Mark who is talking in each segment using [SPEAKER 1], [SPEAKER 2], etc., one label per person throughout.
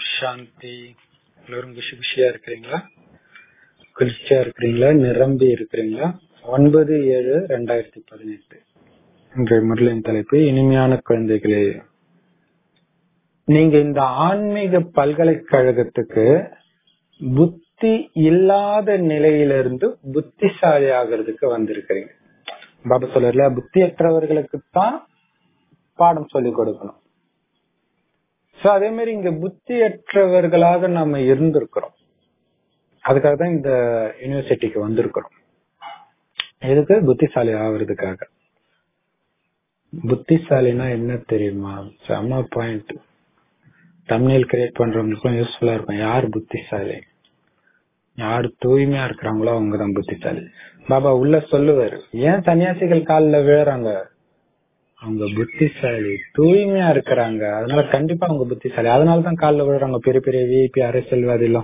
[SPEAKER 1] சாந்தி எல்லோரும் குஷி குஷியா இருக்கிறீங்களா குளிர்ச்சியா இருக்கிறீங்களா நிரம்பி இருக்கிறீங்களா ஒன்பது ஏழு ரெண்டாயிரத்தி பதினெட்டு இன்றைய முரளின் தலைப்பு இனிமையான குழந்தைகளே நீங்க இந்த ஆன்மீக பல்கலைக்கழகத்துக்கு புத்தி இல்லாத நிலையிலிருந்து புத்திசாலி ஆகிறதுக்கு வந்திருக்கிறீங்க பாபா சொல்லல புத்தியற்றவர்களுக்கு தான் பாடம் சொல்லிக் கொடுக்கணும் சோ அதே மாதிரி இங்க புத்தியற்றவர்களாக நம்ம இருந்திருக்கிறோம் அதுக்காக தான் இந்த யூனிவர்சிட்டிக்கு வந்திருக்கிறோம் எதுக்கு புத்திசாலி ஆகுறதுக்காக புத்திசாலினா என்ன தெரியுமா செம பாயிண்ட் தமிழில் கிரியேட் பண்றவங்களுக்கும் யூஸ்ஃபுல்லா இருக்கும் யார் புத்திசாலி யார் தூய்மையா இருக்கிறாங்களோ அவங்கதான் புத்திசாலி பாபா உள்ள சொல்லுவாரு ஏன் சன்னியாசிகள் காலில் விழுறாங்க அவங்க புத்திசாலி தூய்மையா இருக்கிறாங்க அதனால கண்டிப்பா அவங்க புத்திசாலி அதனாலதான் காலில் விழுறாங்க பெரிய பெரிய விஐபி அரசியல்வாதி எல்லாம்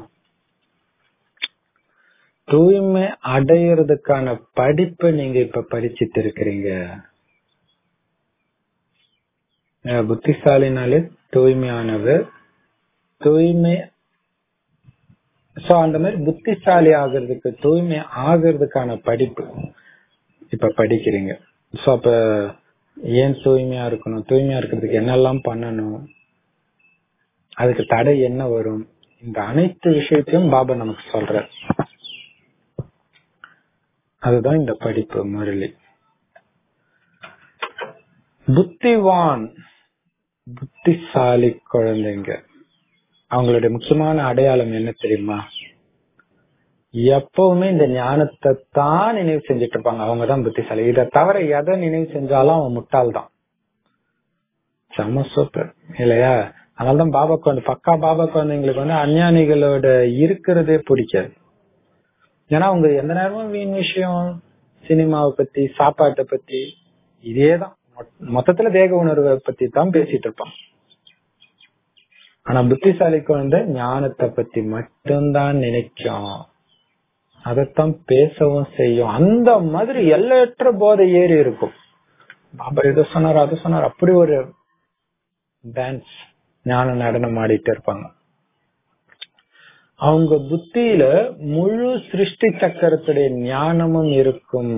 [SPEAKER 1] தூய்மை அடையிறதுக்கான படிப்பை நீங்க இப்ப படிச்சிட்டு இருக்கிறீங்க புத்திசாலினாலே தூய்மையானவர் தூய்மை சோ அந்த மாதிரி புத்திசாலி ஆகிறதுக்கு தூய்மை ஆகிறதுக்கான படிப்பு இப்ப படிக்கிறீங்க சோ அப்ப ஏன் தூய்மையா இருக்கணும் தூய்மையா இருக்கிறதுக்கு என்னெல்லாம் பண்ணணும் அதுக்கு தடை என்ன வரும் இந்த அனைத்து விஷயத்தையும் பாபா நமக்கு சொல்ற அதுதான் இந்த படிப்பு முரளி புத்திவான் புத்திசாலி குழந்தைங்க அவங்களுடைய முக்கியமான அடையாளம் என்ன தெரியுமா எப்பவுமே இந்த ஞானத்தை தான் நினைவு செஞ்சுட்டு இருப்பாங்க அவங்கதான் புத்திசாலி இதை தவிர எதை நினைவு செஞ்சாலும் அவன் முட்டாள் தான் செம சூப்பர் இல்லையா அதனாலதான் பாபா குழந்தை பக்கா பாபா குழந்தைங்களுக்கு வந்து அஞ்ஞானிகளோட இருக்கிறதே பிடிக்காது ஏன்னா அவங்க எந்த நேரமும் வீண் விஷயம் சினிமாவை பத்தி சாப்பாட்டை பத்தி இதேதான் மொத்தத்துல தேக உணர்வை பத்தி தான் பேசிட்டு இருப்பான் ஆனா புத்திசாலிக்கு வந்து ஞானத்தை பத்தி மட்டும்தான் நினைக்கும் அதைத்தான் பேசவும் செய்யும் அந்த மாதிரி எல்லையற்ற போதை ஏறி இருக்கும் பாபா இதை சொன்னார் அது சொன்னார் அப்படி ஒரு டான்ஸ் ஞான நடனம் ஆடிட்டு இருப்பாங்க அவங்க புத்தியில முழு சிருஷ்டி சக்கரத்துடைய ஞானமும் இருக்கும்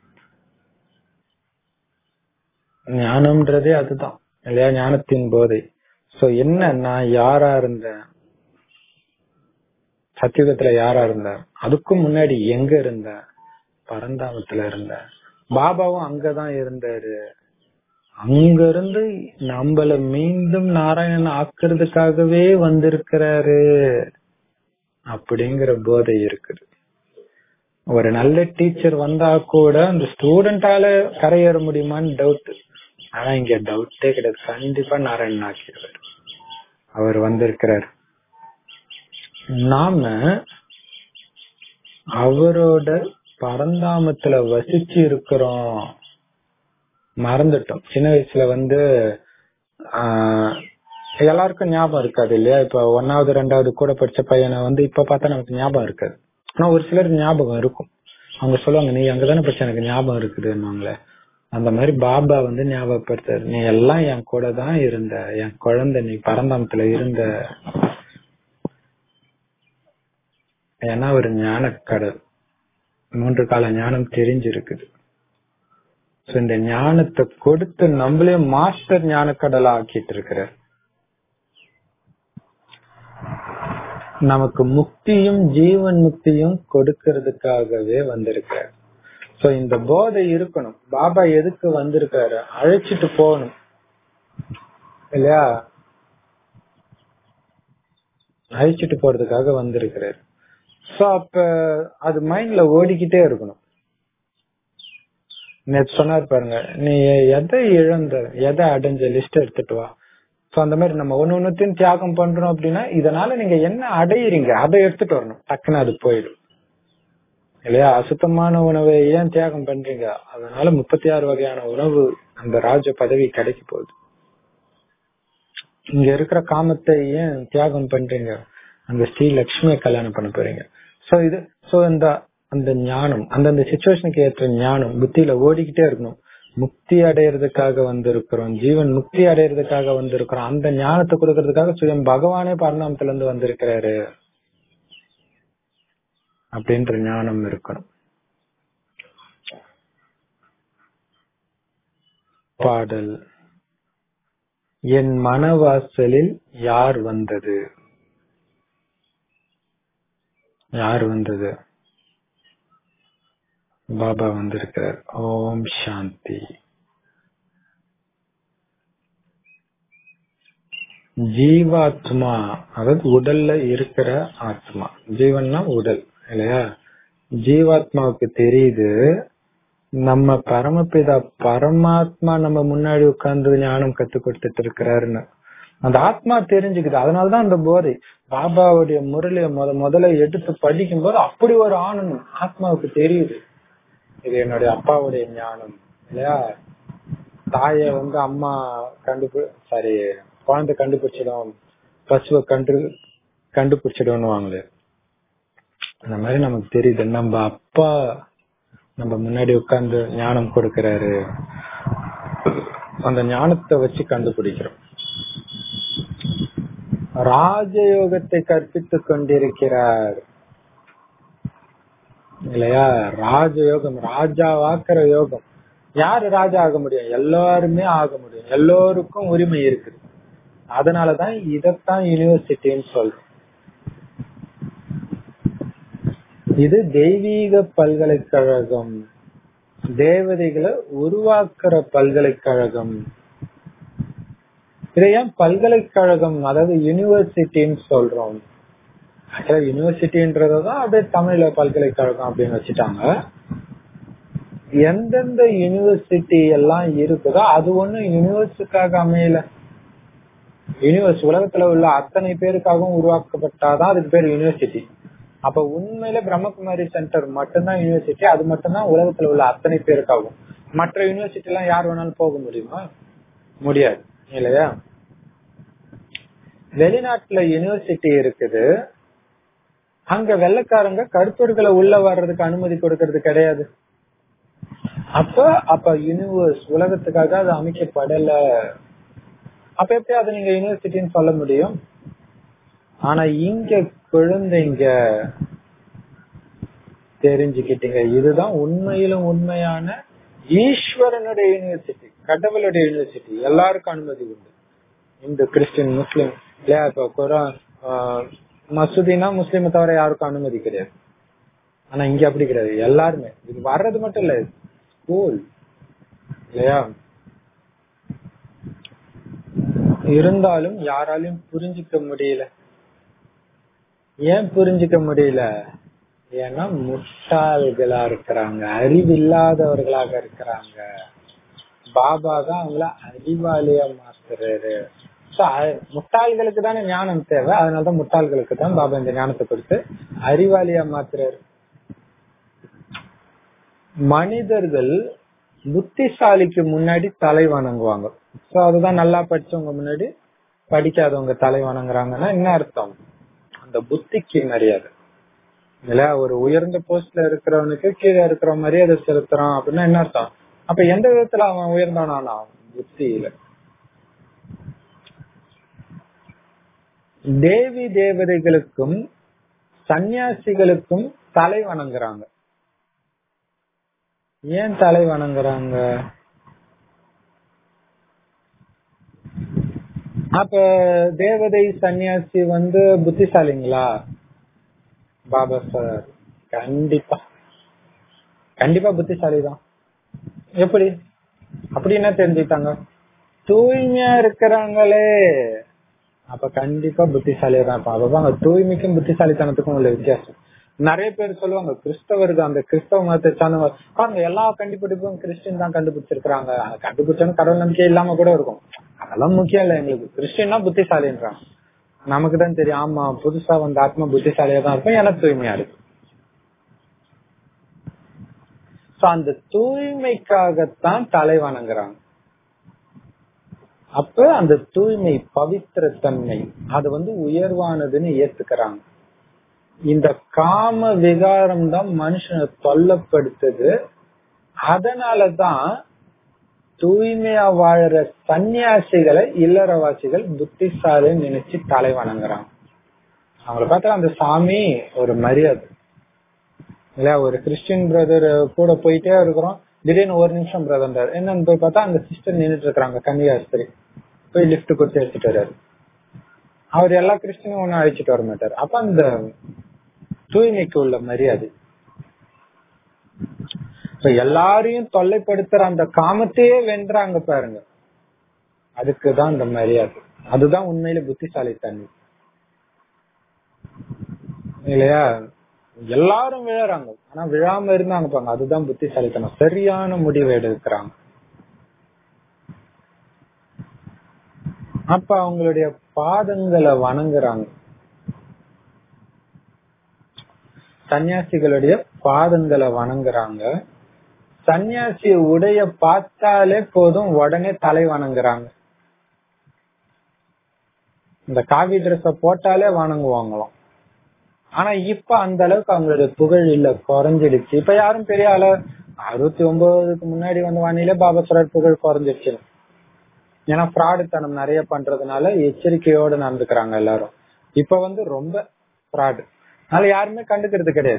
[SPEAKER 1] ஞானம்ன்றதே அதுதான் இல்லையா ஞானத்தின் போதை சோ என்ன நான் யாரா இருந்தேன் சத்தியுகத்துல யாரா இருந்தேன் அதுக்கும் முன்னாடி எங்க இருந்தேன் பரந்தாமத்துல இருந்தேன் பாபாவும் அங்கதான் இருந்தாரு அங்க இருந்து நம்மள மீண்டும் நாராயணன் ஆக்குறதுக்காகவே வந்திருக்கிறாரு அப்படிங்கிற போதை இருக்குது ஒரு நல்ல டீச்சர் வந்தா கூட அந்த ஸ்டூடெண்டால கரையேற முடியுமான்னு டவுட் ஆனா இங்க டவுட்டே கிடையாது கண்டிப்பா நாராயணன் ஆக்கிடுவார் அவர் வந்திருக்கிறார் நாம அவரோட பரந்தாமத்துல வசிச்சு இருக்கிறோம் மறந்துட்டோம் சின்ன வயசுல வந்து ஆஹ் எல்லாருக்கும் ஞாபகம் இருக்காது இல்லையா இப்ப ஒன்னாவது ரெண்டாவது கூட படிச்ச பையனை வந்து இப்ப பார்த்தா நமக்கு ஞாபகம் இருக்காது ஆனா ஒரு சிலர் ஞாபகம் இருக்கும் அவங்க சொல்லுவாங்க நீ அங்கதானே படிச்ச எனக்கு ஞாபகம் இருக்குதுன்னு அந்த மாதிரி பாபா வந்து ஞாபகப்படுத்தாரு நீ எல்லாம் என் கூட தான் இருந்த என் குழந்தை நீ பரந்தாமத்துல இருந்த ஏன்னா ஒரு ஞான கடல் மூன்று கால ஞானம் தெரிஞ்சிருக்குது இந்த ஞானத்தை கொடுத்து நம்மளே மாஸ்டர் ஞான கடலா ஆக்கிட்டு இருக்கிறார் நமக்கு முக்தியும் ஜீவன் முக்தியும் கொடுக்கறதுக்காகவே வந்திருக்கிறார் சோ இந்த போதை இருக்கணும் பாபா எதுக்கு வந்திருக்காரு அழைச்சிட்டு போகணும் இல்லையா அழைச்சிட்டு போறதுக்காக வந்திருக்கிறாரு சோ அப்ப அது மைண்ட்ல ஓடிக்கிட்டே இருக்கணும் நேற்று சொன்னார் பாருங்க நீ எதை இழந்த எதை அடைஞ்ச லிஸ்ட் எடுத்துட்டு வா சோ அந்த மாதிரி நம்ம ஒன்னு ஒன்னுத்தையும் தியாகம் பண்றோம் அப்படின்னா இதனால நீங்க என்ன அடையிறீங்க அதை எடுத்துட்டு வரணும் டக்குன்னு அது போயிடும் இல்லையா அசுத்தமான உணவை ஏன் தியாகம் பண்றீங்க அதனால முப்பத்தி ஆறு வகையான உணவு அந்த ராஜ பதவி கிடைக்க போகுது இங்க இருக்கிற காமத்தை ஏன் தியாகம் பண்றீங்க அந்த ஸ்ரீ லட்சுமியை கல்யாணம் பண்ண போறீங்க சோ இது சோ இந்த அந்த ஞானம் அந்தந்த சுச்சுவேஷனுக்கு ஏற்ற ஞானம் புத்தியில ஓடிக்கிட்டே இருக்கணும் முக்தி அடையிறதுக்காக வந்திருக்கிறோம் ஜீவன் முக்தி அடையிறதுக்காக வந்திருக்கிறோம் அந்த ஞானத்தை கொடுக்கறதுக்காக சுயம் பகவானே பரிணாமத்துல இருந்து வந்திருக்கிறாரு அப்படின்ற ஞானம் இருக்கணும் பாடல் என் மனவாசலில் யார் வந்தது யார் வந்தது பாபா வந்திருக்கிறார் ஓம் சாந்தி ஜீவாத்மா அதாவது உடல்ல இருக்கிற ஆத்மா ஜீவன்னா உடல் இல்லையா ஜீவாத்மாவுக்கு தெரியுது நம்ம பரமபிதா பரமாத்மா நம்ம முன்னாடி உட்கார்ந்து ஞானம் கத்து கொடுத்துட்டு இருக்கிறாருன்னு அந்த ஆத்மா தெரிஞ்சுக்குது அதனாலதான் அந்த போதை பாபாவுடைய முரளிய முத முதல்ல எடுத்து படிக்கும் போது அப்படி ஒரு ஆனந்தம் ஆத்மாவுக்கு தெரியுது இது என்னுடைய அப்பாவுடைய ஞானம் இல்லையா தாய வந்து அம்மா கண்டுபி சாரி குழந்தை கண்டுபிடிச்சிடும் பசுவை கண்டு கண்டுபிடிச்சிடும்னுவாங்களே அந்த மாதிரி நமக்கு தெரியுது நம்ம அப்பா நம்ம முன்னாடி உட்கார்ந்து ஞானம் கொடுக்கிறாரு அந்த ஞானத்தை வச்சு கண்டுபிடிக்கிறோம் ராஜயோகத்தை கற்பித்துக் கொண்டிருக்கிறார் இல்லையா ராஜயோகம் ராஜாவாக்குற யோகம் யாரு ராஜா ஆக முடியும் எல்லாருமே ஆக முடியும் எல்லோருக்கும் உரிமை இருக்குது அதனாலதான் இதத்தான் யூனிவர்சிட்டின்னு சொல்றோம் இது தெய்வீக பல்கலைக்கழகம் தேவதைகளை உருவாக்குற பல்கலைக்கழகம் இதை ஏன் பல்கலைக்கழகம் அதாவது யூனிவர்சிட்டின்னு சொல்றோம் ஆக்சுவலா யூனிவர்சிட்டின்றதான் அப்படியே தமிழ்ல பல்கலைக்கழகம் அப்படின்னு வச்சுட்டாங்க எந்தெந்த யூனிவர்சிட்டி எல்லாம் இருக்குதோ அது ஒண்ணும் யூனிவர்ஸுக்காக அமையல யூனிவர்ஸ் உலகத்துல உள்ள அத்தனை பேருக்காகவும் உருவாக்கப்பட்டாதான் அதுக்கு பேர் யூனிவர்சிட்டி அப்ப உண்மையில பிரம்மகுமாரி சென்டர் மட்டும்தான் யூனிவர்சிட்டி அது மட்டும்தான் உலகத்துல உள்ள அத்தனை பேருக்காகும் மற்ற யூனிவர்சிட்டி எல்லாம் யார் வேணாலும் போக முடியுமா முடியாது இல்லையா வெளிநாட்டுல யூனிவர்சிட்டி இருக்குது அங்க வெள்ளக்காரங்க கருப்பர்களை உள்ள வர்றதுக்கு அனுமதி கொடுக்கறது கிடையாது அப்ப அப்ப யூனிவர்ஸ் உலகத்துக்காக அது அமைக்கப்படல அப்ப எப்படி அதை நீங்க யூனிவர்சிட்டின்னு சொல்ல முடியும் ஆனா இங்க குழந்தைங்க தெரிஞ்சுக்கிட்டீங்க இதுதான் உண்மையிலும் உண்மையான ஈஸ்வரனுடைய யூனிவர்சிட்டி கடவுளுடைய யூனிவர்சிட்டி எல்லாருக்கும் அனுமதி உண்டு இந்து கிறிஸ்டின் முஸ்லிம் இல்லையா இப்ப குரான் மசூதினா முஸ்லீமை தவிர யாருக்கும் அனுமதி கிடையாது ஆனா இங்க அப்படி கிடையாது எல்லாருமே இது வர்றது மட்டும் இல்ல ஸ்கூல் இல்லையா இருந்தாலும் யாராலையும் புரிஞ்சுக்க முடியல ஏன் புரிஞ்சுக்க முடியல ஏன்னா முட்டாள்களா இருக்கிறாங்க அறிவில்லாதவர்களாக இருக்கிறாங்க பாபா தான் அவங்கள அறிவாளியா மாத்துறாரு முட்டாள்களுக்கு தானே ஞானம் தேவை அதனாலதான் முட்டாள்களுக்கு தான் பாபா இந்த ஞானத்தை கொடுத்து அறிவாளியா மாத்துறாரு மனிதர்கள் புத்திசாலிக்கு முன்னாடி தலை வணங்குவாங்க சோ அதுதான் நல்லா படிச்சவங்க முன்னாடி படிக்காதவங்க தலை வணங்குறாங்கன்னா என்ன அர்த்தம் அந்த புத்திக்கு மரியாதை இல்ல ஒரு உயர்ந்த போஸ்ட்ல இருக்கிறவனுக்கு கீழே இருக்கிற மரியாதை செலுத்துறான் அப்படின்னா என்ன அர்த்தம் அப்ப எந்த விதத்துல அவன் உயர்ந்தானா புத்தியில தேவி தேவதைகளுக்கும் சன்னியாசிகளுக்கும் தலை வணங்குறாங்க ஏன் தலை வணங்குறாங்க அப்ப தேவதை சன்னியாசி வந்து புத்திசாலிங்களா பாபா சார் கண்டிப்பா கண்டிப்பா புத்திசாலி தான் எப்படி அப்படி என்ன தெரிஞ்சுக்கிட்டாங்க தூய்மையா இருக்கிறாங்களே அப்ப கண்டிப்பா புத்திசாலியா தான் இருப்பான் அப்ப தூய்மைக்கும் புத்திசாலித்தனத்துக்கும் உள்ள வித்தியாசம் நிறைய பேர் சொல்லுவாங்க கிறிஸ்தவர்கள் அந்த கிறிஸ்தவ மதத்தை சார்ந்தவங்க பாருங்க எல்லா கண்டுபிடிப்பும் கிறிஸ்டின் தான் கண்டுபிடிச்சிருக்காங்க கண்டுபிடிச்சாலும் கடவுள் நம்பிக்கை இல்லாம கூட இருக்கும் அதெல்லாம் முக்கியம் இல்ல எங்களுக்கு கிறிஸ்டின்னா புத்திசாலின்றான் நமக்கு தான் தெரியும் ஆமா புதுசா வந்த ஆத்மா புத்திசாலியா தான் இருக்கும் எனக்கு தூய்மையா இருக்கு அந்த தூய்மைக்காகத்தான் தலை வணங்குறாங்க அப்ப அந்த தூய்மை பவித்திர தன்மை அது வந்து உயர்வானதுன்னு ஏத்துக்கிறாங்க இந்த காம விகாரம் தான் மனுஷனை தொல்லப்படுத்துது அதனாலதான் தூய்மையா வாழற சன்னியாசிகளை இல்லறவாசிகள் புத்திசாலின்னு நினைச்சு தலை வணங்குறாங்க அவங்கள பார்த்தா அந்த சாமி ஒரு மரியாதை இல்ல ஒரு கிறிஸ்டியன் பிரதர் கூட போயிட்டே இருக்கிறோம் திடீர்னு ஒரு நிமிஷம் பிரதர் என்னன்னு போய் பார்த்தா அந்த சிஸ்டர் நின்றுட்டு இருக்காங்க கன்னியாஸ்திரி போய் லிப்ட் கொடுத்து எடுத்துட்டு வர்றாரு அவர் எல்லா கிறிஸ்டினும் ஒன்னும் அழைச்சிட்டு வர மாட்டாரு அப்ப அந்த தூய்மைக்கு உள்ள மரியாதை எல்லாரையும் தொல்லைப்படுத்துற அந்த காமத்தையே வென்றாங்க பாருங்க அதுக்குதான் அந்த மரியாதை அதுதான் உண்மையில புத்திசாலித்தன்மை இல்லையா எல்லாரும் விழறாங்க ஆனா விழாம இருந்தாங்க பாருங்க அதுதான் புத்திசாலித்தனம் சரியான முடிவு எடுக்கிறாங்க அப்ப அவங்களுடைய பாதங்களை வணங்குறாங்க சன்னியாசிகளுடைய பாதங்களை வணங்குறாங்க சன்னியாசி உடைய பார்த்தாலே போதும் உடனே தலை வணங்குறாங்க இந்த காவி ட்ரெஸ் போட்டாலே வணங்குவாங்களாம் ஆனா இப்ப அந்த அளவுக்கு அவங்களுடைய புகழ் இல்ல குறைஞ்சிடுச்சு இப்ப யாரும் பெரிய ஆள அறுபத்தி ஒன்பதுக்கு முன்னாடி வந்து வானிலே பாபாசுரர் புகழ் குறைஞ்சிடுச்சு ஏன்னா ஃப்ராடுத்தனம் நிறைய பண்றதுனால எச்சரிக்கையோட நடந்துக்கிறாங்க எல்லாரும் இப்ப வந்து ரொம்ப ஃப்ராடு அதனால யாருமே கண்டுக்கிறது கிடையாது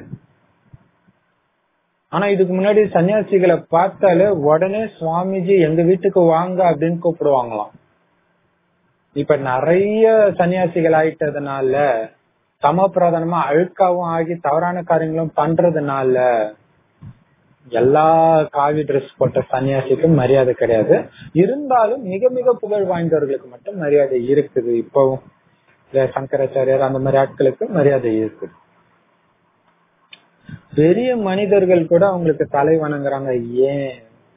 [SPEAKER 1] ஆனா இதுக்கு முன்னாடி சன்னியாசிகளை பார்த்தாலே உடனே சுவாமிஜி எங்க வீட்டுக்கு வாங்க அப்படின்னு கூப்பிடுவாங்களாம் இப்ப நிறைய சன்னியாசிகள் ஆயிட்டதுனால சமப்பிரதானமா அழுக்காவும் ஆகி தவறான காரியங்களும் பண்றதுனால எல்லா காவி ட்ரெஸ் போட்ட சன்னியாசிக்கும் மரியாதை கிடையாது இருந்தாலும் மிக மிக புகழ் வாய்ந்தவர்களுக்கு மட்டும் மரியாதை இருக்குது இப்பவும் சங்கராச்சாரியார் அந்த மாதிரி ஆட்களுக்கு மரியாதை இருக்குது பெரிய மனிதர்கள் கூட அவங்களுக்கு தலை வணங்குறாங்க ஏன்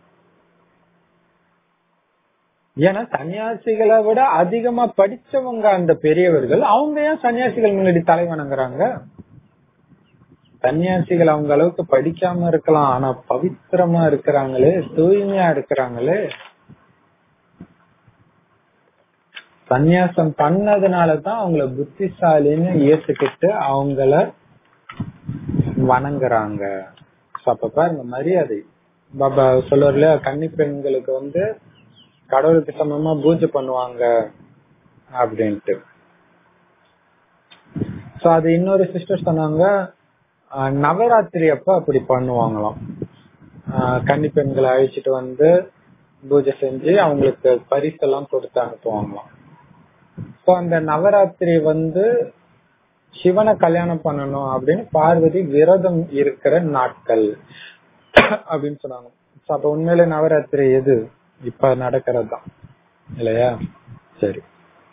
[SPEAKER 1] ஏன்னா சன்னியாசிகளை விட அதிகமா படிச்சவங்க அந்த பெரியவர்கள் அவங்க ஏன் சன்னியாசிகள் முன்னாடி தலை வணங்குறாங்க சன்னியாசிகள் அவங்க அளவுக்கு படிக்காம இருக்கலாம் ஆனா பவித்திரமா இருக்கிறாங்களே தூய்மையா இருக்கிறாங்களே சந்நியாசம் பண்ணதுனாலதான் அவங்கள புத்திசாலின்னு ஏத்துக்கிட்டு அவங்கள வணங்குறாங்க அப்ப பாருங்க மரியாதை பாபா சொல்லுவார்ல கன்னி பெண்களுக்கு வந்து கடவுளுக்கு சமமா பூஜை பண்ணுவாங்க அப்படின்ட்டு சோ அது இன்னொரு சிஸ்டர் சொன்னாங்க நவராத்திரி அப்ப அப்படி பண்ணுவாங்களாம் கன்னி பெண்களை அழைச்சிட்டு வந்து பூஜை செஞ்சு அவங்களுக்கு பரிசெல்லாம் கொடுத்து அனுப்புவாங்களாம் சோ அந்த நவராத்திரி வந்து சிவனை கல்யாணம் பண்ணணும் அப்படின்னு பார்வதி விரதம் இருக்கிற நாட்கள் அப்படின்னு சொன்னாங்க அப்ப உண்மையில நவராத்திரி எது இப்ப நடக்கிறது தான் இல்லையா சரி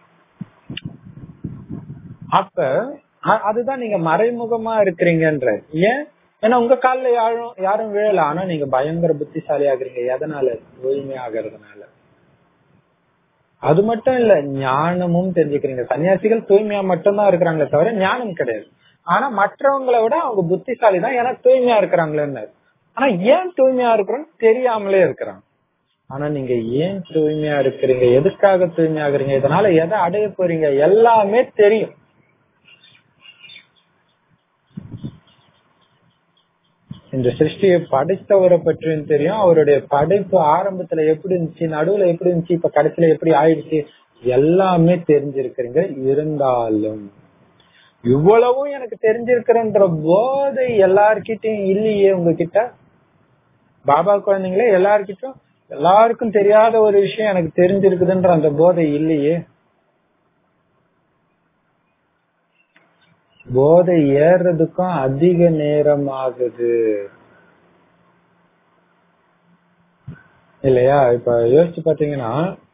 [SPEAKER 1] அப்ப அதுதான் நீங்க மறைமுகமா இருக்கிறீங்கன்ற ஏன் ஏன்னா உங்க காலில் யாரும் யாரும் விழல ஆனா நீங்க பயங்கர புத்திசாலி ஆகுறீங்க எதனால தூய்மை ஆகிறதுனால அது மட்டும் இல்ல ஞானமும் தெரிஞ்சுக்கிறீங்க சன்னியாசிகள் தூய்மையா மட்டும்தான் இருக்கிறாங்களே தவிர ஞானம் கிடையாது ஆனா மற்றவங்களை விட அவங்க புத்திசாலி தான் ஏன்னா தூய்மையா இருக்கிறாங்களேன்னு ஆனா ஏன் தூய்மையா இருக்கிறோம்னு தெரியாமலே இருக்கிறாங்க ஆனா நீங்க ஏன் தூய்மையா இருக்கிறீங்க எதுக்காக தூய்மையா ஆகுறீங்க இதனால எதை அடைய போறீங்க எல்லாமே தெரியும் இந்த சிருஷ்டியை படைத்தவரை பற்றியும் தெரியும் அவருடைய படைப்பு ஆரம்பத்துல எப்படி இருந்துச்சு நடுவுல எப்படி இருந்துச்சு இப்ப கடைசியில எப்படி ஆயிடுச்சு எல்லாமே தெரிஞ்சிருக்கிறீங்க இருந்தாலும் இவ்வளவும் எனக்கு தெரிஞ்சிருக்கிறன்ற போதை எல்லார்கிட்டயும் இல்லையே உங்ககிட்ட பாபா குழந்தைங்களே எல்லார்கிட்டும் எல்லாருக்கும் தெரியாத ஒரு விஷயம் எனக்கு தெரிஞ்சிருக்குதுன்ற அந்த போதை இல்லையே போதை ஏறதுக்கும் அதிக நேரம் ஆகுது இல்லையா இப்ப யோசிச்சு பாத்தீங்கன்னா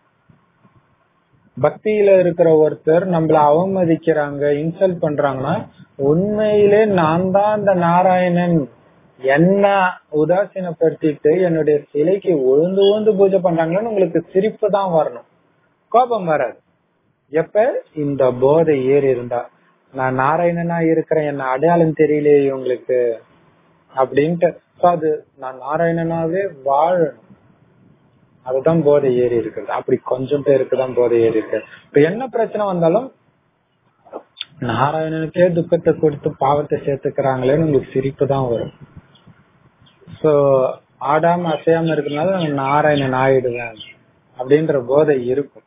[SPEAKER 1] பக்தியில இருக்கிற ஒருத்தர் நம்மள அவமதிக்கிறாங்க இன்சல்ட் பண்றாங்கன்னா உண்மையிலே நான் தான் அந்த நாராயணன் என்ன உதாசீனப்படுத்திட்டு என்னுடைய சிலைக்கு உழுந்து உழுந்து பூஜை பண்றாங்களன்னு உங்களுக்கு சிரிப்பு தான் வரணும் கோபம் வராது எப்ப இந்த போதை ஏறி இருந்தா நான் நாராயணனா இருக்கிறேன் என்ன அடையாளம் தெரியலையே உங்களுக்கு அப்படின்ட்டு அது நான் நாராயணனாவே வாழணும் அதுதான் போதை ஏறி இருக்குது அப்படி கொஞ்சம் பேருக்கு தான் போதை ஏறி இருக்கு இப்ப என்ன பிரச்சனை வந்தாலும் நாராயணனுக்கே துக்கத்தை கொடுத்து பாவத்தை சேர்த்துக்கிறாங்களேன்னு உங்களுக்கு சிரிப்பு தான் வரும் சோ ஆடாம அசையாம இருக்கிறதுனால நான் நாராயணன் ஆயிடுவேன் அப்படின்ற போதை இருக்கும்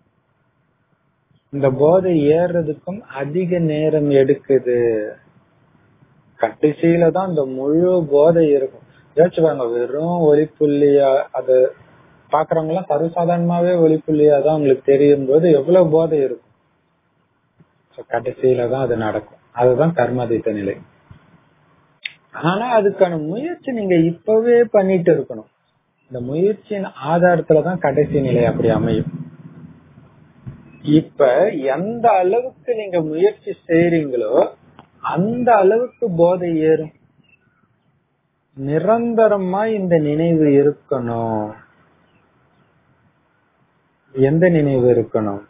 [SPEAKER 1] இந்த போதை ஏறுறதுக்கும் அதிக நேரம் எடுக்குது கடைசியில தான் இந்த முழு போதை இருக்கும் யோசிச்சு பாருங்க வெறும் ஒளிப்புள்ளியா அது பாக்குறவங்க எல்லாம் சர்வசாதாரணமாவே ஒளிப்புள்ளியா தான் உங்களுக்கு தெரியும் போது எவ்வளவு போதை இருக்கும் So, கடைசியில தான் அது நடக்கும் அதுதான் கர்மாதித்த நிலை ஆனா அதுக்கான முயற்சி நீங்க இப்பவே பண்ணிட்டு இருக்கணும் இந்த முயற்சியின் ஆதாரத்துலதான் கடைசி நிலை அப்படி அமையும் இப்ப எந்த அளவுக்கு நீங்க முயற்சி செய்றீங்களோ அந்த அளவுக்கு போதை ஏறும் நிரந்தரமா இந்த நினைவு இருக்கணும் எந்த நினைவு இருக்கணும்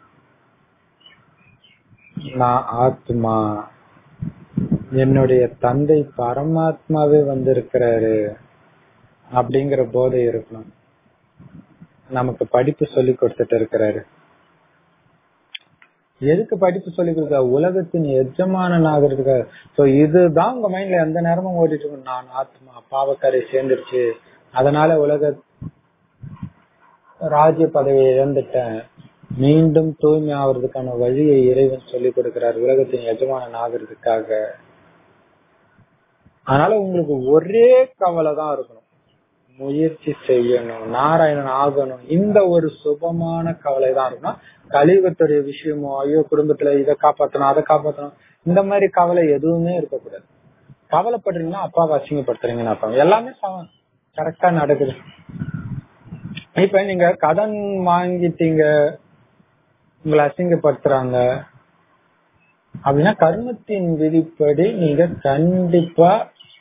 [SPEAKER 1] நான் ஆத்மா என்னுடைய தந்தை பரமாத்மாவே வந்திருக்கிறாரு அப்படிங்கிற போதை இருக்கணும் நமக்கு படிப்பு சொல்லி கொடுத்துட்டு இருக்கிறாரு எதுக்கு படிப்பு சொல்லி கொடுக்க உலகத்தின் எஜமானன் ஆகிறதுக்கு சோ இதுதான் உங்க மைண்ட்ல எந்த நேரமும் ஓடிட்டு இருக்கும் நான் ஆத்மா பாவக்கரை சேர்ந்துருச்சு அதனால உலக ராஜ்ய பதவியை இழந்துட்டேன் மீண்டும் தூய்மை ஆகுறதுக்கான வழியை இறைவன் சொல்லி கொடுக்கிறார் உலகத்தின் எஜமானன் ஆகிறதுக்காக அதனால உங்களுக்கு ஒரே கவலை தான் இருக்கணும் முயற்சி செய்யணும் நாராயணன் ஆகணும் இந்த ஒரு சுபமான கவலை தான் இருக்கணும் கலியுகத்துடைய விஷயமோ ஐயோ குடும்பத்துல இதை காப்பாத்தணும் அதை காப்பாத்தணும் இந்த மாதிரி கவலை எதுவுமே இருக்கக்கூடாது கவலைப்படுறீங்கன்னா அப்பாவை அசிங்கப்படுத்துறீங்கன்னு அர்த்தம் எல்லாமே கரெக்டா நடக்குது இப்ப நீங்க கடன் வாங்கிட்டீங்க உங்களை அசிங்கப்படுத்துறாங்க அப்படின்னா கர்மத்தின் விதிப்படி நீங்க கண்டிப்பா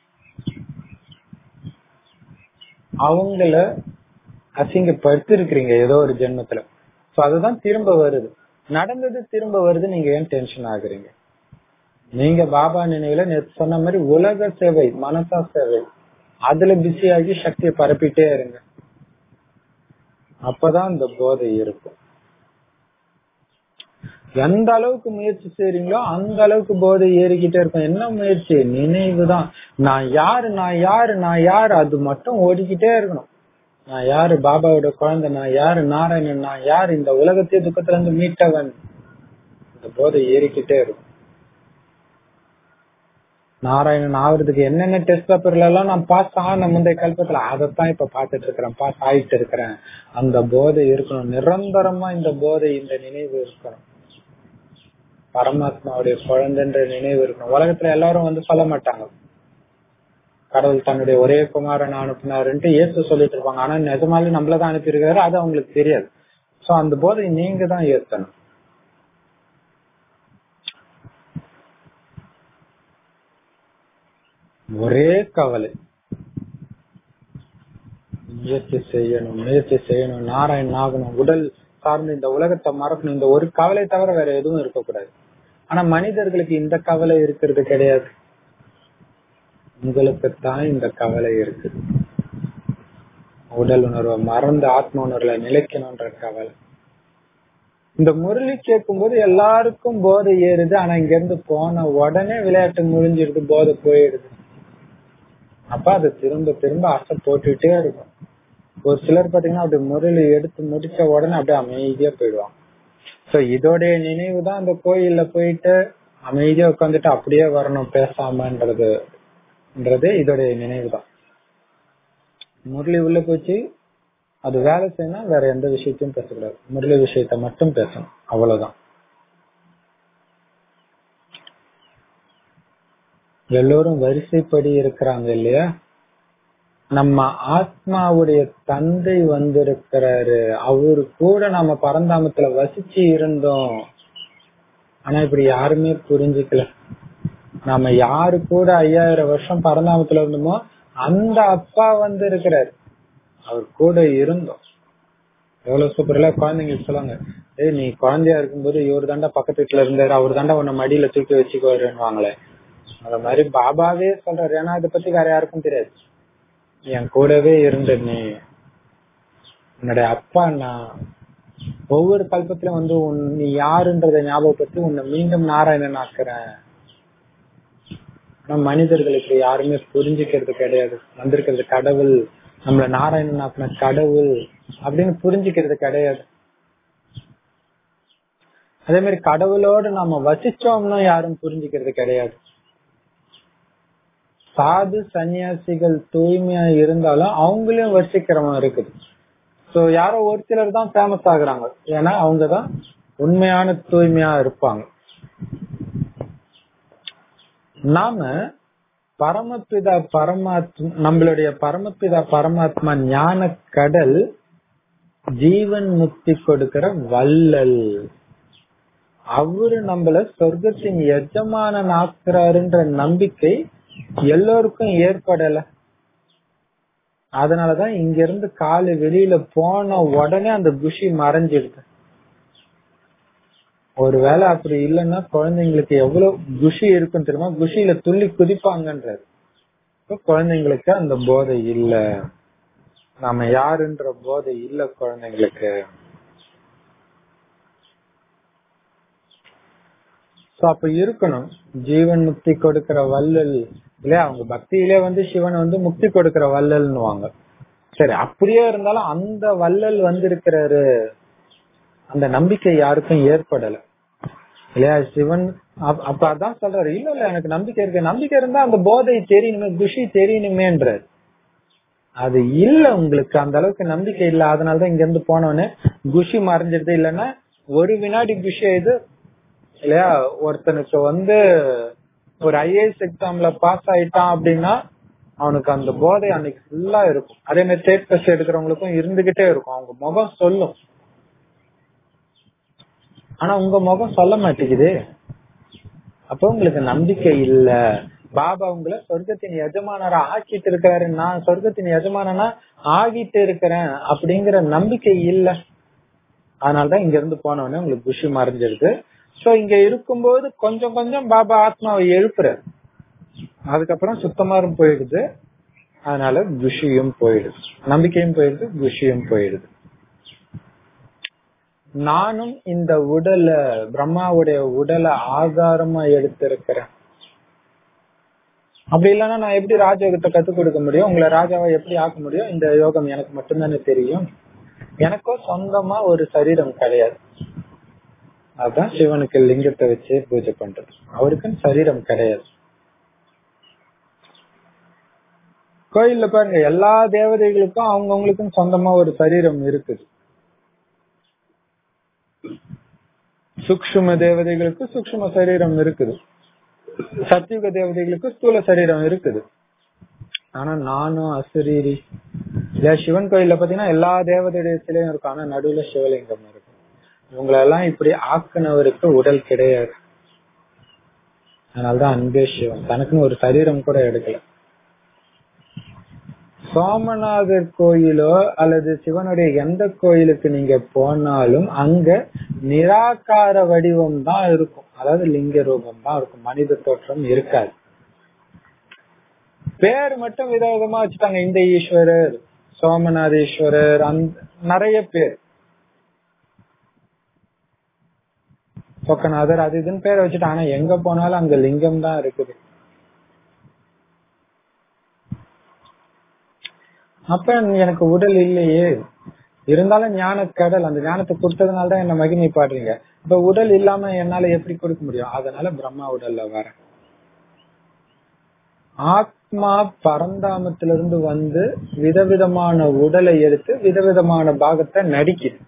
[SPEAKER 1] அவங்கள அசிங்கப்படுத்தி இருக்கிறீங்க ஏதோ ஒரு ஜென்மத்துல சோ அதுதான் திரும்ப வருது நடந்தது திரும்ப வருது நீங்க ஏன் டென்ஷன் ஆகுறீங்க நீங்க பாபா நினைவுல நேற்று சொன்ன மாதிரி உலக சேவை மனசா சேவை அதுல பிஸி ஆகி சக்தியை பரப்பிட்டே இருங்க அப்பதான் இந்த போதை இருக்கும் எந்த அளவுக்கு முயற்சி செய்றீங்களோ அந்த அளவுக்கு போதை ஏறிக்கிட்டே இருக்கும் என்ன முயற்சி நினைவு தான் நான் யாரு நான் யாரு நான் யாரு அது மட்டும் ஓடிக்கிட்டே இருக்கணும் நான் யாரு பாபாவோட குழந்தை நான் யாரு நாராயணன் நான் யாரு இந்த உலகத்தையே துக்கத்துல இருந்து மீட்டவன் இந்த போதை ஏறிக்கிட்டே இருக்கும் நாராயணன் ஆகுறதுக்கு என்னென்ன டெஸ்ட் பேப்பர்ல எல்லாம் நான் பாஸ் ஆன முந்தைய கல்பத்துல அதைத்தான் இப்ப பாத்துட்டு இருக்கிறேன் பாஸ் ஆயிட்டு இருக்கிறேன் அந்த போதை இருக்கணும் நிரந்தரமா இந்த போதை இந்த நினைவு இருக்கணும் பரமாத்மாவுடைய குழந்தைன்ற நினைவு இருக்கணும் உலகத்துல எல்லாரும் வந்து சொல்ல மாட்டாங்க கடவுள் தன்னுடைய ஒரே குமாரன் அனுப்புனாருன்ட்டு இயேசு சொல்லிட்டு இருப்பாங்க ஆனா நிஜமாலே நம்மளதான் அனுப்பியிருக்காரு அது அவங்களுக்கு தெரியாது சோ அந்த போதை நீங்க தான் ஏத்தணும் ஒரே கவலை முயற்சி செய்யணும் முயற்சி செய்யணும் நாராயணன் ஆகணும் உடல் சார்ந்து இந்த உலகத்தை மறக்கணும் இந்த ஒரு கவலை தவிர வேற எதுவும் இருக்கக்கூடாது ஆனா மனிதர்களுக்கு இந்த கவலை இருக்கிறது கிடையாது உங்களுக்கு தான் இந்த கவலை இருக்கு உடல் உணர்வை மறந்து ஆத்ம உணர்வுல நிலைக்கணும்ன்ற கவலை இந்த முரளி கேட்கும் போது எல்லாருக்கும் போதை ஏறுது ஆனா இங்க இருந்து போன உடனே விளையாட்டு முடிஞ்சிருது போதை போயிடுது அப்ப அது திரும்ப திரும்ப ஆசை போட்டுட்டே இருக்கும் ஒரு சிலர் பாத்தீங்கன்னா அப்படி முரளி எடுத்து முடிச்ச உடனே அப்படியே அமைதியா போயிடுவாங்க சோ இதோடைய நினைவு தான் அந்த கோயில்ல போயிட்டு அமைதியா உட்காந்துட்டு அப்படியே வரணும் பேசாமன்றது இதோடைய நினைவு தான் முரளி உள்ள போச்சு அது வேலை செய்யணும் வேற எந்த விஷயத்தையும் பேசக்கூடாது முரளி விஷயத்த மட்டும் பேசணும் அவ்வளவுதான் எல்லோரும் வரிசைப்படி இருக்கிறாங்க இல்லையா நம்ம ஆத்மாவுடைய தந்தை வந்திருக்கிறாரு அவரு கூட நம்ம பரந்தாமத்துல வசிச்சு இருந்தோம் ஆனா இப்படி யாருமே புரிஞ்சுக்கல நாம யாரு கூட ஐயாயிரம் வருஷம் பரந்தாமத்துல இருந்தோமோ அந்த அப்பா வந்து இருக்கிறாரு அவர் கூட இருந்தோம் எவ்வளவு சூப்பர்ல குழந்தைங்களுக்கு சொல்லுவாங்க ஏய் நீ குழந்தையா இருக்கும்போது இவர் தாண்டா பக்கத்து வீட்டுல இருந்தாரு அவர் தாண்டா உன்னை மடியில தூக்கி வச்சுக்குவாருன்னு அந்த மாதிரி பாபாவே சொல்றாரு ஏன்னா அதை பத்தி வேற யாருக்கும் தெரியாது என் கூடவே இருந்த நீ உன்னுடைய அப்பா நான் ஒவ்வொரு கல்பத்திலும் வந்து உன் நீ யாருன்றத ஞாபகப்படுத்தி உன்னை மீண்டும் நாராயணன் ஆக்குறேன் ஆனா மனிதர்களுக்கு யாருமே புரிஞ்சுக்கிறது கிடையாது வந்திருக்கிறது கடவுள் நம்மள நாராயணன் ஆத்ம கடவுள் அப்படின்னு புரிஞ்சுக்கிறது கிடையாது அதே மாதிரி கடவுளோடு நாம வசிச்சோம்னா யாரும் புரிஞ்சுக்கிறது கிடையாது சாது சன்னியாசிகள் தூய்மையா இருந்தாலும் அவங்களையும் வசிக்கிறவன் இருக்குது சோ யாரோ ஒரு சிலர் தான் ஃபேமஸ் ஆகுறாங்க ஏன்னா அவங்கதான் உண்மையான தூய்மையா இருப்பாங்க நாம பரமபிதா பரமாத்மா நம்மளுடைய பரமபிதா பரமாத்மா ஞான கடல் ஜீவன் முக்தி கொடுக்கிற வள்ளல் அவரு நம்மள சொர்க்கத்தின் எஜமானன் ஆக்குறாருன்ற நம்பிக்கை எல்லோருக்கும் ஏற்படல அதனாலதான் இங்க இருந்து காலு வெளியில போன உடனே அந்த குஷி மறைஞ்சிடுது ஒருவேளை அப்படி இல்லைன்னா குழந்தைங்களுக்கு எவ்வளவு குஷி இருக்கும் தெரியுமா குஷியில துள்ளி குதிப்பாங்கன்றது குழந்தைங்களுக்கு அந்த போதை இல்ல நாம யாருன்ற போதை இல்ல குழந்தைங்களுக்கு சோ அப்ப இருக்கணும் ஜீவன் முக்தி கொடுக்கிற வள்ளல் இல்லையா அவங்க பக்தியிலே வந்து சிவன் வந்து முக்தி கொடுக்கிற வள்ளல்னுவாங்க சரி அப்படியே இருந்தாலும் அந்த வள்ளல் வந்து இருக்கிறாரு அந்த நம்பிக்கை யாருக்கும் ஏற்படல இல்லையா சிவன் அப்ப அதான் சொல்றாரு இல்ல இல்ல எனக்கு நம்பிக்கை இருக்கு நம்பிக்கை இருந்தா அந்த போதை தெரியணுமே குஷி தெரியணுமேன்றாரு அது இல்ல உங்களுக்கு அந்த அளவுக்கு நம்பிக்கை இல்ல அதனாலதான் இங்க இருந்து போனவனே குஷி மறைஞ்சிருது இல்லைன்னா ஒரு வினாடி குஷி இது இல்லையா ஒருத்தனுக்கு வந்து ஒரு ஐஏஎஸ் எக்ஸாம்ல பாஸ் ஆயிட்டான் அப்படின்னா அவனுக்கு அந்த போதை அன்னைக்கு ஃபுல்லா இருக்கும் அதே மாதிரி ஸ்டேட் டெஸ்ட் எடுக்கிறவங்களுக்கும் இருந்துகிட்டே இருக்கும் அவங்க முகம் சொல்லும் ஆனா உங்க முகம் சொல்ல மாட்டேங்குது அப்போ உங்களுக்கு நம்பிக்கை இல்ல பாபா உங்களை சொர்க்கத்தின் எஜமானரா ஆக்கிட்டு இருக்கிறாரு நான் சொர்க்கத்தின் எஜமானனா ஆகிட்டு இருக்கிறேன் அப்படிங்கிற நம்பிக்கை இல்ல அதனாலதான் இங்க இருந்து போனவொடனே உங்களுக்கு குஷி மறைஞ்சிருது சோ இங்க இருக்கும்போது கொஞ்சம் கொஞ்சம் பாபா ஆத்மாவை எழுப்புறாரு அதுக்கப்புறம் சுத்தமாரும் போயிடுது அதனால குஷியும் போயிடுது நம்பிக்கையும் போயிடுது குஷியும் போயிடுது நானும் இந்த உடலை பிரம்மாவுடைய உடலை ஆதாரமா எடுத்திருக்கிறேன் அப்படி இல்லைன்னா நான் எப்படி ராஜயோகத்தை கத்துக் கொடுக்க முடியும் உங்களை ராஜாவை எப்படி ஆக்க முடியும் இந்த யோகம் எனக்கு மட்டும்தானே தெரியும் எனக்கோ சொந்தமா ஒரு சரீரம் கிடையாது அதான் சிவனுக்கு லிங்கத்தை வச்சு பூஜை பண்றது அவருக்குன்னு சரீரம் கிடையாது கோயில்ல பாருங்க எல்லா தேவதைகளுக்கும் அவங்கவுங்களுக்கும் சொந்தமா ஒரு சரீரம் இருக்குது சுக்ஷும தேவதைகளுக்கு சுக்ஷும சரீரம் இருக்குது சத்தியுக தேவதைகளுக்கு ஸ்தூல சரீரம் இருக்குது ஆனா நானும் அசுரீரி இல்ல சிவன் கோயில்ல பாத்தீங்கன்னா எல்லா தேவதையுடைய சிலையும் இருக்கும் ஆனா நடுவுல சிவலிங்கம் இருக்கும் இவங்களெல்லாம் இப்படி ஆக்குனவருக்கு உடல் கிடையாது அதனாலதான் அன்பே சிவன் தனக்குன்னு ஒரு சரீரம் கூட எடுக்கல சோமநாதர் கோயிலோ அல்லது சிவனுடைய எந்த கோயிலுக்கு நீங்க போனாலும் அங்க நிராகார வடிவம் தான் இருக்கும் அதாவது லிங்க ரூபம் தான் இருக்கும் மனித தோற்றம் இருக்காது பேர் மட்டும் விதவிதமா வச்சுட்டாங்க இந்த ஈஸ்வரர் சோமநாதீஸ்வரர் அந்த நிறைய பேர் சொக்கநாதர் அது இதுன்னு பேர் வச்சுட்டாங்க ஆனா எங்க போனாலும் அங்க லிங்கம் தான் இருக்குது அப்ப எனக்கு உடல் இல்லையே இருந்தாலும் ஞான கடல் அந்த ஞானத்தை கொடுத்ததுனால தான் என்ன மகிமை பாடுறீங்க இப்ப உடல் இல்லாம என்னால எப்படி கொடுக்க முடியும் அதனால பிரம்மா உடல்ல வர ஆத்மா பரந்தாமத்திலிருந்து வந்து விதவிதமான உடலை எடுத்து விதவிதமான பாகத்தை நடிக்குது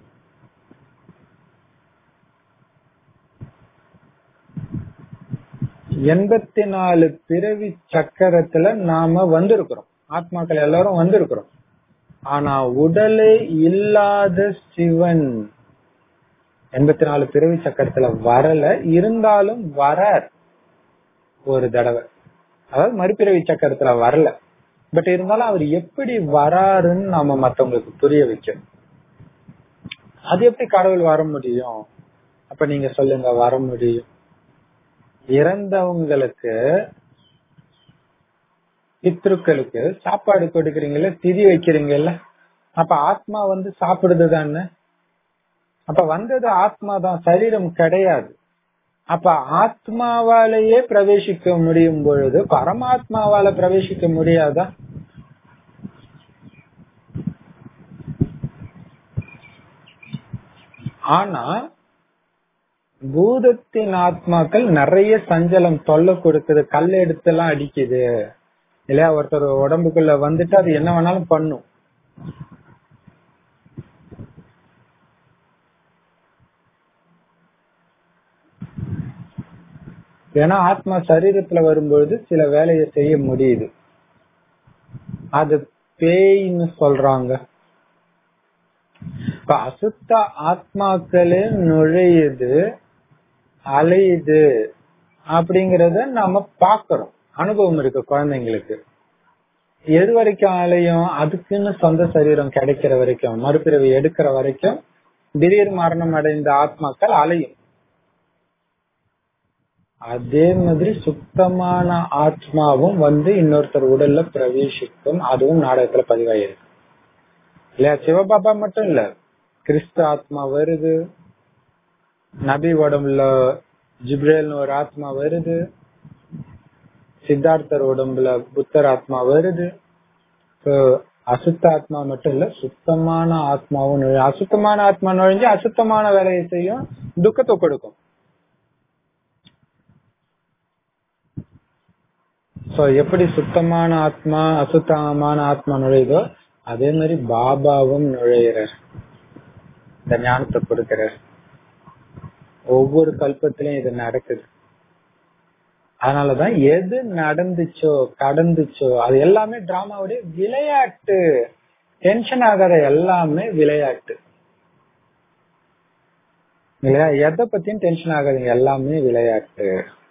[SPEAKER 1] எண்பத்தி நாலு பிறவி சக்கரத்துல நாம வந்திருக்கிறோம் ஆத்மாக்கள் எல்லாரும் வந்திருக்கிறோம் ஆனா உடலே இல்லாத சிவன் எண்பத்தி நாலு பிறவி சக்கரத்துல வரல இருந்தாலும் வரார் ஒரு தடவை அதாவது மறுபிறவி சக்கரத்துல வரல பட் இருந்தாலும் அவர் எப்படி வராருன்னு நாம மத்தவங்களுக்கு புரிய வைக்கணும் அது எப்படி கடவுள் வர முடியும் அப்ப நீங்க சொல்லுங்க வர முடியும் இறந்தவங்களுக்கு பித்ருக்களுக்கு சாப்பாடு கொடுக்கறீங்கல்ல திதி வைக்கிறீங்கல்ல அப்ப ஆத்மா வந்து சாப்பிடுது தானே அப்ப வந்தது ஆத்மா தான் சரீரம் கிடையாது அப்ப ஆத்மாவாலேயே பிரவேசிக்க முடியும் பொழுது பரமாத்மாவால பிரவேசிக்க முடியாதா ஆனா பூதத்தின் ஆத்மாக்கள் நிறைய சஞ்சலம் தொல்லை கொடுக்குது கல் எடுத்து எல்லாம் அடிக்குது இல்லையா ஒருத்தர் உடம்புக்குள்ள வந்துட்டு அது என்ன வேணாலும் பண்ணும் ஏன்னா ஆத்மா சரீரத்துல வரும்பொழுது சில வேலையை செய்ய முடியுது அது பேய்ன்னு சொல்றாங்க இப்ப அசுத்த ஆத்மாக்களே நுழையுது அலையுது அப்படிங்கறத நாம பாக்குறோம் அனுபவம் இருக்கு குழந்தைங்களுக்கு எது வரைக்கும் அலையும் அதுக்குன்னு சொந்த சரீரம் கிடைக்கிற வரைக்கும் மறுபிறவி எடுக்கிற வரைக்கும் திடீர் மரணம் அடைந்த ஆத்மாக்கள் அலையும் அதே மாதிரி சுத்தமான ஆத்மாவும் வந்து இன்னொருத்தர் உடல்ல பிரவேசிக்கும் அதுவும் நாடகத்துல பதிவாயிருக்கு இல்லையா சிவபாபா மட்டும் இல்ல கிறிஸ்து ஆத்மா வருது நபி உடம்புல ஜிப்ரேல்னு ஒரு ஆத்மா வருது சித்தார்த்தர் உடம்புல புத்தர் ஆத்மா வருது அசுத்த ஆத்மா மட்டும் இல்ல சுத்தமான ஆத்மாவும் நுழையும் அசுத்தமான ஆத்மா நுழைஞ்சு அசுத்தமான வேலையை செய்யும் துக்கத்தை கொடுக்கும் சோ எப்படி சுத்தமான ஆத்மா அசுத்தமான ஆத்மா நுழையுதோ அதே மாதிரி பாபாவும் நுழையிறார் இந்த ஞானத்தை கொடுக்கிறார் ஒவ்வொரு கல்பத்திலயும் இது நடக்குது அதனாலதான் எது நடந்துச்சோ கடந்துச்சோ அது எல்லாமே டிராமாவுடைய விளையாட்டு டென்ஷன் ஆகாத எல்லாமே விளையாட்டு இல்லையா எதை பத்தியும் டென்ஷன் ஆகாதீங்க எல்லாமே விளையாட்டு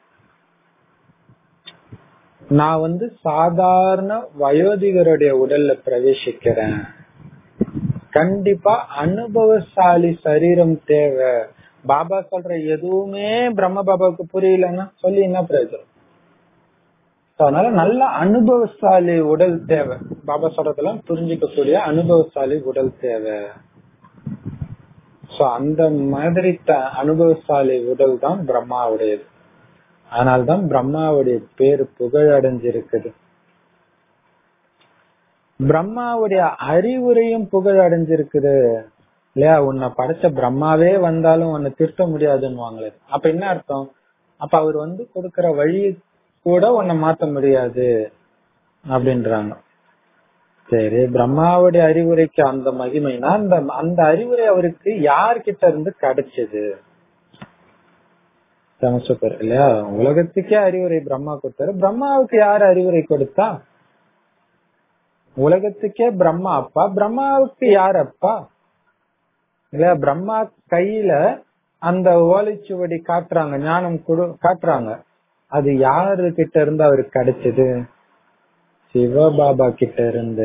[SPEAKER 1] நான் வந்து சாதாரண வயோதிகருடைய உடல்ல பிரவேசிக்கிறேன் கண்டிப்பா அனுபவசாலி சரீரம் தேவை பாபா சொல்ற எதுவுமே பிரம்ம பாபாவுக்கு புரியலன்னா சொல்லி என்ன பிரயோஜனம் அதனால நல்ல அனுபவசாலி உடல் தேவை பாபா சொல்றதெல்லாம் புரிஞ்சிக்கக்கூடிய அனுபவசாலி உடல் தேவை சோ அந்த மாதிரி அனுபவசாலி உடல் தான் பிரம்மாவுடையது அதனால்தான் பிரம்மாவுடைய பேர் புகழடைஞ்சிருக்குது பிரம்மாவுடைய அறிவுரையும் புகழடைஞ்சிருக்குது இல்லையா உன்னை படைச்ச பிரம்மாவே வந்தாலும் உன்னை திருத்த முடியாதுன்னு அப்ப என்ன அர்த்தம் அப்ப அவர் வந்து கொடுக்கற வழி கூட உன்னை மாத்த முடியாது அப்படின்றாங்க சரி பிரம்மாவுடைய அறிவுரைக்கு அந்த மகிமைனா அந்த அந்த அறிவுரை அவருக்கு யார்கிட்ட இருந்து கிடைச்சது சமஸ்கர் இல்லையா உலகத்துக்கே அறிவுரை பிரம்மா கொடுத்தாரு பிரம்மாவுக்கு யார் அறிவுரை கொடுத்தா உலகத்துக்கே பிரம்மா அப்பா பிரம்மாவுக்கு யார் அப்பா இல்லையா பிரம்மா கையில அந்த ஓலைச்சுவடி காட்டுறாங்க ஞானம் கொடு காட்டுறாங்க அது யாரு கிட்ட இருந்து அவருக்கு கிடைச்சது சிவபாபா கிட்ட இருந்து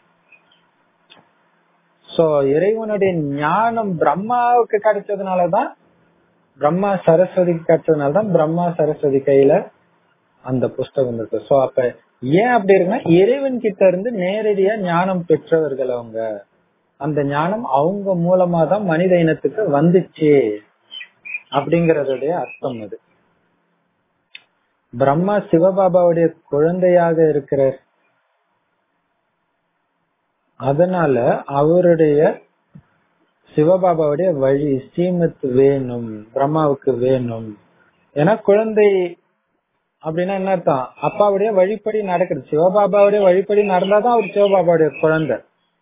[SPEAKER 1] சோ இறைவனுடைய ஞானம் பிரம்மாவுக்கு கிடைச்சதுனாலதான் பிரம்மா சரஸ்வதிக்கு கிடைச்சதுனாலதான் பிரம்மா சரஸ்வதி கையில அந்த புஸ்தகம் இருக்கு சோ அப்ப ஏன் அப்படி இருக்குன்னா இறைவன் கிட்ட இருந்து நேரடியா ஞானம் பெற்றவர்கள் அவங்க அந்த ஞானம் அவங்க மூலமா தான் மனித இனத்துக்கு வந்துச்சு அப்படிங்கறதுடைய அர்த்தம் அது பிரம்மா சிவபாபாவுடைய குழந்தையாக இருக்கிறார் அதனால அவருடைய சிவபாபாவுடைய வழி ஸ்ரீமத் வேணும் பிரம்மாவுக்கு வேணும் ஏன்னா குழந்தை அப்படின்னா என்ன அர்த்தம் அப்பாவுடைய வழிப்படி நடக்குது சிவபாபாவுடைய வழிப்படி நடந்தாதான் அவர் சிவபாபாவுடைய குழந்தை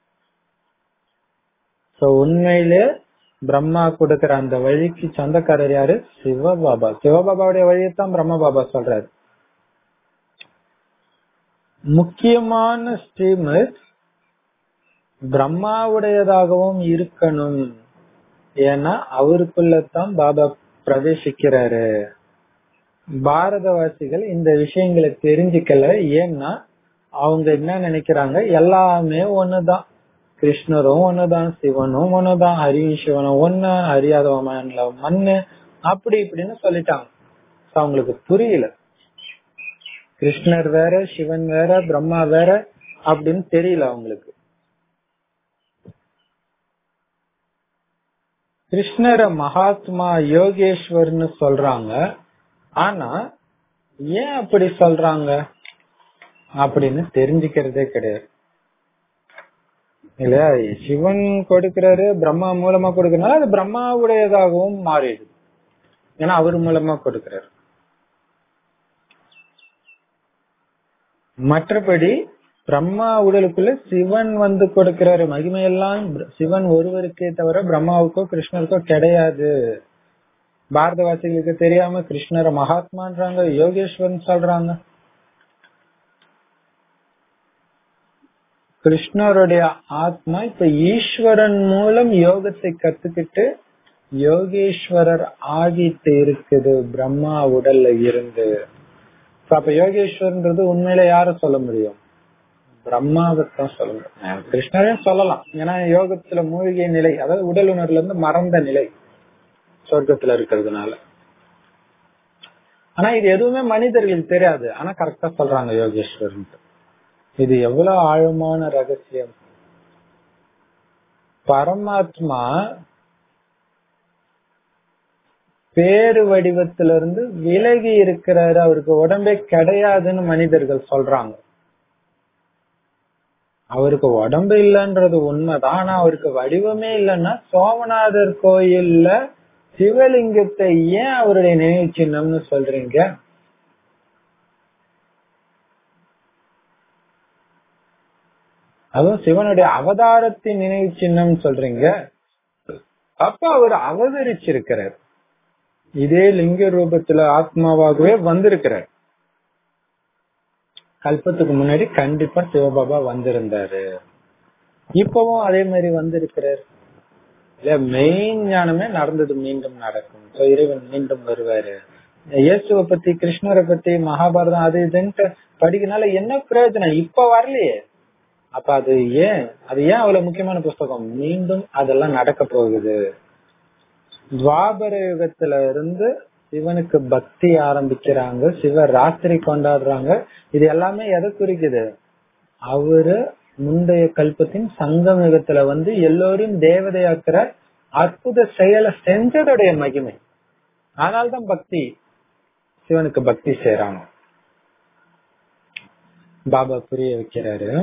[SPEAKER 1] சோ உண்மையிலே பிரம்மா கொடுக்கிற அந்த வழிக்கு சொந்தக்காரர் யாரு சிவபாபா சிவபாபாவுடைய வழியைத்தான் பிரம்ம பாபா சொல்றாரு முக்கியமான ஸ்ரீமத் பிரம்மாவுடையதாகவும் இருக்கணும் ஏன்னா அவருக்குள்ளதான் பாபா பிரவேசிக்கிறாரு பாரதவாசிகள் இந்த விஷயங்களை தெரிஞ்சுக்கல ஏன்னா அவங்க என்ன நினைக்கிறாங்க எல்லாமே ஒண்ணுதான் கிருஷ்ணரும் ஒண்ணுதான் சிவனும் ஒண்ணுதான் ஹரியும் சிவனும் ஒண்ணு அறியாதவன் மண்ணு அப்படி இப்படின்னு சொல்லிட்டாங்க அவங்களுக்கு புரியல கிருஷ்ணர் வேற சிவன் வேற பிரம்மா வேற அப்படின்னு தெரியல அவங்களுக்கு கிருஷ்ணர மகாத்மா யோகேஸ்வர்னு சொல்றாங்க ஆனா ஏன் அப்படி சொல்றாங்க அப்படின்னு தெரிஞ்சுக்கிறதே கிடையாது இல்லையா சிவன் கொடுக்கிறாரு பிரம்மா மூலமா கொடுக்கறனால அது பிரம்மாவுடையதாகவும் மாறிடுது ஏன்னா அவர் மூலமா கொடுக்கிறாரு மற்றபடி பிரம்மா உடலுக்குள்ள சிவன் வந்து கொடுக்கிறாரு மகிமையெல்லாம் சிவன் ஒருவருக்கே தவிர பிரம்மாவுக்கோ கிருஷ்ணருக்கோ கிடையாது பாரதவாசிகளுக்கு தெரியாம கிருஷ்ணரை மகாத்மான்றாங்க யோகேஸ்வரன் சொல்றாங்க கிருஷ்ணருடைய ஆத்மா இப்ப ஈஸ்வரன் மூலம் யோகத்தை கத்துக்கிட்டு யோகேஸ்வரர் ஆகிட்டு இருக்குது பிரம்மா உடல்ல இருந்து அப்ப யோகேஸ்வரன்றது உண்மையில யார சொல்ல முடியும் பிரம்மாவைத்தான் சொல்ல முடியும் கிருஷ்ணரையும் சொல்லலாம் ஏன்னா யோகத்துல மூழ்கிய நிலை அதாவது உடல் உணர்வுல இருந்து மறந்த நிலை சொர்க்கத்துல இருக்கிறதுனால ஆனா இது எதுவுமே மனிதர்களுக்கு தெரியாது ஆனா கரெக்டா சொல்றாங்க யோகேஸ்வரன் இது எவ்வளவு ஆழமான ரகசியம் பரமாத்மா பேரு வடிவத்திலிருந்து விலகி இருக்கிறாரு அவருக்கு உடம்பே கிடையாதுன்னு மனிதர்கள் சொல்றாங்க அவருக்கு உடம்பு இல்லைன்றது உண்மைதான் ஆனா அவருக்கு வடிவமே இல்லைன்னா சோமநாதர் கோயில்ல சிவலிங்கத்தை ஏன் அவருடைய நினைவு சின்னம்னு சொல்றீங்க அதுவும் சிவனுடைய அவதாரத்தின் நினைவு சின்னம் சொல்றீங்க அப்ப அவர் அவதரிச்சிருக்கிறார் இதே லிங்க ரூபத்துல ஆத்மாவாகவே வந்திருக்கிறார் கல்பத்துக்கு முன்னாடி கண்டிப்பா சிவபாபா வந்திருந்தாரு இப்பவும் அதே மாதிரி வந்திருக்கிறார் இல்ல மெயின் ஞானமே நடந்தது மீண்டும் நடக்கும் So, இறைவன் மீண்டும் வருவாரு இயேசுவை பத்தி கிருஷ்ணரை பத்தி மகாபாரதம் அது இதுன்ட்டு படிக்கனால என்ன பிரயோஜனம் இப்ப வரலையே அப்ப அது ஏன் அது ஏன் அவ்வளவு முக்கியமான புஸ்தகம் மீண்டும் அதெல்லாம் நடக்க போகுது துவாபர யுகத்துல இருந்து சிவனுக்கு பக்தி ஆரம்பிக்கிறாங்க சிவ ராத்திரி கொண்டாடுறாங்க இது எல்லாமே எதை குறிக்குது அவரு முந்தைய கல்பத்தின் சங்கம் யுகத்துல வந்து எல்லோரையும் தேவதையாக்குற அற்புத செயலை செஞ்சதுடைய மகிமை ஆனால்தான் பக்தி சிவனுக்கு பக்தி செய்யறாங்க பாபா புரிய வைக்கிறாரு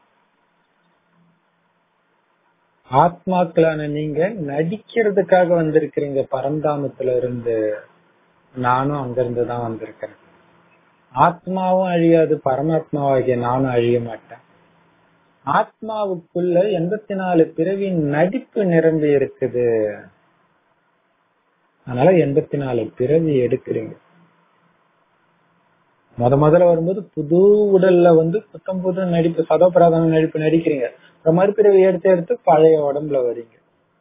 [SPEAKER 1] ஆத்மாக்களான நீங்க நடிக்கிறதுக்காக வந்திருக்கிறீங்க பரந்தாமத்துல இருந்து நானும் அங்கிருந்து தான் வந்திருக்கிறேன் ஆத்மாவும் அழியாது பரமாத்மாவாகிய நானும் அழிய மாட்டேன் ஆத்மாவுக்குள்ள எண்பத்தி நாலு பிறவின் நடிப்பு நிரம்பி இருக்குது அதனால எண்பத்தி நாலு பிறவி எடுக்கிறீங்க முத முதல்ல வரும்போது புது உடல்ல வந்து புத்தம் புது நடிப்பு சதோபிராதன நடிப்பு நடிக்கிறீங்க அப்புறம் மறுபிறவி எடுத்து எடுத்து பழைய உடம்புல வரீங்க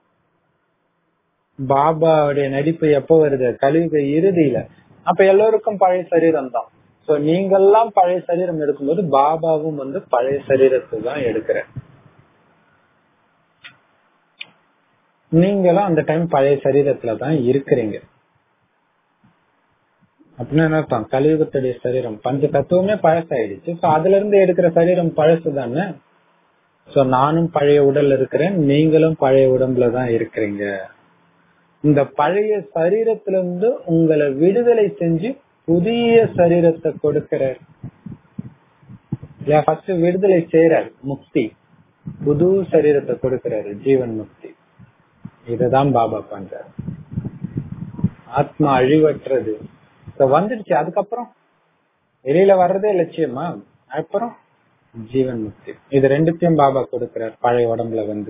[SPEAKER 1] பாபாவுடைய நடிப்பு எப்ப வருது கலியுக இறுதியில அப்ப எல்லோருக்கும் பழைய சரீரம் தான் சோ நீங்கெல்லாம் பழைய சரீரம் எடுக்கும்போது பாபாவும் வந்து பழைய சரீரத்தை தான் எடுக்கிற நீங்களும் அந்த டைம் பழைய சரீரத்துல தான் இருக்கிறீங்க அப்படின்னு என்ன அர்த்தம் கலியுகத்துடைய சரீரம் பஞ்ச தத்துவமே பழசாயிடுச்சு சோ அதுல இருந்து எடுக்கிற சரீரம் பழசு தானே சோ நானும் பழைய உடல்ல இருக்கிறேன் நீங்களும் பழைய உடம்புல தான் இருக்கிறீங்க இந்த பழைய சரீரத்திலிருந்து உங்களை விடுதலை செஞ்சு புதிய சரீரத்தை கொடுக்கிறார் ஃபர்ஸ்ட் விடுதலை செய்யறார் முக்தி புது சரீரத்தை கொடுக்கிறாரு ஜீவன் முக்தி இததான் பாபா பண்றாரு ஆத்மா அழிவற்றது வந்துடுச்சு அதுக்கப்புறம் வெளியில வர்றதே லட்சியமா அப்புறம் ஜீவன் முக்தி இது ரெண்டுத்தையும் பாபா கொடுக்கிறார் பழைய உடம்புல வந்து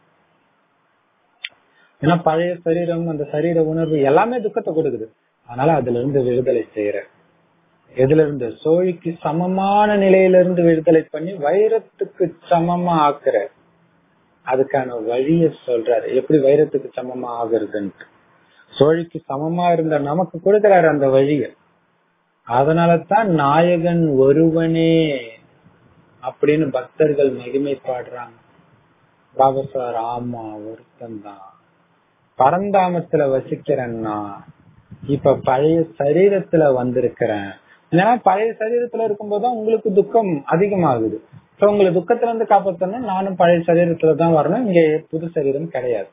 [SPEAKER 1] ஏன்னா பழைய சரீரம் அந்த சரீர உணர்வு எல்லாமே துக்கத்தை கொடுக்குது அதனால அதுல இருந்து விடுதலை செய்யற எதுல இருந்து சோழிக்கு சமமான நிலையிலிருந்து விடுதலை பண்ணி வைரத்துக்கு சமமா ஆக்குற அதுக்கான வழிய சொல்றாரு எப்படி வைரத்துக்கு சமமா ஆகுறதுன்ட்டு சோழிக்கு சமமா இருந்த நமக்கு கொடுக்கிறாரு அந்த வழிய அதனாலதான் நாயகன் ஒருவனே அப்படின்னு பக்தர்கள் மகிமை பாடுறாங்க பாபா சார் ஆமா ஒருத்தன் தான் பரந்தாமத்துல வசிக்கிறேன்னா இப்ப பழைய சரீரத்துல வந்திருக்கிறேன் ஏன்னா பழைய சரீரத்துல இருக்கும்போதுதான் உங்களுக்கு துக்கம் அதிகமாகுது சோ உங்களை துக்கத்துல இருந்து காப்பாத்தணும் நானும் பழைய சரீரத்துல தான் வரணும் இங்க புது சரீரம் கிடையாது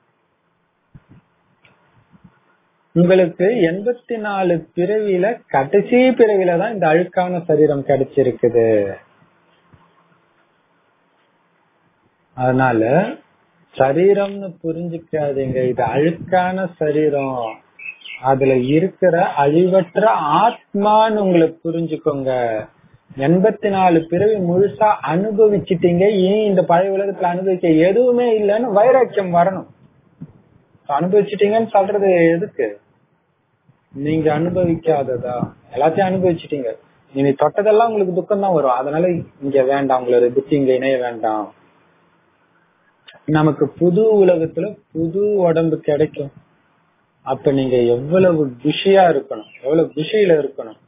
[SPEAKER 1] உங்களுக்கு எண்பத்தி நாலு பிறவியில கடைசி பிறவில தான் இந்த அழுக்கான சரீரம் கிடைச்சிருக்குது அதனால சரீரம்னு புரிஞ்சுக்காதீங்க இது அழுக்கான சரீரம் அதுல இருக்கிற அழிவற்ற ஆத்மான்னு உங்களை புரிஞ்சுக்கோங்க எண்பத்தி நாலு பிறவி முழுசா அனுபவிச்சிட்டீங்க இனி இந்த பழைய உலகத்துல அனுபவிக்க எதுவுமே இல்லைன்னு வைராக்கியம் வரணும் அனுபவிச்சிட்டீங்கன்னு சொல்றது எதுக்கு நீங்க அனுபவிக்காததா எல்லாத்தையும் அனுபவிச்சிட்டீங்க இனி தொட்டதெல்லாம் உங்களுக்கு துக்கம் தான் வரும் அதனால இங்க வேண்டாம் உங்களோட புத்தி இங்க இணைய வேண்டாம் நமக்கு புது உலகத்துல புது உடம்பு கிடைக்கும் அப்ப நீங்க எவ்வளவு குஷியா இருக்கணும் எவ்வளவு குஷியில இருக்கணும்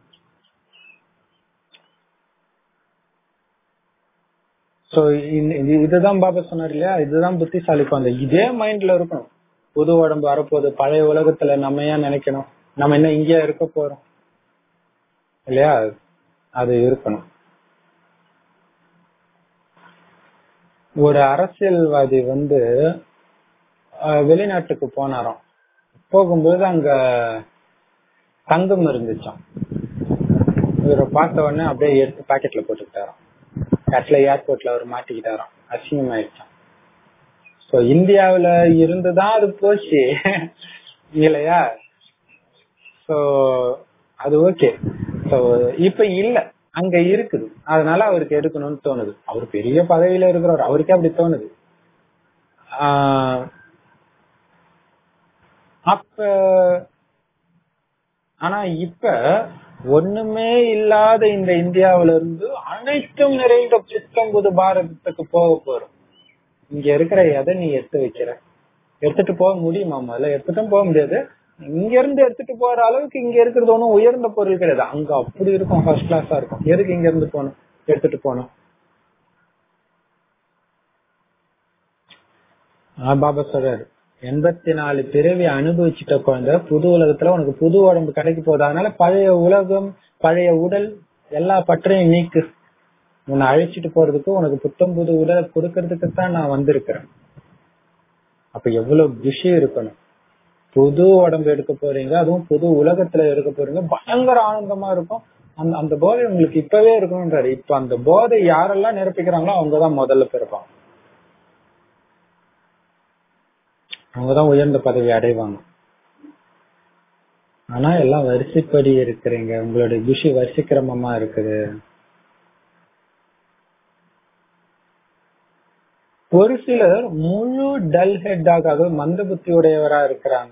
[SPEAKER 1] சோ இதுதான் பாபா சொன்னார் இல்லையா இதுதான் புத்திசாலிக்கும் அந்த இதே மைண்ட்ல இருக்கணும் புது உடம்பு வரப்போகுது பழைய உலகத்துல நம்ம ஏன் நினைக்கணும் நம்ம என்ன இங்கேயா இருக்க போறோம் இல்லையா அது இருக்கணும் ஒரு அரசியல்வாதி வந்து வெளிநாட்டுக்கு போனாராம் போகும்போது அங்க தங்கம் இருந்துச்சாம் இவரை பார்த்த உடனே அப்படியே எடுத்து பாக்கெட்ல போட்டுக்கிட்டாராம் கட்ல ஏர்போர்ட்ல அவர் மாட்டிக்கிட்டாராம் அசிங்கம் ஆயிடுச்சான் சோ இந்தியாவுல இருந்துதான் அது போச்சு இல்லையா சோ அது ஓகே சோ இப்ப இல்ல அங்க இருக்குது அதனால அவருக்கு எடுக்கணும்னு தோணுது அவர் பெரிய பதவியில இருக்கிறவர் அவருக்கே அப்படி தோணுது அப்ப ஆனா இப்ப ஒண்ணுமே இல்லாத இந்த இந்தியாவில இருந்து அனைத்தும் நிறைந்த புத்தம் புது பாரதத்துக்கு போக போறோம் இங்க இருக்கிற எதை நீ எடுத்து வைக்கிற எடுத்துட்டு போக முடியுமா முதல்ல எடுத்துட்டும் போக முடியாது இங்க இருந்து எடுத்துட்டு போற அளவுக்கு இங்க இருக்கிறது ஒன்றும் உயர்ந்த பொருள் கிடையாது அங்க அப்படி இருக்கும் ஃபர்ஸ்ட் கிளாஸா இருக்கும் எதுக்கு இங்க இருந்து போகணும் எடுத்துட்டு போகணும் பாபா சொல்றாரு எண்பத்தி நாலு பிறவி அனுபவிச்சுட்ட குழந்தை புது உலகத்துல உனக்கு புது உடம்பு கிடைக்க போகுது அதனால பழைய உலகம் பழைய உடல் எல்லா பற்றையும் நீக்கு உன்னை அழைச்சிட்டு போறதுக்கு உனக்கு புத்தம் புது உடலை கொடுக்கறதுக்கு தான் நான் வந்திருக்கிறேன் அப்ப எவ்வளவு குஷி இருக்கணும் புது உடம்பு எடுக்க போறீங்க அதுவும் புது உலகத்துல எடுக்க போறீங்க பயங்கர ஆனந்தமா இருக்கும் அந்த அந்த போதை உங்களுக்கு இப்பவே இருக்கணும்ன்றாரு இப்ப அந்த போதை யாரெல்லாம் நிரப்பிக்கிறாங்களோ அவங்கதான் முதல்ல பிறப்பாங்க அவங்கதான் உயர்ந்த பதவி அடைவாங்க ஆனா எல்லாம் வரிசைப்படி இருக்கிறீங்க உங்களுடைய குஷி வரிசைக்கிரமமா இருக்குது ஒரு சிலர் முழு டல் ஹெட்டாக மந்த புத்தி உடையவரா இருக்கிறாங்க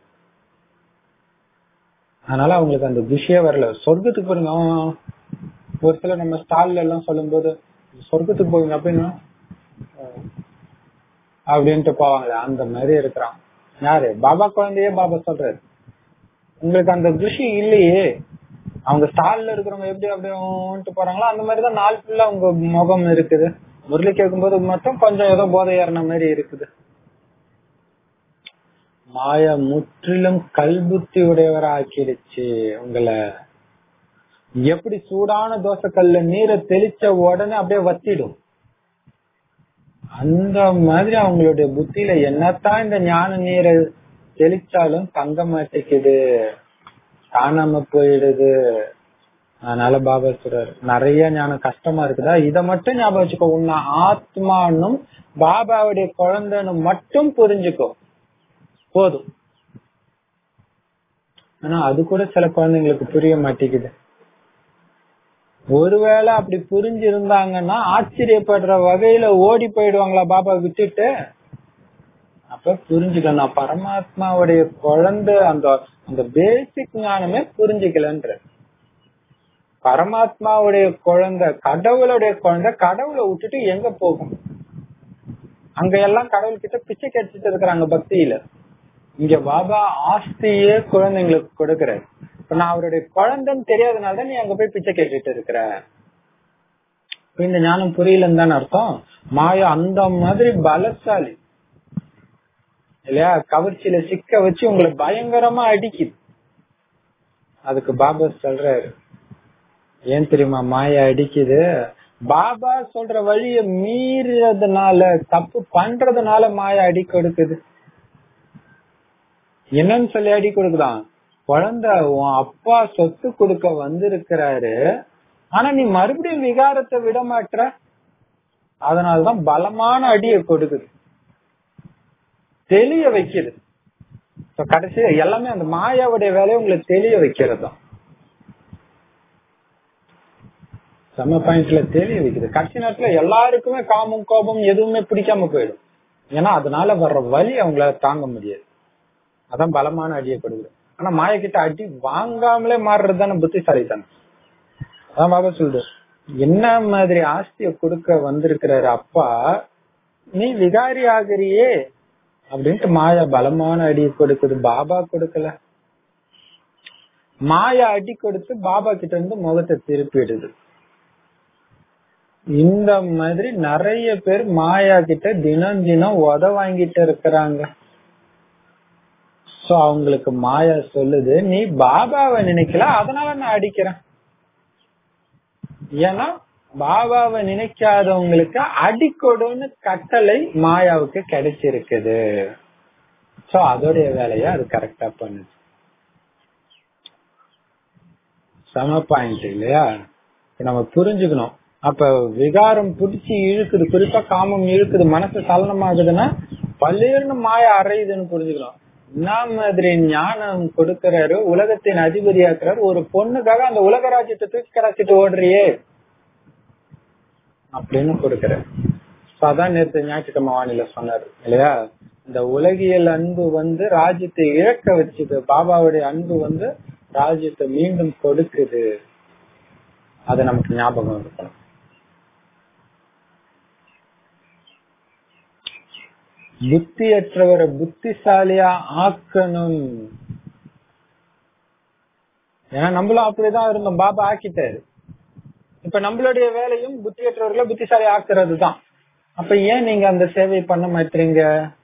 [SPEAKER 1] அதனால அவங்களுக்கு அந்த குஷியே வரல சொர்க்கத்துக்கு போறீங்க ஒரு சிலர் நம்ம ஸ்டால்ல எல்லாம் சொல்லும் போது சொர்க்கத்துக்கு போவீங்க அப்படின்னா அப்படின்ட்டு போவாங்களே அந்த மாதிரி இருக்கிறான் யாரு பாபா குழந்தையே பாபா சொல்றாரு உங்களுக்கு அந்த குஷி இல்லையே அவங்க ஸ்டால்ல இருக்கிறவங்க எப்படி அப்படின்ட்டு போறாங்களோ அந்த மாதிரிதான் நாள் ஃபுல்லா உங்க முகம் இருக்குது முரளி கேட்கும்போது மட்டும் கொஞ்சம் ஏதோ போதை ஏறின மாதிரி இருக்குது மாய முற்றிலும் கல்புத்தி உடையவரா ஆக்கிடுச்சு உங்களை எப்படி சூடான தோசைக்கல்ல நீரை தெளிச்ச உடனே அப்படியே வத்திடும் அந்த மாதிரி அவங்களுடைய புத்தியில என்னத்தான் இந்த ஞான நீரை தெளிச்சாலும் தங்க மாட்டேங்குது காணாம போயிடுது அதனால பாபா சொல்றாரு நிறைய ஞானம் கஷ்டமா இருக்குதா இத மட்டும் ஞாபகம் வச்சுக்கோ உன்னை ஆத்மானும் பாபாவுடைய குழந்தைன்னு மட்டும் புரிஞ்சுக்கோ போதும் ஆனா அது கூட சில குழந்தைங்களுக்கு புரிய மாட்டேங்குது ஒருவேளை அப்படி புரிஞ்சிருந்தாங்கன்னா ஆச்சரியப்படுற வகையில ஓடி போயிடுவாங்களா பாபா விட்டுட்டு அப்ப புரிஞ்சுக்கணும் பரமாத்மாவுடைய குழந்தை அந்த அந்த பேசிக் ஞானமே புரிஞ்சுக்கலன்ற பரமாத்மாவுடைய குழந்தை கடவுளுடைய குழந்தை கடவுளை விட்டுட்டு எங்க போகும் அங்க எல்லாம் கடவுள் கிட்ட பிச்சை கடிச்சிட்டு இருக்கிறாங்க பக்தியில இங்க பாபா ஆஸ்தியே குழந்தைங்களுக்கு கொடுக்கறாரு இப்ப நான் அவருடைய குழந்தைன்னு தெரியாதனால நீ அங்க போய் பிச்சை கேட்டுட்டு இருக்கிற இந்த ஞானம் புரியலன்னு தானே அர்த்தம் மாயா அந்த மாதிரி பலசாலி இல்லையா கவர்ச்சியில சிக்க வச்சு உங்களை பயங்கரமா அடிக்குது அதுக்கு பாபா சொல்றாரு ஏன் தெரியுமா மாயா அடிக்குது பாபா சொல்ற வழிய மீறதுனால தப்பு பண்றதுனால மாயா அடி கொடுக்குது என்னன்னு சொல்லி அடி கொடுக்குதான் குழந்தை உன் அப்பா சொத்து கொடுக்க வந்திருக்கிறாரு ஆனா நீ மறுபடியும் விகாரத்தை விட மாட்ட அதனாலதான் பலமான அடியை கொடுக்குது தெளிய வைக்குது இப்ப கடைசி எல்லாமே அந்த மாயாவுடைய வேலையை உங்களுக்கு தெளிய வைக்கிறது தான் செம்ம பாயிண்ட்ல தெளிய வைக்குது கடைசி நேரத்துல எல்லாருக்குமே காமம் கோபம் எதுவுமே பிடிக்காம போயிடும் ஏன்னா அதனால வர்ற வலி அவங்களால தாங்க முடியாது அதான் பலமான அடியை கொடுக்குது ஆனா மாய கிட்ட அடி வாங்காமலே மாறுறது தானே புத்திசாலித்தனம் அதான் பாபா சொல்றது என்ன மாதிரி ஆஸ்திய கொடுக்க வந்திருக்கிறாரு அப்பா நீ விகாரி ஆகிறியே அப்படின்ட்டு மாயா பலமான அடி கொடுக்குது பாபா கொடுக்கல மாயா அடி கொடுத்து பாபா கிட்ட இருந்து முகத்தை திருப்பிடுது இந்த மாதிரி நிறைய பேர் மாயா கிட்ட தினம் தினம் உத வாங்கிட்டு இருக்கிறாங்க சோ அவங்களுக்கு மாயா சொல்லுது நீ பாபாவை நினைக்கல அதனால நான் அடிக்கிறேன் ஏன்னா பாபாவை நினைக்காதவங்களுக்கு அடிக்கொடுன்னு கட்டளை மாயாவுக்கு கிடைச்சிருக்குது சோ அதோடைய வேலைய அது கரெக்டா பண்ணுது சம பாயிண்ட் இல்லையா நம்ம புரிஞ்சுக்கணும் அப்ப விகாரம் பிடிச்சி இழுக்குது குறிப்பா காமம் இழுக்குது மனசு சலனமாகுதுன்னா பல்வேறு மாய அறையுதுன்னு புரிஞ்சுக்கணும் என்ன மாதிரி ஞானம் கொடுக்கிறாரு உலகத்தின் அதிபதியாக்குறாரு ஒரு பொண்ணுக்காக அந்த உலக ராஜ்யத்தை தூக்கி கடாச்சிட்டு ஓடுறியே அப்படின்னு கொடுக்கிறார் அதான் நேற்று ஞாயிற்றுக்கிழமை வானில சொன்னாரு இல்லையா இந்த உலகியல் அன்பு வந்து ராஜ்யத்தை இழக்க வச்சுது பாபாவுடைய அன்பு வந்து ராஜ்யத்தை மீண்டும் கொடுக்குது அது நமக்கு ஞாபகம் இருக்கணும் புத்தியற்றவரை புத்திசாலியா ஆக்கணும் ஏன்னா நம்மளும் அப்படிதான் இருந்தோம் பாபா ஆக்கிட்டாரு இப்ப நம்மளுடைய வேலையும் புத்தியற்றவர்களை புத்திசாலி ஆக்குறது தான் அப்ப ஏன் நீங்க அந்த சேவை பண்ண மாட்டீங்க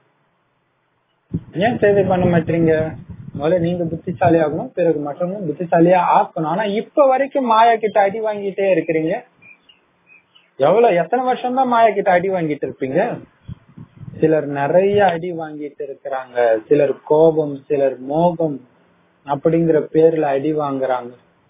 [SPEAKER 1] ஏன் சேவை பண்ண மாட்டீங்க முதல்ல நீங்க புத்திசாலி ஆகணும் பிறகு மற்றவங்க புத்திசாலியா ஆக்கணும் ஆனா இப்ப வரைக்கும் மாயா கிட்ட அடி வாங்கிட்டே இருக்கிறீங்க எவ்வளவு எத்தனை வருஷம் தான் மாயா கிட்ட அடி வாங்கிட்டு இருப்பீங்க சிலர் நிறைய அடி வாங்கிட்டு இருக்கிறாங்க சிலர் கோபம் சிலர் மோகம் அப்படிங்கிற பேர்ல அடி வாங்குறாங்க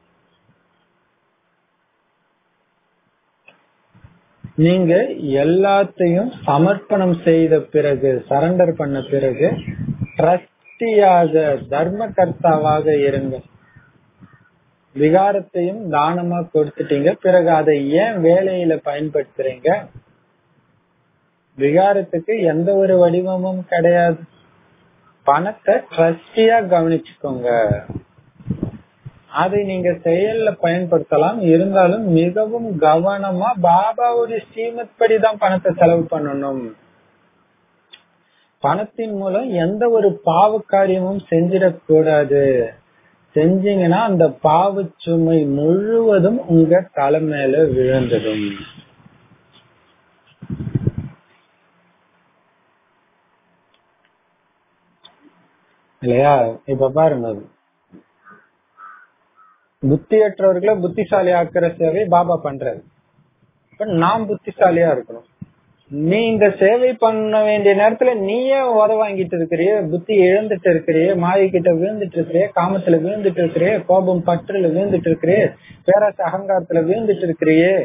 [SPEAKER 1] நீங்க எல்லாத்தையும் சமர்ப்பணம் செய்த பிறகு சரண்டர் பண்ண பிறகு ட்ரஸ்டியாக தர்ம கர்த்தாவாக இருங்க விகாரத்தையும் தானமா கொடுத்துட்டீங்க பிறகு அதை ஏன் வேலையில பயன்படுத்துறீங்க விகாரத்துக்கு எந்த ஒரு வடிவமும் கிடையாது பணத்தை ட்ரஸ்டியா கவனிச்சுக்கோங்க அதை நீங்க செயல்ல பயன்படுத்தலாம் இருந்தாலும் மிகவும் கவனமா பாபாவுடைய ஸ்ரீமத் படிதான் பணத்தை செலவு பண்ணணும் பணத்தின் மூலம் எந்த ஒரு பாவ காரியமும் செஞ்சிடக்கூடாது செஞ்சீங்கன்னா அந்த பாவ சுமை முழுவதும் உங்க தலை மேல விழுந்ததும் இல்லையா இப்ப பாருங்க புத்தியற்றவர்களை புத்திசாலி ஆக்குற சேவை பாபா பண்றாரு இப்ப நாம் புத்திசாலியா இருக்கணும் நீ இந்த சேவை பண்ண வேண்டிய நேரத்துல நீயே உத வாங்கிட்டு இருக்கிறிய புத்தி இழந்துட்டு இருக்கிறிய மாயை கிட்ட விழுந்துட்டு இருக்கிறிய காமத்துல விழுந்துட்டு இருக்கிறிய கோபம் பற்றுல விழுந்துட்டு இருக்கிறிய பேராச அகங்காரத்துல விழுந்துட்டு இருக்கிறியே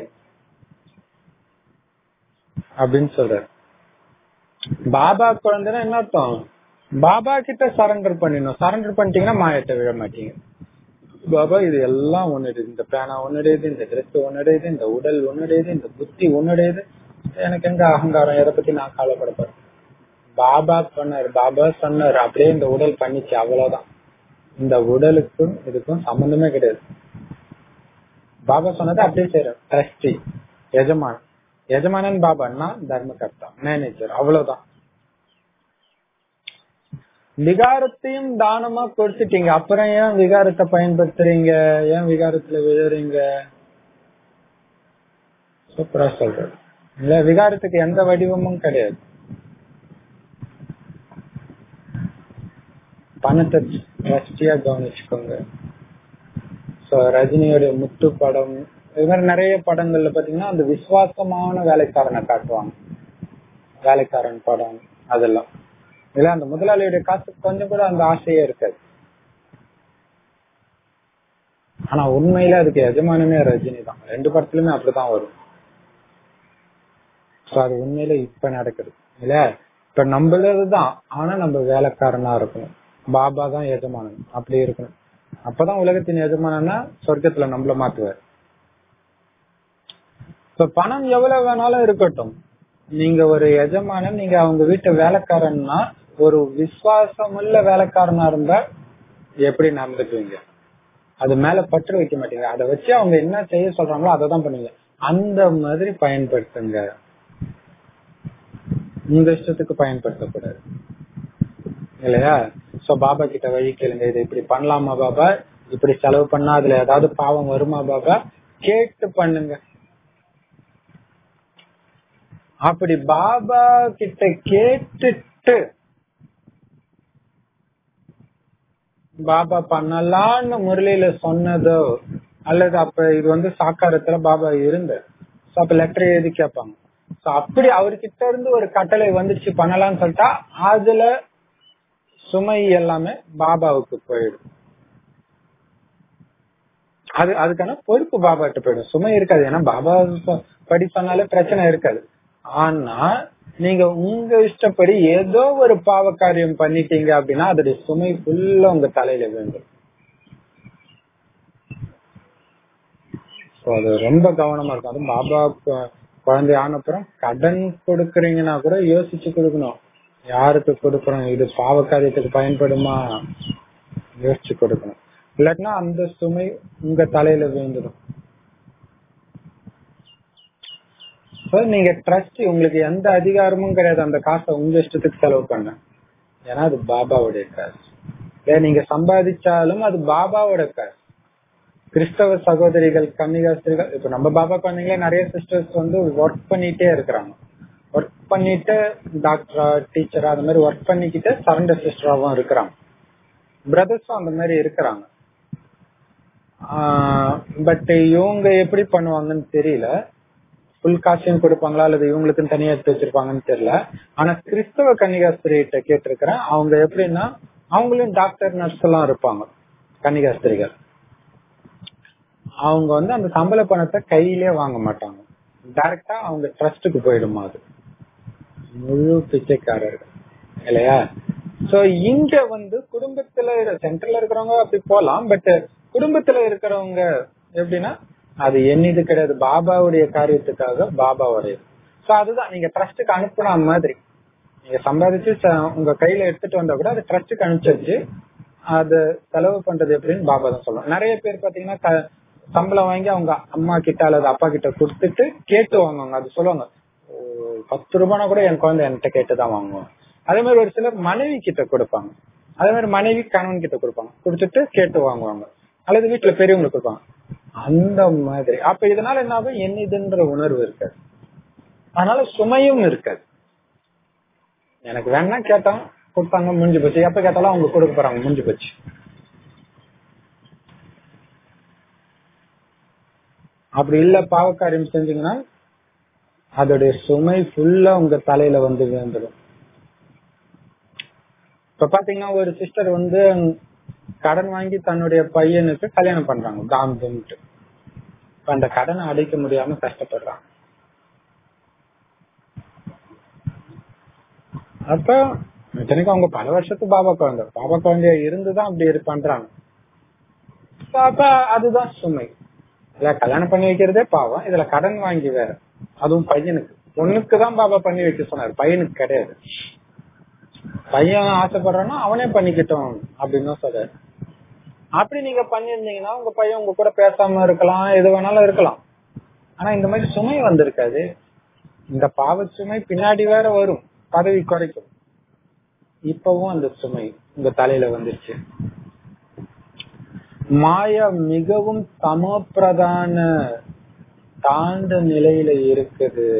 [SPEAKER 1] அப்படின்னு சொல்ற பாபா குழந்தைன்னா என்ன அர்த்தம் பாபா கிட்ட சரண்டர் பண்ணிடணும் சரண்டர் பண்ணிட்டீங்கன்னா மாயத்தை விழ மாட்டீங்க பாபா இது எல்லாம் உன்னுடையது இந்த பேனா உன்னுடையது இந்த ட்ரெஸ் உன்னுடையது இந்த உடல் உன்னுடையது இந்த புத்தி உன்னுடையது எனக்கு எங்க அகங்காரம் எதை பத்தி நான் கவலைப்படப்பேன் பாபா சொன்னார் பாபா சொன்னார் அப்படியே இந்த உடல் பண்ணிச்சு அவ்வளவுதான் இந்த உடலுக்கும் இதுக்கும் சம்பந்தமே கிடையாது பாபா சொன்னதை அப்படியே செய்யற ட்ரஸ்டி எஜமான் எஜமானன் பாபான்னா தர்மகர்த்தா மேனேஜர் அவ்வளவுதான் விகாரத்தையும் தானமா கொடுத்துட்டீங்க அப்புறம் ஏன் விகாரத்தை பயன்படுத்துறீங்க ஏன் விகாரத்துல விழுறீங்க சூப்பரா சொல்றது இல்ல விகாரத்துக்கு எந்த வடிவமும் கிடையாது பணத்தை ட்ரஸ்டியா கவனிச்சுக்கோங்க சோ ரஜினியோட முத்து படம் இது மாதிரி நிறைய படங்கள்ல பாத்தீங்கன்னா அந்த விசுவாசமான வேலைக்காரனை காட்டுவாங்க வேலைக்காரன் படம் அதெல்லாம் இல்ல அந்த முதலாளியுடைய காசு கொஞ்சம் கூட அந்த ஆசையே இருக்காது ஆனா உண்மையில அதுக்கு எஜமானமே ரஜினி தான் ரெண்டு படத்துலயுமே அப்படிதான் வரும் சோ அது உண்மையில இப்ப நடக்குது இல்ல இப்ப நம்மளதுதான் ஆனா நம்ம வேலைக்காரனா இருக்கணும் பாபா தான் எஜமானன் அப்படி இருக்கணும் அப்பதான் உலகத்தின் எஜமானன்னா சொர்க்கத்துல நம்மள மாத்துவார் இப்ப பணம் எவ்வளவு வேணாலும் இருக்கட்டும் நீங்க ஒரு எஜமானன் நீங்க அவங்க வீட்டு வேலைக்காரன்னா ஒரு விசுவாசமுள்ள வேலைக்காரனா இருந்தா எப்படி நடந்துக்குவீங்க அது மேல பற்று வைக்க மாட்டீங்க அதை வச்சு அவங்க என்ன செய்ய சொல்றாங்களோ அதை தான் பண்ணுவீங்க அந்த மாதிரி பயன்படுத்துங்க உங்க இஷ்டத்துக்கு பயன்படுத்தக்கூடாது இல்லையா சோ பாபா கிட்ட வழி கேளுங்க இதை இப்படி பண்ணலாமா பாபா இப்படி செலவு பண்ணா அதுல ஏதாவது பாவம் வருமா பாபா கேட்டு பண்ணுங்க அப்படி பாபா கிட்ட கேட்டுட்டு பாபா பண்ணலான்னு முரளியில சொன்னதோ அல்லது அப்ப இது வந்து சாக்காரத்துல பாபா இருந்த அப்ப லெட்டர் எழுதி கேட்பாங்க So, அப்படி அவர்கிட்ட இருந்து ஒரு கட்டளை வந்துச்சு பண்ணலாம்னு சொல்லிட்டா அதுல சுமை எல்லாமே பாபாவுக்கு போயிடும் அது அதுக்கான பொறுப்பு பாபாட்ட போயிடும் சுமை இருக்காது ஏன்னா பாபா சொ- படி சொன்னாலே பிரச்சனை இருக்காது ஆனா நீங்க உங்க இஷ்டப்படி ஏதோ ஒரு பாவ காரியம் பண்ணிட்டீங்க அப்படின்னா அதோட சுமை ஃபுல்லா உங்க தலையில வேண்டும் So, அது ரொம்ப கவனமா இருக்கும் அதுவும் பாபா கு- குழந்தை ஆனப்புறம் கடன் கொடுக்கறீங்கன்னா கூட யோசிச்சு கொடுக்கணும் யாருக்கு கொடுக்கறோம் இது பாவ காரியத்துக்கு பயன்படுமா யோசிச்சு கொடுக்கணும் இல்லாட்டினா அந்த சுமை உங்க தலையில விழுந்துடும் So, நீங்க ட்ரஸ்ட் உங்களுக்கு எந்த அதிகாரமும் கிடையாது அந்த காசை உங்க இஷ்டத்துக்கு செலவு பண்ண ஏன்னா அது பாபாவுடைய காசு இல்ல நீங்க சம்பாதிச்சாலும் அது பாபாவோட காசு கிறிஸ்தவ சகோதரிகள் கன்னிகாஸ்திரிகள் இப்ப நம்ம பாபா குழந்தைங்களே நிறைய சிஸ்டர்ஸ் வந்து ஒர்க் பண்ணிட்டே இருக்கிறாங்க ஒர்க் பண்ணிட்டு டாக்டரா டீச்சரா அந்த மாதிரி ஒர்க் பண்ணிக்கிட்டு சரண்டர் சிஸ்டராவும் இருக்கிறாங்க பிரதர்ஸும் அந்த மாதிரி இருக்கிறாங்க பட் இவங்க எப்படி பண்ணுவாங்கன்னு தெரியல ஃபுல் காஸ்டியூம் கொடுப்பாங்களா அல்லது இவங்களுக்குன்னு தனியா எடுத்து வச்சிருப்பாங்கன்னு தெரியல ஆனா கிறிஸ்தவ கன்னிகாஸ்திரிகிட்ட கேட்டிருக்கிறேன் அவங்க எப்படின்னா அவங்களும் டாக்டர் நர்ஸ் எல்லாம் இருப்பாங்க கன்னிகாஸ்திரிகள் அவங்க வந்து அந்த சம்பள பணத்தை கையிலே வாங்க மாட்டாங்க டைரக்டா அவங்க ட்ரஸ்டுக்கு போயிடுமா அது முழு பிச்சைக்காரர்கள் இல்லையா சோ இங்க வந்து குடும்பத்துல சென்டர்ல இருக்கிறவங்க அப்படி போலாம் பட் குடும்பத்துல இருக்கிறவங்க எப்படின்னா அது என்னது கிடையாது பாபாவுடைய காரியத்துக்காக பாபாவுடையது சோ அதுதான் நீங்க ட்ரஸ்டுக்கு அனுப்புன மாதிரி நீங்க சம்பாதிச்சு ச- உங்க கையில எடுத்துட்டு வந்தா கூட அது ட்ரஸ்டுக்கு அனுப்பிச்சிருச்சு அது செலவு பண்றது எப்படின்னு பாபா தான் சொல்லுவோம் நிறைய பேர் பாத்தீங்கன்னா க- சம்பளம் வாங்கி அவங்க அம்மா கிட்ட அல்லது அப்பா கிட்ட கொடுத்துட்டு கேட்டு வாங்குவாங்க அது சொல்லுவாங்க "ஓ, பத்து ரூபானா கூட என் குழந்தை என்கிட்ட கேட்டுதான் வாங்குவோம் அதே மாதிரி ஒரு சிலர் மனைவி கிட்ட கொடுப்பாங்க அதே மாதிரி மனைவி கணவன் கிட்ட கொடுப்பாங்க கொடுத்துட்டு கேட்டு வாங்குவாங்க அல்லது வீட்டுல பெரியவங்களுக்கு கொடுப்பாங்க அந்த மாதிரி அப்ப இதனால என்ன ஆகும் என்ன இதுன்ற உணர்வு இருக்காது அதனால சுமையும் இருக்காது எனக்கு வேணா கேட்டாங்க கொடுத்தாங்க முடிஞ்சு போச்சு எப்ப கேட்டாலும் அவங்க கொடுக்க போறாங்க முடிஞ்சு போச்சு அப்படி இல்ல பாவக்காரியம் செஞ்சீங்கன்னா அதோடைய சுமை ஃபுல்லா உங்க தலையில வந்து விழுந்துடும் இப்ப பாத்தீங்கன்னா ஒரு சிஸ்டர் வந்து கடன் வாங்கி தன்னுடைய பையனுக்கு கல்யாணம் பண்றாங்க தாம் தும்ட்டு இப்ப அந்த கடனை அடைக்க முடியாம கஷ்டப்படுறாங்க அப்ப இத்தனைக்கும் அவங்க பல வருஷத்து பாபா குழந்தை பாபா குழந்தைய இருந்துதான் அப்படி இது பண்றாங்க So, அப்ப அதுதான் சுமை இல்ல கல்யாணம் பண்ணி வைக்கிறதே பாவம் இதுல கடன் வாங்கி வேற அதுவும் பையனுக்கு பொண்ணுக்கு தான் பாபா பண்ணி வைக்க சொன்னார் பையனுக்கு கிடையாது பையன் ஆசைப்படுறான்னா அவனே பண்ணிக்கிட்டோம் அப்படின்னு தான் சொல்றாரு அப்படி நீங்க பண்ணிருந்தீங்கன்னா உங்க பையன் உங்க கூட பேசாம இருக்கலாம் எது வேணாலும் இருக்கலாம் ஆனா இந்த மாதிரி சுமை வந்திருக்காது இந்த பாவ சுமை பின்னாடி வேற வரும் பதவி குறைக்கும் இப்பவும் அந்த சுமை உங்க தலையில வந்துருச்சு மாயா மிகவும் சமப்பிரதான தாழ்ந்த நிலையில இருக்குது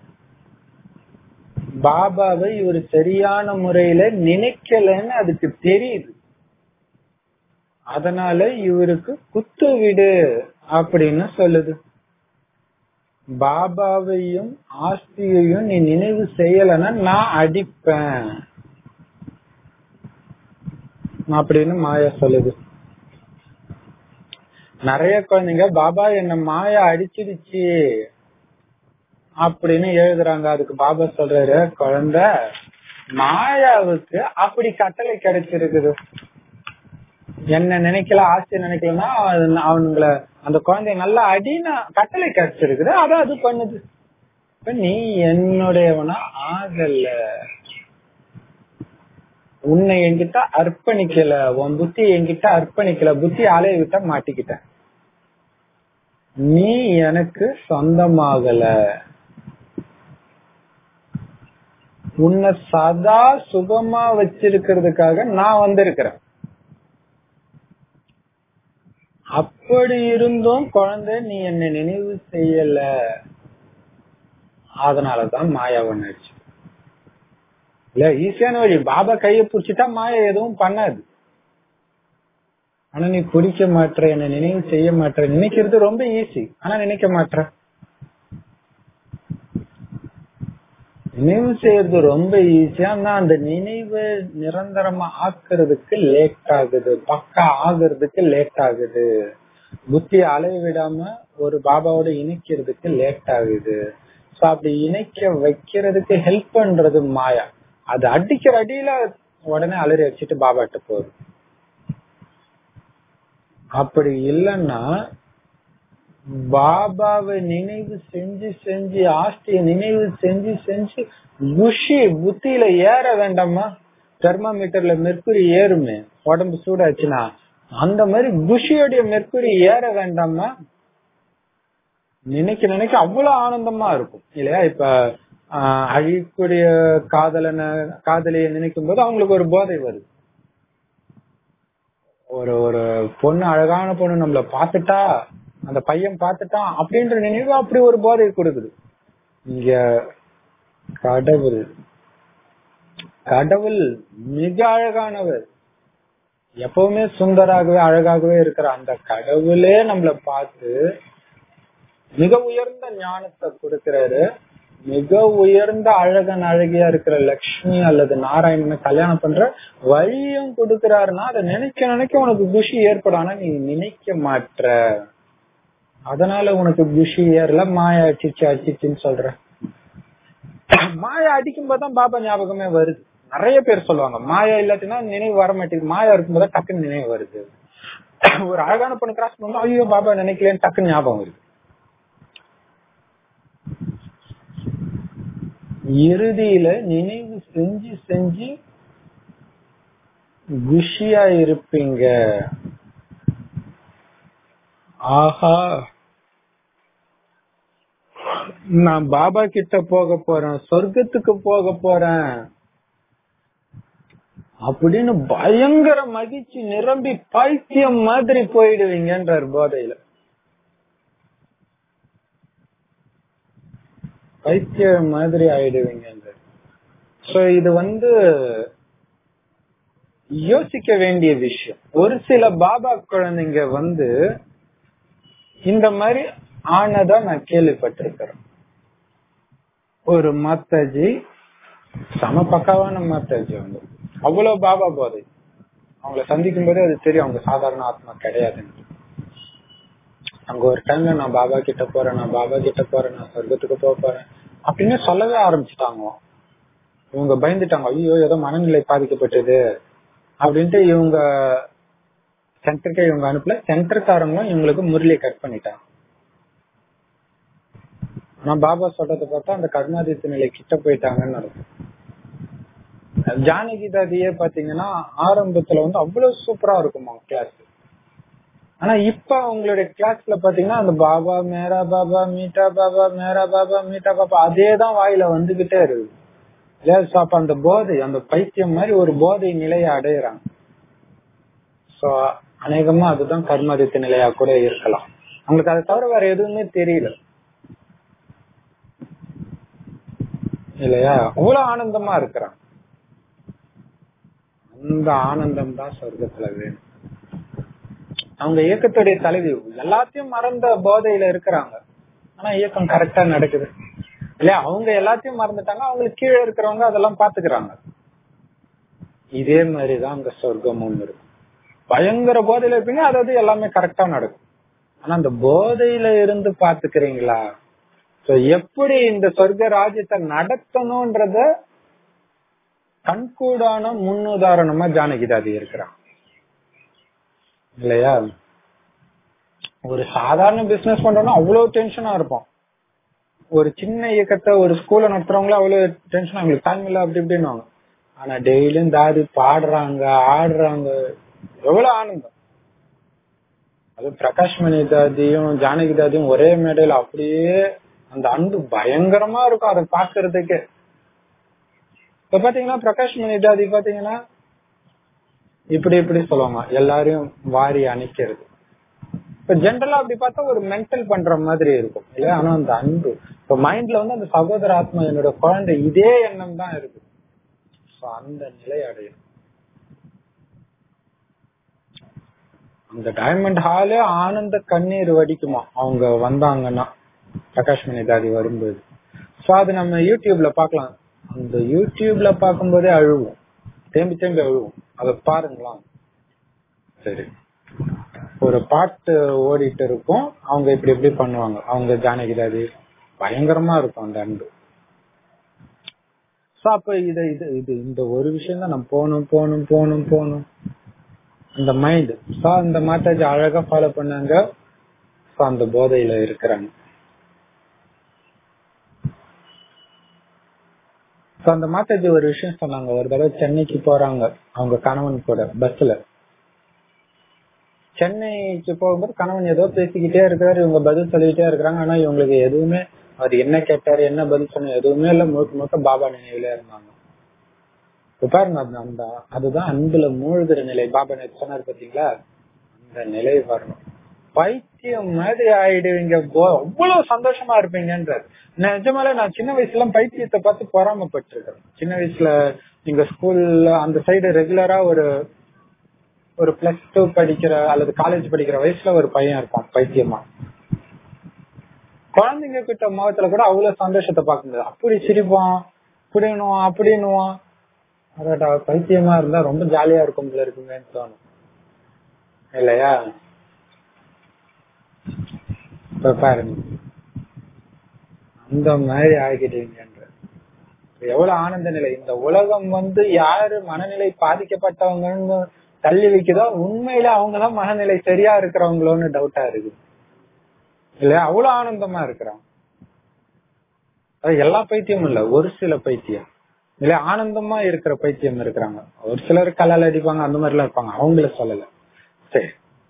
[SPEAKER 1] பாபாவை இவர் சரியான முறையில நினைக்கலன்னு அதுக்கு தெரியுது அதனால இவருக்கு குத்து விடு அப்படின்னு சொல்லுது பாபாவையும் ஆஸ்தியையும் நீ நினைவு செய்யலன்னா நான் அடிப்பேன் அப்படின்னு மாயா சொல்லுது நிறைய குழந்தைங்க பாபா என்ன மாயா அடிச்சிடுச்சு அப்படின்னு எழுதுறாங்க அதுக்கு பாபா சொல்றாரு குழந்தை மாயாவுக்கு அப்படி கட்டளை கிடைச்சிருக்குது என்ன நினைக்கல ஆசை நினைக்கலன்னா அது- அவனுங்கள அந்த குழந்தைய நல்லா அடினா கட்டளை கிடைச்சிருக்குது அதான் அது பண்ணுது இப்ப நீ என்னுடையவனா ஆகல உன்னை என்கிட்ட அர்ப்பணிக்கல உன் புத்தி என்கிட்ட அர்ப்பணிக்கல புத்தி அலைய விட்டா மாட்டிக்கிட்ட நீ எனக்கு சொந்தமாகல உன்னை சதா சுகமா வச்சிருக்கிறதுக்காக நான் வந்திருக்கிறேன் அப்படி இருந்தும் குழந்தை நீ என்னை நினைவு செய்யல அதனாலதான் மாயா ஒண்ணாச்சு இல்ல ஈஸியான வழி பாபா கைய புடிச்சிட்டா மாயா எதுவும் பண்ணாது ஆனா நீ குறிக்க மாட்ட என்ன நினைவு செய்ய மாட்ட நினைக்கிறது ரொம்ப ஈஸி ஆனா நினைக்க மாட்ட நினைவு செய்யறது ரொம்ப ஈஸி ஆனா அந்த நினைவு நிரந்தரமா ஆக்குறதுக்கு லேட் ஆகுது பக்கா ஆகுறதுக்கு லேட் ஆகுது புத்தி அலைய விடாம ஒரு பாபாவோட இணைக்கிறதுக்கு லேட் ஆகுது சோ அப்படி இணைக்க வைக்கிறதுக்கு ஹெல்ப் பண்றது மாயா அது அடிக்கிற அடியில உடனே அலறி வச்சுட்டு பாபாட்ட போகுது அப்படி இல்லைன்னா பாபாவை நினைவு செஞ்சு செஞ்சு ஆஸ்திய நினைவு செஞ்சு செஞ்சு குஷி புத்தியில ஏற வேண்டாமா தெர்மாமீட்டர்ல மெர்க்குரி ஏறுமே உடம்பு சூடாச்சுன்னா அந்த மாதிரி குஷியோடைய மெர்க்குரி ஏற வேண்டாமா நினைக்க நினைக்க அவ்வளவு ஆனந்தமா இருக்கும் இல்லையா இப்ப ஆஹ், அழிக்கூடிய காதலனை காதலியை நினைக்கும் போது அவங்களுக்கு ஒரு போதை வருது ஒரு ஒரு பொண்ணு அழகான பொண்ணு நம்மள பாத்துட்டா அந்த பையன் பாத்துட்டான் அப்படின்ற நினைவு அப்படி ஒரு போதை கொடுக்குது இங்க கடவுள் கடவுள் மிக அழகானவர் எப்பவுமே சுந்தராகவே அழகாகவே இருக்கிற அந்த கடவுளே நம்மள பார்த்து மிக உயர்ந்த ஞானத்தை கொடுக்கிறாரு மிக உயர்ந்த அழகன் அழகியா இருக்கிற லக்ஷ்மி அல்லது நாராயணனை கல்யாணம் பண்ற வழியும் கொடுக்கிறாருன்னா அதை நினைக்க நினைக்க உனக்கு குஷி ஏற்படும் ஆனா நீ நினைக்க மாட்ற அதனால உனக்கு குஷி ஏறல மாயா அடிச்சு அடிச்சுன்னு சொல்ற மாயா அடிக்கும் போதுதான் பாபா ஞாபகமே வருது நிறைய பேர் சொல்லுவாங்க மாயா இல்லாட்டினா நினைவு வர மாட்டேங்குது மாயா இருக்கும்போது டக்குன்னு நினைவு வருது ஒரு அழகான பொண்ணு கிராஸ் பண்ணும்போது ஐயோ பாபா நினைக்கலன்னு டக்குன்னு ஞாபகம் வருது இறுதியில நினைவு செஞ்சு செஞ்சு குஷியா இருப்பீங்க ஆஹா நான் பாபா கிட்ட போக போறேன் சொர்க்கத்துக்கு போக போறேன் அப்படின்னு பயங்கர மகிழ்ச்சி நிரம்பி பைத்தியம் மாதிரி போயிடுவீங்கன்றார் போதையில பைத்தியம் மாதிரி ஆயிடுவீங்கன்றார் சோ இது வந்து யோசிக்க வேண்டிய விஷயம் ஒரு சில பாபா குழந்தைங்க வந்து இந்த மாதிரி ஆனதா நான் கேள்விப்பட்டிருக்கிறேன் ஒரு மாத்தாஜி சம பக்காவான மாத்தாஜி அவங்க அவ்வளவு பாபா போதை அவங்கள சந்திக்கும் போதே அது தெரியும் அவங்க சாதாரண ஆத்மா கிடையாதுன்னு அங்க ஒரு டைம்ல நான் பாபா கிட்ட போறேன் நான் பாபா கிட்ட போறேன் நான் சொர்க்கத்துக்கு போக போறேன் அப்படின்னு சொல்லவே ஆரம்பிச்சுட்டாங்க இவங்க பயந்துட்டாங்க ஐயோ ஏதோ மனநிலை பாதிக்கப்பட்டது அப்படின்ட்டு இவங்க சென்டருக்கே இவங்க அனுப்பல சென்டர்காரங்களும் இவங்களுக்கு முரளியை கட் பண்ணிட்டாங்க ஆனா பாபா சொல்றதை பார்த்தா அந்த கருணாதித்த நிலை கிட்ட போயிட்டாங்கன்னு அர்த்தம் ஜானகி தாதியே பாத்தீங்கன்னா ஆரம்பத்துல வந்து அவ்வளவு சூப்பரா இருக்கும் கிளாஸ் ஆனா இப்ப அவங்களுடைய கிளாஸ்ல பாத்தீங்கன்னா அந்த பாபா மேரா பாபா மீட்டா பாபா மேரா பாபா மீட்டா பாபா அதேதான் வாயில வந்துகிட்டே இருக்கு இல்லையா So, அப்ப அந்த போதை அந்த பைத்தியம் மாதிரி ஒரு போதை நிலையை அடையிறாங்க சோ அநேகமா அதுதான் கர்மாதித்த நிலையா கூட இருக்கலாம் அவங்களுக்கு அதை தவிர வேற எதுவுமே தெரியல இல்லையா அவ்வளவு ஆனந்தமா இருக்கிறாங்க அந்த ஆனந்தம் தான் சொர்க்கத்துல வேணும் அவங்க இயக்கத்துடைய தலைவி எல்லாத்தையும் மறந்த போதையில இருக்கிறாங்க ஆனா இயக்கம் கரெக்டா நடக்குது இல்லையா அவங்க எல்லாத்தையும் மறந்துட்டாங்க அவங்களுக்கு கீழே இருக்கிறவங்க அதெல்லாம் பாத்துக்கிறாங்க இதே மாதிரிதான் அங்க சொர்க்கமும் இருக்கும் பயங்கர போதையில இருப்பீங்க அதாவது எல்லாமே கரெக்டா நடக்கும் ஆனா அந்த போதையில இருந்து பாத்துக்கிறீங்களா So, எப்படி இந்த சொர்க்க ராஜ்யத்தை நடத்தணும்ன்றத கண்கூடான முன்னுதாரணமா ஜானகிதாதி இருக்கிறான் இல்லையா ஒரு சாதாரண பிசினஸ் பண்றோம்னா அவ்வளவு டென்ஷனா இருப்போம் ஒரு சின்ன இயக்கத்தை ஒரு ஸ்கூல்ல நடத்துறவங்களே அவ்வளவு டென்ஷன் அவங்களுக்கு டைம் இல்ல அப்படி இப்படின்னு ஆனா டெய்லியும் தாதி பாடுறாங்க ஆடுறாங்க எவ்வளவு ஆனந்தம் அது பிரகாஷ் மணி தாதியும் ஜானகி தாதியும் ஒரே மேடையில அப்படியே அந்த அன்பு பயங்கரமா இருக்கும் அதை பாக்குறதுக்கு இப்ப பாத்தீங்கன்னா பிரகாஷ் மணி தாதி பாத்தீங்கன்னா இப்படி இப்படி சொல்லுவாங்க எல்லாரையும் வாரி அணைக்கிறது இப்ப ஜென்ரலா அப்படி பார்த்தா ஒரு மென்டல் பண்ற மாதிரி இருக்கும் இல்லையா ஆனா அந்த அன்பு இப்ப மைண்ட்ல வந்து அந்த சகோதர ஆத்மா என்னோட குழந்தை இதே எண்ணம் தான் இருக்கு So, அந்த நிலை அடையும் அந்த டைமண்ட் ஹாலே ஆனந்த கண்ணீர் வடிக்குமா அவங்க வந்தாங்கன்னா பிரகாஷ் மணி தாதி வரும்போது சோ அது நம்ம யூடியூப்ல பார்க்கலாம் அந்த யூடியூப்ல பார்க்கும்போதே அழுவோம் தேம்பி தேம்பி அழுவோம் அதை பாருங்களா சரி ஒரு பாட்டு ஓடிட்டு இருக்கும் அவங்க இப்படி இப்படி பண்ணுவாங்க அவங்க ஜானகி தாதி பயங்கரமா இருக்கும் அந்த அன்பு சோ அப்ப இது இது இது இந்த ஒரு விஷயம் தான் நம்ம போகணும் போகணும் போகணும் போகணும் அந்த மைண்ட் சோ அந்த மாதாஜி அழகா ஃபாலோ பண்ணாங்க சோ அந்த போதையில இருக்கிறாங்க சோ அந்த மாதாஜி ஒரு விஷயம் சொன்னாங்க ஒரு தடவை சென்னைக்கு போறாங்க அவங்க கணவன் கூட பஸ்ல சென்னைக்கு போகும்போது கணவன் ஏதோ பேசிக்கிட்டே இருக்கிறாரு இவங்க பதில் சொல்லிக்கிட்டே இருக்கிறாங்க ஆனா இவங்களுக்கு எதுவுமே அவர் என்ன கேட்டாரு என்ன பதில் சொன்ன எதுவுமே இல்ல முழுக்க முழுக்க பாபா நினைவுல இருந்தாங்க இப்ப பாருங்க அது அந்த அதுதான் அன்புல மூழ்கிற நிலை பாபா நேற்று சொன்னாரு பாத்தீங்களா அந்த நிலை வரணும் பைத்தியம் மாதிரி ஆயிடுவீங்க போ- அவ்வளவு சந்தோஷமா இருப்பீங்கன்றார் நிஜமாலே நான் சின்ன வயசுல பைத்தியத்தை பார்த்து பொறாமப்பட்டிருக்கேன் சின்ன வயசுல எங்க ஸ்கூல்ல அந்த சைடு ரெகுலரா ஒரு ஒரு பிளஸ் டூ படிக்கிற அல்லது காலேஜ் படிக்கிற வயசுல ஒரு பையன் இருப்பான் பைத்தியமா குழந்தைங்க கிட்ட முகத்துல கூட அவ்வளவு சந்தோஷத்தை பார்க்க முடியாது அப்படி சிரிப்பான் இப்படின்னுவான் அப்படின்னுவான் அடடா பைத்தியமா இருந்தா ரொம்ப ஜாலியா இருக்கும் போல இருக்குங்கன்னு தோணும் இல்லையா இப்ப பாருங்க அந்த மாதிரி ஆகிட்டீங்கன்ற எவ்வளவு ஆனந்த நிலை இந்த உலகம் வந்து யாரு மனநிலை பாதிக்கப்பட்டவங்கன்னு தள்ளி வைக்குதோ உண்மையில அவங்கதான் மனநிலை சரியா இருக்கிறவங்களோன்னு டவுட்டா இருக்கு இல்லையா அவ்வளவு ஆனந்தமா இருக்கிறான் அது எல்லா பைத்தியமும் இல்ல ஒரு சில பைத்தியம் இல்ல ஆனந்தமா இருக்கிற பைத்தியம் இருக்கிறாங்க ஒரு சிலர் கல்லால் அடிப்பாங்க அந்த மாதிரி எல்லாம் இருப்பாங்க அவங்கள சொல்லல சரி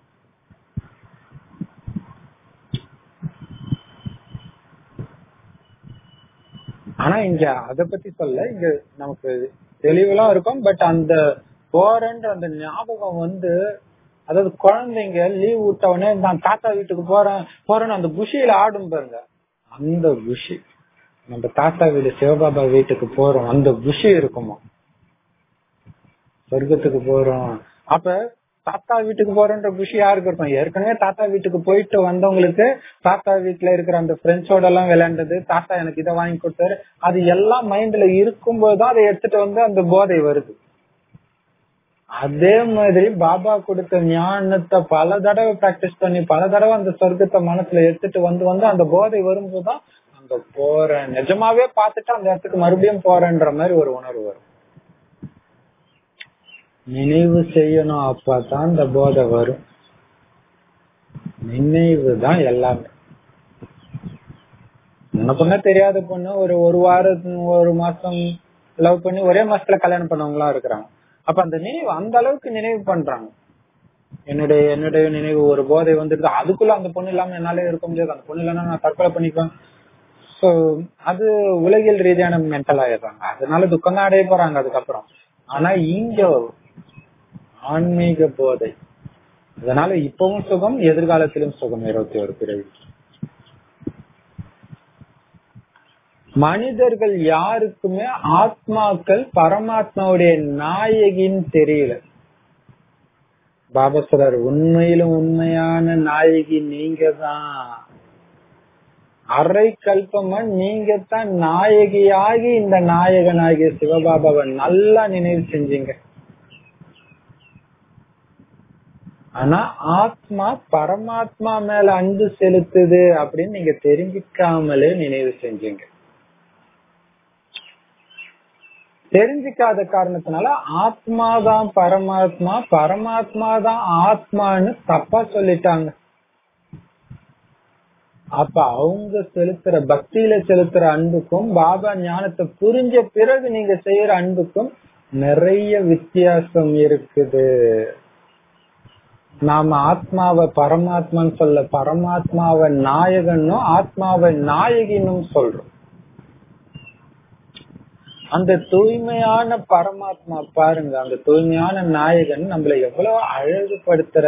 [SPEAKER 1] ஆனா இங்க அத பத்தி சொல்ல இங்க நமக்கு தெளிவெல்லாம் இருக்கும் பட் அந்த போறேன்ற அந்த ஞாபகம் வந்து அதாவது குழந்தைங்க லீவ் விட்ட உடனே நான் தாத்தா வீட்டுக்கு போறேன் போறேன்னு அந்த குஷியில ஆடும் பாருங்க அந்த குஷி நம்ம தாத்தா வீடு சிவபாபா வீட்டுக்கு போறோம் அந்த குஷி இருக்குமா சொர்க்கத்துக்கு போறோம் அப்ப தாத்தா வீட்டுக்கு போறோன்ற குஷி யாருக்கு இருக்கும் ஏற்கனவே தாத்தா வீட்டுக்கு போயிட்டு வந்தவங்களுக்கு தாத்தா வீட்டுல இருக்கிற அந்த ஃப்ரெண்ட்ஸோட எல்லாம் விளையாண்டது தாத்தா எனக்கு இதை வாங்கி கொடுத்தாரு அது எல்லாம் மைண்ட்ல இருக்கும்போதுதான் அதை எடுத்துட்டு வந்து அந்த போதை வருது அதே மாதிரி பாபா கொடுத்த ஞானத்தை பல தடவை பிராக்டிஸ் பண்ணி பல தடவை அந்த சொர்க்கத்தை மனசுல எடுத்துட்டு வந்து வந்து அந்த போதை வரும்போதுதான் அங்க போறேன் நிஜமாவே பார்த்துட்டு அந்த இடத்துக்கு மறுபடியும் போறேன்ற மாதிரி ஒரு உணர்வு வரும் நினைவு செய்யணும் அப்பதான் இந்த போதை வரும் நினைவு தான் எல்லாமே என்ன பொண்ணு தெரியாத பொண்ணு ஒரு ஒரு வாரம் ஒரு மாசம் லவ் பண்ணி ஒரே மாசத்துல கல்யாணம் பண்ணவங்களா இருக்கிறாங்க அப்ப அந்த நினைவு அந்த அளவுக்கு நினைவு பண்றாங்க என்னுடைய என்னுடைய நினைவு ஒரு போதை வந்துடுது அதுக்குள்ள அந்த பொண்ணு இல்லாம என்னால இருக்க முடியாது அந்த பொண்ணு இல்லைன்னா நான் தற்கொலை பண்ணிப்பேன் சோ அது உலகியல் ரீதியான மென்டல் ஆயிடுறாங்க அதனால துக்கம் தான் அடைய போறாங்க அதுக்கப்புறம் ஆனா இங்க ஆன்மீக போதை அதனால இப்பவும் சுகம் எதிர்காலத்திலும் சுகம் இருபத்தி ஒரு பிறவி மனிதர்கள் யாருக்குமே ஆத்மாக்கள் பரமாத்மாவுடைய நாயகின்னு தெரியல பாபா சொல்றாரு உண்மையிலும் உண்மையான நாயகி நீங்க தான் அரை கல்பமா நீங்க தான் நாயகியாகி இந்த நாயகனாகிய சிவபாபாவை நல்லா நினைவு செஞ்சீங்க ஆனா ஆத்மா பரமாத்மா மேல அன்பு செலுத்துது அப்படின்னு நீங்க தெரிஞ்சுக்காமலே நினைவு செஞ்சீங்க தெரிஞ்சுக்காத காரணத்தினால ஆத்மாதான் பரமாத்மா பரமாத்மா தான் ஆத்மான்னு தப்பா சொல்லிட்டாங்க அப்ப அவங்க செலுத்துற பக்தியில செலுத்துற அன்புக்கும் பாபா ஞானத்தை புரிஞ்ச பிறகு நீங்க செய்யற அன்புக்கும் நிறைய வித்தியாசம் இருக்குது நாம ஆத்மாவை பரமாத்மான்னு சொல்ல பரமாத்மாவை நாயகனும் ஆத்மாவை நாயகினும் சொல்றோம் அந்த தூய்மையான பரமாத்மா பாருங்க அந்த தூய்மையான நாயகன் நம்மள எவ்வளவு அழகுபடுத்துற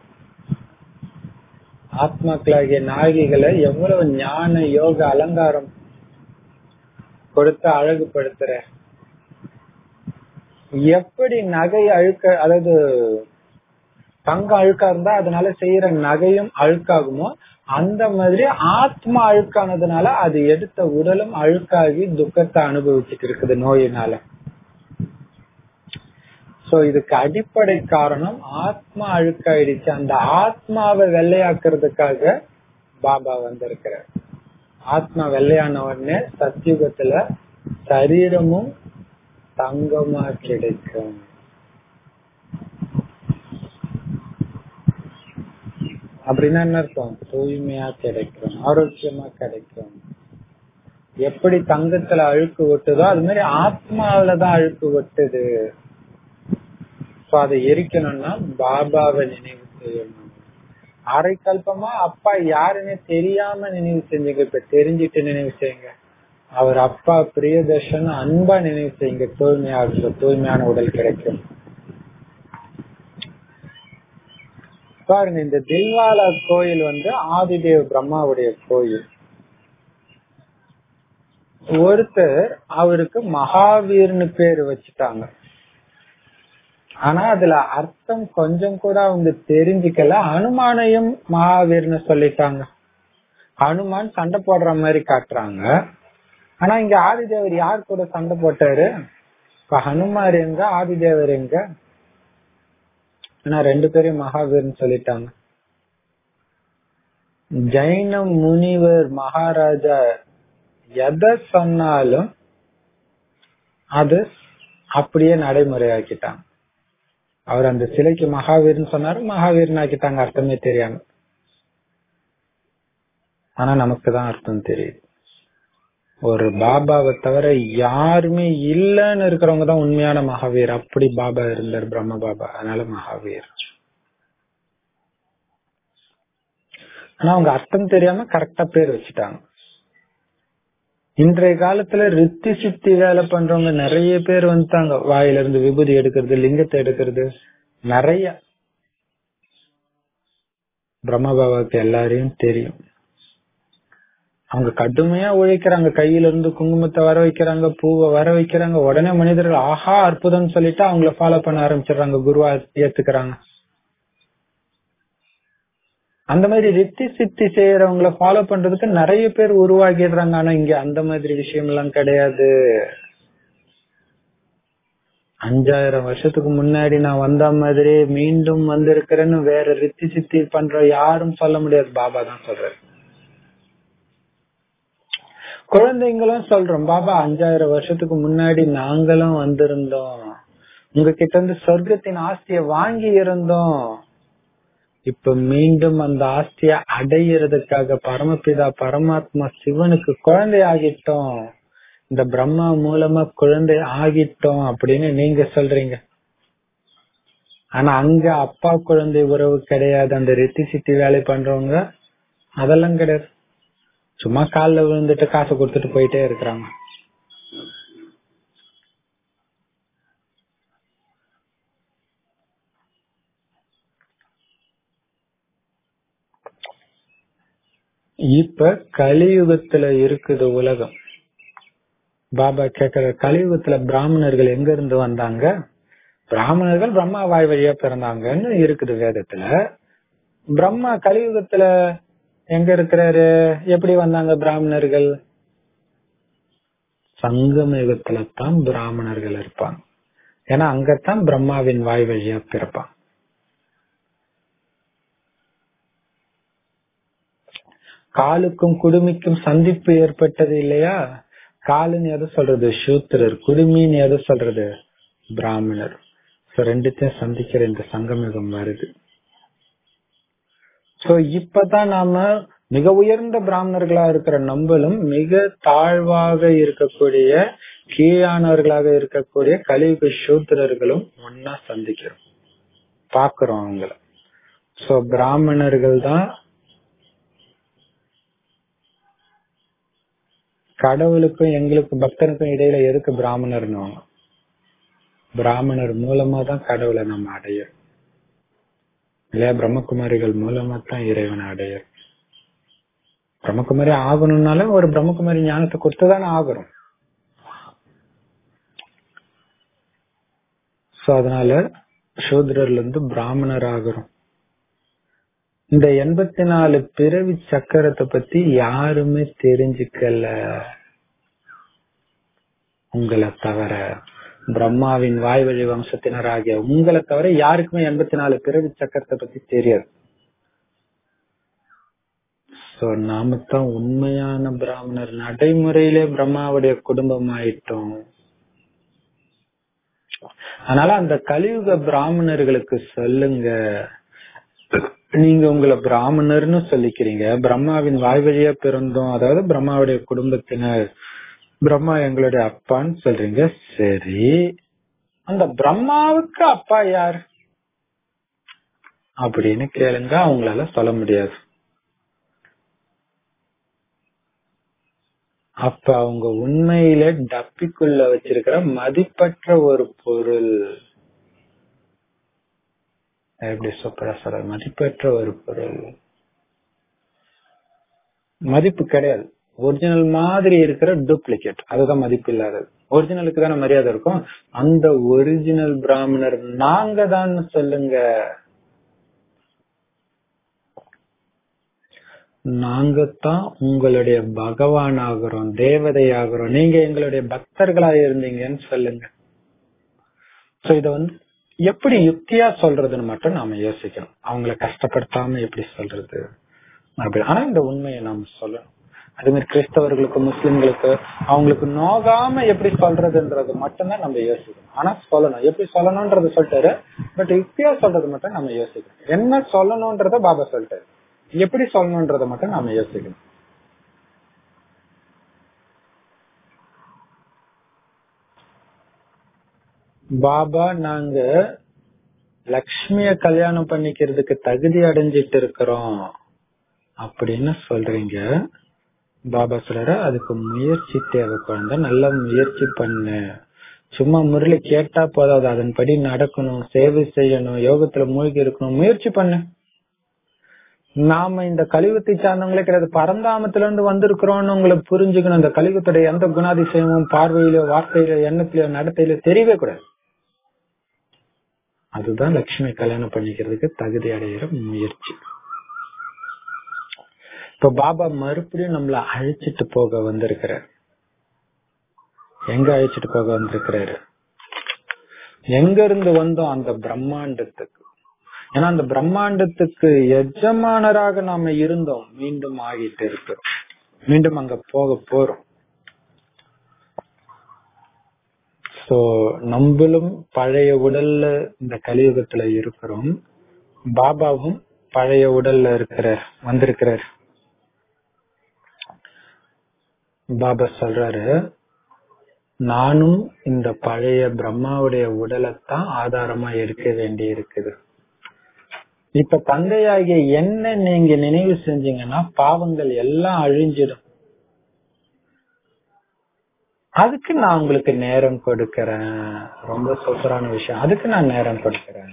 [SPEAKER 1] ஆத்மாக்களாகிய நாயகிகளை எவ்வளவு ஞான யோக அலங்காரம் கொடுத்து அழகுபடுத்துற எப்படி நகை அழுக்க அதாவது தங்கம் அழுக்கா இருந்தா அதனால செய்யற நகையும் அழுக்காகுமோ அந்த மாதிரி ஆத்மா அழுக்கானதுனால அது எடுத்த உடலும் அழுக்காகி துக்கத்தை அனுபவிச்சுட்டு இருக்குது நோயினால சோ இதுக்கு அடிப்படை காரணம் ஆத்மா அழுக்காயிடுச்சு அந்த ஆத்மாவை வெள்ளையாக்குறதுக்காக பாபா வந்திருக்கிறார் ஆத்மா வெள்ளையான உடனே சத்தியுகத்துல சரீரமும் தங்கமா கிடைக்கும் அப்படின்னா என்ன அர்த்தம் தூய்மையா கிடைக்கும் ஆரோக்கியமா கிடைக்கும் எப்படி தங்கத்துல அழுக்கு ஒட்டுதோ அது மாதிரி ஆத்மாவிலதான் அழுக்கு ஒட்டுது சோ அதை எரிக்கணும்னா பாபாவை நினைவு செய்யணும் அரை கல்பமா அப்பா யாருன்னு தெரியாம நினைவு செஞ்சீங்க இப்ப தெரிஞ்சிட்டு நினைவு செய்யுங்க அவர் அப்பா பிரியதர்ஷன் அன்பா நினைவு செய்யுங்க தூய்மையாக தூய்மையான உடல் கிடைக்கும் பாருங்க இந்த தில்வாலா கோயில் வந்து ஆதிதேவ் பிரம்மாவுடைய கோயில் ஒருத்தர் அவருக்கு மகாவீர்னு பேர் வச்சுட்டாங்க ஆனா அதுல அர்த்தம் கொஞ்சம் கூட அவங்க தெரிஞ்சுக்கல அனுமானையும் மகாவீர்னு சொல்லிட்டாங்க ஹனுமான் சண்டை போடுற மாதிரி காட்டுறாங்க ஆனா இங்க ஆதிதேவர் யார் கூட சண்டை போட்டாரு இப்ப ஹனுமார் எங்க ஆதிதேவர் எங்க ஆனா ரெண்டு பேரையும் மகாவீர்னு சொல்லிட்டாங்க ஜைன முனிவர் மகாராஜா எதை சொன்னாலும் அது அப்படியே நடைமுறையாக்கிட்டாங்க அவர் அந்த சிலைக்கு மகாவீர்னு சொன்னாரு மகாவீர்னு ஆக்கிட்டாங்க அர்த்தமே தெரியாம ஆனா நமக்கு தான் அர்த்தம் தெரியுது ஒரு பாபாவை தவிர யாருமே இல்லன்னு இருக்கிறவங்க தான் உண்மையான மகாவீர் அப்படி பாபா இருந்தார் பிரம்ம பாபா அதனால மகாவீர் ஆனா அவங்க அர்த்தம் தெரியாம கரெக்டா பேர் வச்சுட்டாங்க இன்றைய காலத்துல ரித்தி சித்தி வேலை பண்றவங்க நிறைய பேர் வந்துட்டாங்க வாயில இருந்து விபூதி எடுக்கிறது லிங்கத்தை எடுக்கிறது நிறைய பிரம்ம பாபாவுக்கு எல்லாரையும் தெரியும் அவங்க கடுமையா உழைக்கிறாங்க கையில இருந்து குங்குமத்தை வர வைக்கிறாங்க பூவை வர வைக்கிறாங்க உடனே மனிதர்கள் ஆஹா அற்புதம் சொல்லிட்டு அவங்கள ஃபாலோ பண்ண ஆரம்பிச்சிடுறாங்க குருவா ஏத்துக்கிறாங்க அந்த மாதிரி ரித்தி சித்தி செய்யறவங்கள ஃபாலோ பண்றதுக்கு நிறைய பேர் உருவாக்கிடுறாங்க ஆனா இங்க அந்த மாதிரி விஷயம் எல்லாம் கிடையாது அஞ்சாயிரம் வருஷத்துக்கு முன்னாடி நான் வந்த மாதிரி மீண்டும் வந்திருக்கிறேன்னு வேற ரித்தி சித்தி பண்ற யாரும் சொல்ல முடியாது பாபா தான் சொல்றாரு குழந்தைங்களும் சொல்றோம் பாபா அஞ்சாயிரம் வருஷத்துக்கு முன்னாடி நாங்களும் வந்திருந்தோம் உங்ககிட்ட இருந்து சொர்க்கத்தின் ஆஸ்திய வாங்கி இருந்தோம் இப்ப மீண்டும் அந்த ஆஸ்திய அடையிறதுக்காக பரமபிதா பரமாத்மா சிவனுக்கு குழந்தை ஆகிட்டோம் இந்த பிரம்மா மூலமா குழந்தை ஆகிட்டோம் அப்படின்னு நீங்க சொல்றீங்க ஆனா அங்க அப்பா குழந்தை உறவு கிடையாது அந்த ரித்தி சித்தி வேலை பண்றவங்க அதெல்லாம் கிடையாது சும்மா காலில் விழுந்துட்டு காசு கொடுத்துட்டு போயிட்டே இருக்கிறாங்க இப்ப கலியுகத்துல இருக்குது உலகம் பாபா கேக்குற கலியுகத்துல பிராமணர்கள் எங்க இருந்து வந்தாங்க பிராமணர்கள் பிரம்மா வாய் வழியா பிறந்தாங்கன்னு இருக்குது வேதத்துல பிரம்மா கலியுகத்துல எங்க இருக்கிறாரு எப்படி வந்தாங்க பிராமணர்கள் சங்கம யுகத்துல தான் பிராமணர்கள் இருப்பாங்க ஏன்னா அங்கத்தான் பிரம்மாவின் வாய் வழியா பிறப்பான் காலுக்கும் குடுமிக்கும் சந்திப்பு ஏற்பட்டது இல்லையா காலுன்னு எதை சொல்றது சூத்திரர் குடுமின்னு எதை சொல்றது பிராமணர் சோ ரெண்டுத்தையும் சந்திக்கிற இந்த சங்கமிகம் வருது சோ இப்பதான் நாம மிக உயர்ந்த பிராமணர்களா இருக்கிற நம்மளும் மிக தாழ்வாக இருக்கக்கூடிய கீழானவர்களாக இருக்கக்கூடிய கலியுக சூத்திரர்களும் ஒன்னா சந்திக்கிறோம் பாக்குறோம் அவங்கள சோ பிராமணர்கள் தான் கடவுளுக்கும் எங்களுக்கும் பக்தனுக்கும் இடையில எதுக்கு பிராமணர்னு பிராமணர் மூலமா தான் கடவுளை நம்ம அடையும் இல்லையா பிரம்மகுமாரிகள் மூலமா தான் இறைவனை அடையும் பிரம்மகுமாரி ஆகணும்னால ஒரு பிரம்மகுமாரி ஞானத்தை கொடுத்துதானே ஆகணும் சோ அதனால சூத்ரர்ல இருந்து பிராமணர் ஆகிறோம் இந்த எண்பத்தி நாலு பிறவி சக்கரத்தை பத்தி யாருமே தெரிஞ்சுக்கல உங்களை தவிர பிரம்மாவின் வாய்வழி வம்சத்தினர் ஆகிய உங்களை தவிர யாருக்குமே எண்பத்தி நாலு பிறவி சக்கரத்தை பத்தி தெரியாது சோ நாம தான் உண்மையான பிராமணர் நடைமுறையிலே பிரம்மாவுடைய குடும்பம் ஆயிட்டோம் அதனால அந்த கலியுக பிராமணர்களுக்கு சொல்லுங்க நீங்க உங்களை பிராமணர்னு சொல்லிக்கிறீங்க பிரம்மாவின் வாய் வழியா பிறந்தோம் அதாவது பிரம்மாவுடைய குடும்பத்தினர் பிரம்மா எங்களுடைய அப்பான்னு சொல்றீங்க சரி அந்த பிரம்மாவுக்கு அப்பா யார் அப்படின்னு கேளுங்க அவங்களால சொல்ல முடியாது அப்ப அவங்க உண்மையில டப்பிக்குள்ள வச்சிருக்கிற மதிப்பற்ற ஒரு பொருள் எப்படி சூப்பரா சொல்ற மதிப்பற்ற ஒரு பொருள் மதிப்பு கிடையாது ஒரிஜினல் மாதிரி இருக்கிற டூப்ளிகேட் அதுதான் மதிப்பு இல்லாதது ஒரிஜினலுக்கு தானே மரியாதை இருக்கும் அந்த ஒரிஜினல் பிராமணர் நாங்க தான் சொல்லுங்க நாங்க தான் உங்களுடைய பகவான் ஆகிறோம் தேவதை ஆகிறோம் நீங்க எங்களுடைய பக்தர்களா இருந்தீங்கன்னு சொல்லுங்க சோ இத வந்து எப்படி யுக்தியா சொல்றதுன்னு மட்டும் நாம யோசிக்கணும் அவங்கள கஷ்டப்படுத்தாம எப்படி சொல்றது அப்படி ஆனா இந்த உண்மையை நாம சொல்லணும் அதே மாதிரி கிறிஸ்தவர்களுக்கு முஸ்லிம்களுக்கு அவங்களுக்கு நோகாம எப்படி சொல்றதுன்றது மட்டும்தான் நம்ம யோசிக்கணும் ஆனா சொல்லணும் எப்படி சொல்லணும்ன்றத சொல்லிட்டாரு பட் யுக்தியா சொல்றது மட்டும் நம்ம யோசிக்கணும் என்ன சொல்லணும்ன்றத பாபா சொல்லிட்டாரு எப்படி சொல்லணும்ன்றத மட்டும் நாம யோசிக்கணும் பாபா நாங்க லக்ஷ்மிய கல்யாணம் பண்ணிக்கிறதுக்கு தகுதி அடைஞ்சிட்டு இருக்கிறோம் அப்படின்னு சொல்றீங்க பாபா சொல்ற அதுக்கு முயற்சி தேவை குழந்தை நல்ல முயற்சி பண்ணு சும்மா முரளி கேட்டா போதாது அதன்படி நடக்கணும் சேவை செய்யணும் யோகத்துல மூழ்கி இருக்கணும் முயற்சி பண்ணு நாம இந்த கலியுகத்தை சார்ந்தவங்களே கிடையாது பரந்தாமத்துல இருந்து வந்திருக்கிறோம்னு உங்களுக்கு புரிஞ்சுக்கணும் இந்த கலியுகத்துடைய எந்த குணாதிசயமும் பார்வையிலோ வார்த்தையிலோ எண்ணத்திலோ நடத்தையிலோ தெரியவே கூடாது அதுதான் லட்சுமி கல்யாணம் பண்ணிக்கிறதுக்கு தகுதி அடைகிற முயற்சி இப்ப பாபா மறுபடியும் நம்மள அழைச்சிட்டு போக வந்திருக்கிறார் எங்க அழைச்சிட்டு போக வந்திருக்கிறாரு எங்க இருந்து வந்தோம் அந்த பிரம்மாண்டத்துக்கு ஏன்னா அந்த பிரம்மாண்டத்துக்கு எஜமானராக நாம இருந்தோம் மீண்டும் ஆகிட்டு இருக்கு மீண்டும் அங்க போக போறோம் சோ நம்மளும் பழைய உடல்ல இந்த கலியுகத்துல இருக்கிறோம் பாபாவும் பழைய உடல்ல இருக்கிறார் வந்திருக்கிறார் பாபா சொல்றாரு நானும் இந்த பழைய பிரம்மாவுடைய உடலைத்தான் ஆதாரமா எடுக்க வேண்டி இருக்குது இப்ப தந்தையாகிய என்ன நீங்க நினைவு செஞ்சீங்கன்னா பாவங்கள் எல்லாம் அழிஞ்சிடும் அதுக்கு நான் உங்களுக்கு நேரம் கொடுக்கறேன் ரொம்ப சூப்பரான விஷயம் அதுக்கு நான் நேரம் கொடுக்கறேன்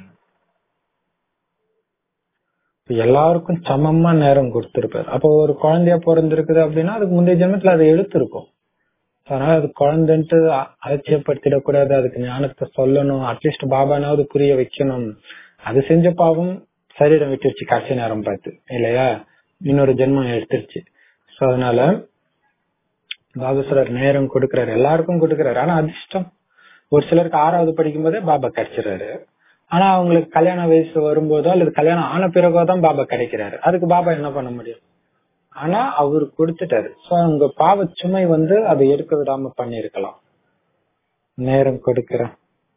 [SPEAKER 1] எல்லாருக்கும் சமமா நேரம் கொடுத்திருப்பாரு அப்போ ஒரு குழந்தையா பிறந்திருக்குது அப்படின்னா அதுக்கு முந்தைய ஜென்மத்துல அதை எடுத்திருக்கும் அதனால அது குழந்தைன்ட்டு அலட்சியப்படுத்திடக்கூடாது அதுக்கு ஞானத்தை சொல்லணும் அட்லீஸ்ட் பாபானாவது புரிய வைக்கணும் அது செஞ்ச பாவம் சரீரம் விட்டுருச்சு கடைசி நேரம் பார்த்து இல்லையா இன்னொரு ஜென்மம் எடுத்துருச்சு சோ அதனால பாபேஸ்வரர் நேரம் கொடுக்கிறாரு எல்லாருக்கும் கொடுக்கிறாரு ஆனா அதிர்ஷ்டம் ஒரு சிலருக்கு ஆறாவது படிக்கும் போதே பாபா கிடைச்சிடறாரு ஆனா அவங்களுக்கு கல்யாண வயசு வரும்போதோ அல்லது கல்யாணம் ஆன பிறகோ தான் பாபா கிடைக்கிறாரு அதுக்கு பாபா என்ன பண்ண முடியும் ஆனா அவரு கொடுத்துட்டாரு சோ உங்க பாவ சுமை வந்து அதை எடுக்க விடாம பண்ணிருக்கலாம் நேரம் கொடுக்கிறேன்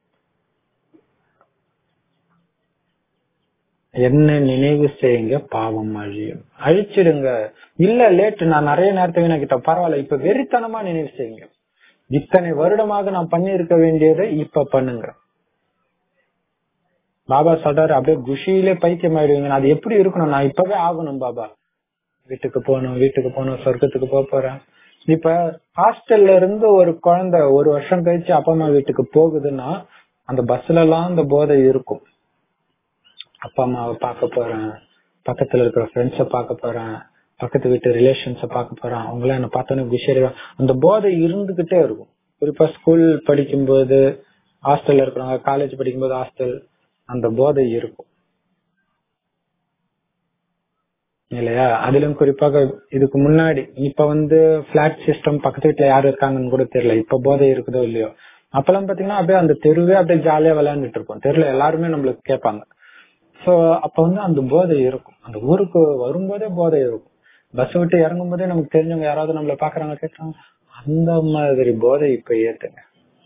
[SPEAKER 1] என்ன நினைவு செய்யுங்க பாவம் அழியும் அழிச்சிடுங்க இல்ல லேட் நான் நிறைய நேரத்தை வீணாக்கிட்டேன் பரவாயில்ல இப்ப வெறித்தனமா நினைவு செய்யுங்க இத்தனை வருடமாக நான் பண்ணி இருக்க வேண்டியதை இப்ப பண்ணுங்க பாபா சொல்றாரு அப்படியே குஷியிலே பைத்தியம் ஆயிடுவீங்க அது எப்படி இருக்கணும் நான் இப்பவே ஆகணும் பாபா வீட்டுக்கு போகணும் வீட்டுக்கு போகணும் சொர்க்கத்துக்கு போக போறேன் இப்ப ஹாஸ்டல்ல இருந்து ஒரு குழந்தை ஒரு வருஷம் கழிச்சு அப்பா அம்மா வீட்டுக்கு போகுதுன்னா அந்த பஸ்ல எல்லாம் அந்த போதை இருக்கும் அப்பா அம்மாவை பார்க்க போறேன் பக்கத்துல இருக்கிற ஃப்ரெண்ட்ஸ பார்க்க போறேன் பக்கத்து வீட்டு ரிலேஷன்ஸ பார்க்க போறேன் அவங்க எல்லாம் என்ன பார்த்தோன்னே குஷியா அந்த போதை இருந்துகிட்டே இருக்கும் குறிப்பா ஸ்கூல் படிக்கும்போது ஹாஸ்டல்ல இருக்கிறவங்க காலேஜ் படிக்கும்போது ஹாஸ்டல் அந்த போதை இருக்கும் இல்லையா அதிலும் குறிப்பாக இதுக்கு முன்னாடி இப்ப வந்து பிளாட் சிஸ்டம் பக்கத்து வீட்டுல யாரு இருக்காங்கன்னு கூட தெரியல இப்ப போதை இருக்குதோ இல்லையோ அப்பெல்லாம் பாத்தீங்கன்னா அப்படியே அந்த தெருவே அப்படியே ஜாலியா விளையாண்டுட்டு இருப்போம் தெருல எல்லாருமே நம்மளுக்கு கேட்பாங்க சோ அப்ப வந்து அந்த போதை இருக்கும் அந்த ஊருக்கு வரும்போதே போதை இருக்கும் பஸ் விட்டு இறங்கும் போதே நமக்கு தெரிஞ்சவங்க யாராவது நம்மள பாக்குறாங்க கேட்கறாங்க அந்த மாதிரி போதை இப்ப ஏத்துங்க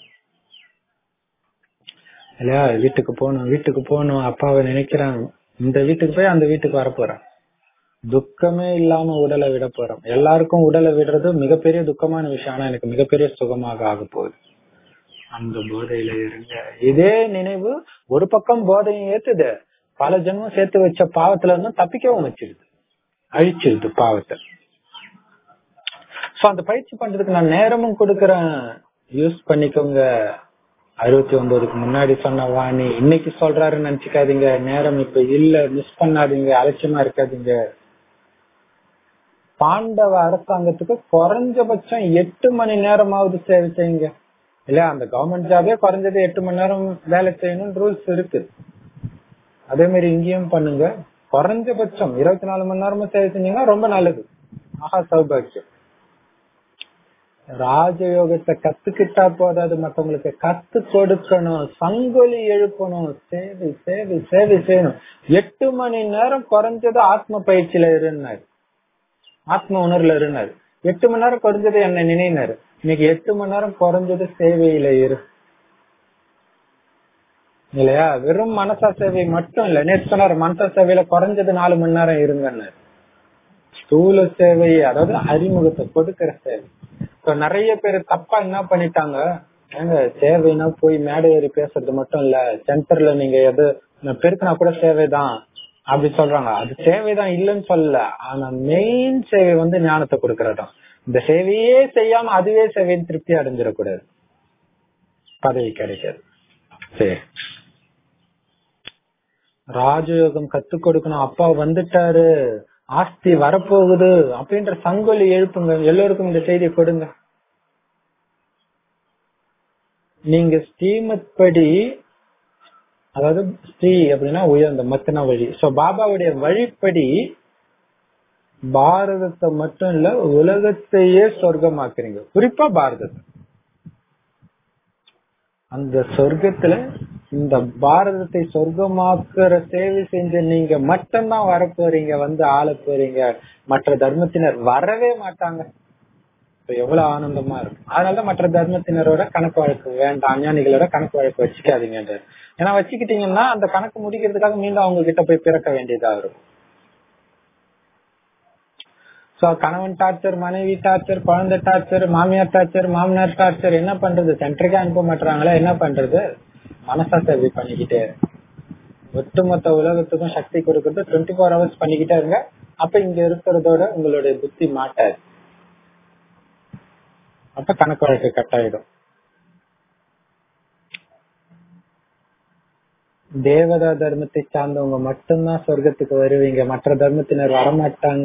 [SPEAKER 1] இல்லையா வீட்டுக்கு போகணும் வீட்டுக்கு போகணும் அப்பாவை நினைக்கிறேன் இந்த வீட்டுக்கு போய் அந்த வீட்டுக்கு வரப்போறேன் துக்கமே இல்லாம உடலை விட போறோம் எல்லாருக்கும் உடலை விடுறது மிகப்பெரிய துக்கமான விஷயம் ஆனா எனக்கு மிகப்பெரிய சுகமாக ஆக போகுது அந்த போதையில இருங்க இதே நினைவு ஒரு பக்கம் போதையும் ஏத்துது பல ஜென்மம் சேர்த்து வச்ச பாவத்துல இருந்து தப்பிக்கவும் வச்சிருது அழிச்சிருது பாவத்தை சோ அந்த பயிற்சி பண்றதுக்கு நான் நேரமும் கொடுக்கறேன் யூஸ் பண்ணிக்கோங்க அறுபத்தி ஒன்பதுக்கு முன்னாடி சொன்ன வாணி இன்னைக்கு சொல்றாருன்னு நினைச்சுக்காதீங்க நேரம் இப்ப இல்ல மிஸ் பண்ணாதீங்க அலட்சியமா இருக்காதீங்க பாண்டவ அரசாங்கத்துக்கு குறைஞ்சபட்சம் எட்டு மணி நேரமாவது சேவை செய்யுங்க இல்ல அந்த கவர்மெண்ட் ஜாபே குறைஞ்சது எட்டு மணி நேரம் வேலை செய்யணும்னு ரூல்ஸ் இருக்கு அதே மாதிரி இங்கேயும் பண்ணுங்க குறைஞ்சபட்சம் இருபத்தி நாலு மணி நேரமும் சேவை செஞ்சீங்கன்னா ரொம்ப நல்லது ஆஹா சௌபாக்கியம் ராஜயோகத்தை கத்துக்கிட்டா போதாது மத்தவங்களுக்கு கத்து கொடுக்கணும் சங்கொலி எழுப்பணும் சேவை சேவை சேவை செய்யணும் எட்டு மணி நேரம் குறைஞ்சது ஆத்ம பயிற்சியில இருந்தாரு ஆத்ம உணர்வுல இருந்தாரு எட்டு மணி நேரம் குறைஞ்சது என்ன நினைனாரு இன்னைக்கு எட்டு மணி நேரம் குறைஞ்சது சேவையில இரு இல்லையா வெறும் மனசா சேவை மட்டும் இல்ல நேற்று சொன்னாரு மனசா சேவையில குறைஞ்சது நாலு மணி நேரம் இருங்கன்னு ஸ்தூல சேவை அதாவது அறிமுகத்தை கொடுக்கிற சேவை இப்ப நிறைய பேர் தப்பா என்ன பண்ணிட்டாங்க ஏங்க சேவைனா போய் மேடை ஏறி பேசுறது மட்டும் இல்ல சென்டர்ல நீங்க எது பெருக்கினா கூட சேவைதான் அப்படி சொல்றாங்க அது சேவைதான் இல்லைன்னு சொல்லல ஆனா மெயின் சேவை வந்து ஞானத்தை கொடுக்கறதுதான் இந்த சேவையே செய்யாம அதுவே சேவைன்னு திருப்தி அடைஞ்சிடக்கூடாது பதவி கிடைக்காது சரி ராஜயோகம் கத்து கொடுக்கணும் அப்பா வந்துட்டாரு ஆஸ்தி வரப்போகுது அப்படின்ற சங்கொலி எழுப்புங்க எல்லோருக்கும் இந்த செய்தியை கொடுங்க நீங்க ஸ்ரீமத் படி அதாவது ஸ்ரீ அப்படின்னா உயர்ந்த மத்தன வழி சோ பாபாவுடைய வழிப்படி பாரதத்தை மட்டும் இல்ல உலகத்தையே சொர்க்கமாக்குறீங்க குறிப்பா பாரதத்தை அந்த சொர்க்கத்துல இந்த பாரதத்தை சொர்க்கமாக்குற சேவை செஞ்ச நீங்க மட்டும்தான் வர போறீங்க வந்து ஆள போறீங்க மற்ற தர்மத்தினர் வரவே மாட்டாங்க எவ்வளவு ஆனந்தமா இருக்கும் அதனாலதான் மற்ற தர்மத்தினரோட கணக்கு வழக்கு வேண்டாம் அஞ்ஞானிகளோட கணக்கு வழக்கு வச்சுக்காதீங்க ஏன்னா வச்சுக்கிட்டீங்கன்னா அந்த கணக்கு முடிக்கிறதுக்காக மீண்டும் அவங்க கிட்ட போய் பிறக்க வேண்டியதா இருக்கும் சோ கணவன் டார்ச்சர் மனைவி டார்ச்சர் குழந்தை டார்ச்சர் மாமியார் டார்ச்சர் மாமனார் டார்ச்சர் என்ன பண்றது சென்டருக்கே அனுப்ப மாட்டாங்களா என்ன பண்றது மனசா சேவை பண்ணிக்கிட்டே ஒட்டுமொத்த உலகத்துக்கும் சக்தி கொடுக்கறது டுவெண்ட்டி ஃபோர் ஹவர்ஸ் பண்ணிக்கிட்டே இருங்க அப்ப இங்க இருக்கிறதோட உங்களுடைய புத்தி மாட்டாது அப்ப கணக்கு வழக்கு கட் ஆயிடும் தேவதா தர்மத்தை சார்ந்தவங்க மட்டும்தான் சொர்க்கத்துக்கு வருவீங்க மற்ற தர்மத்தினர் வரமாட்டாங்க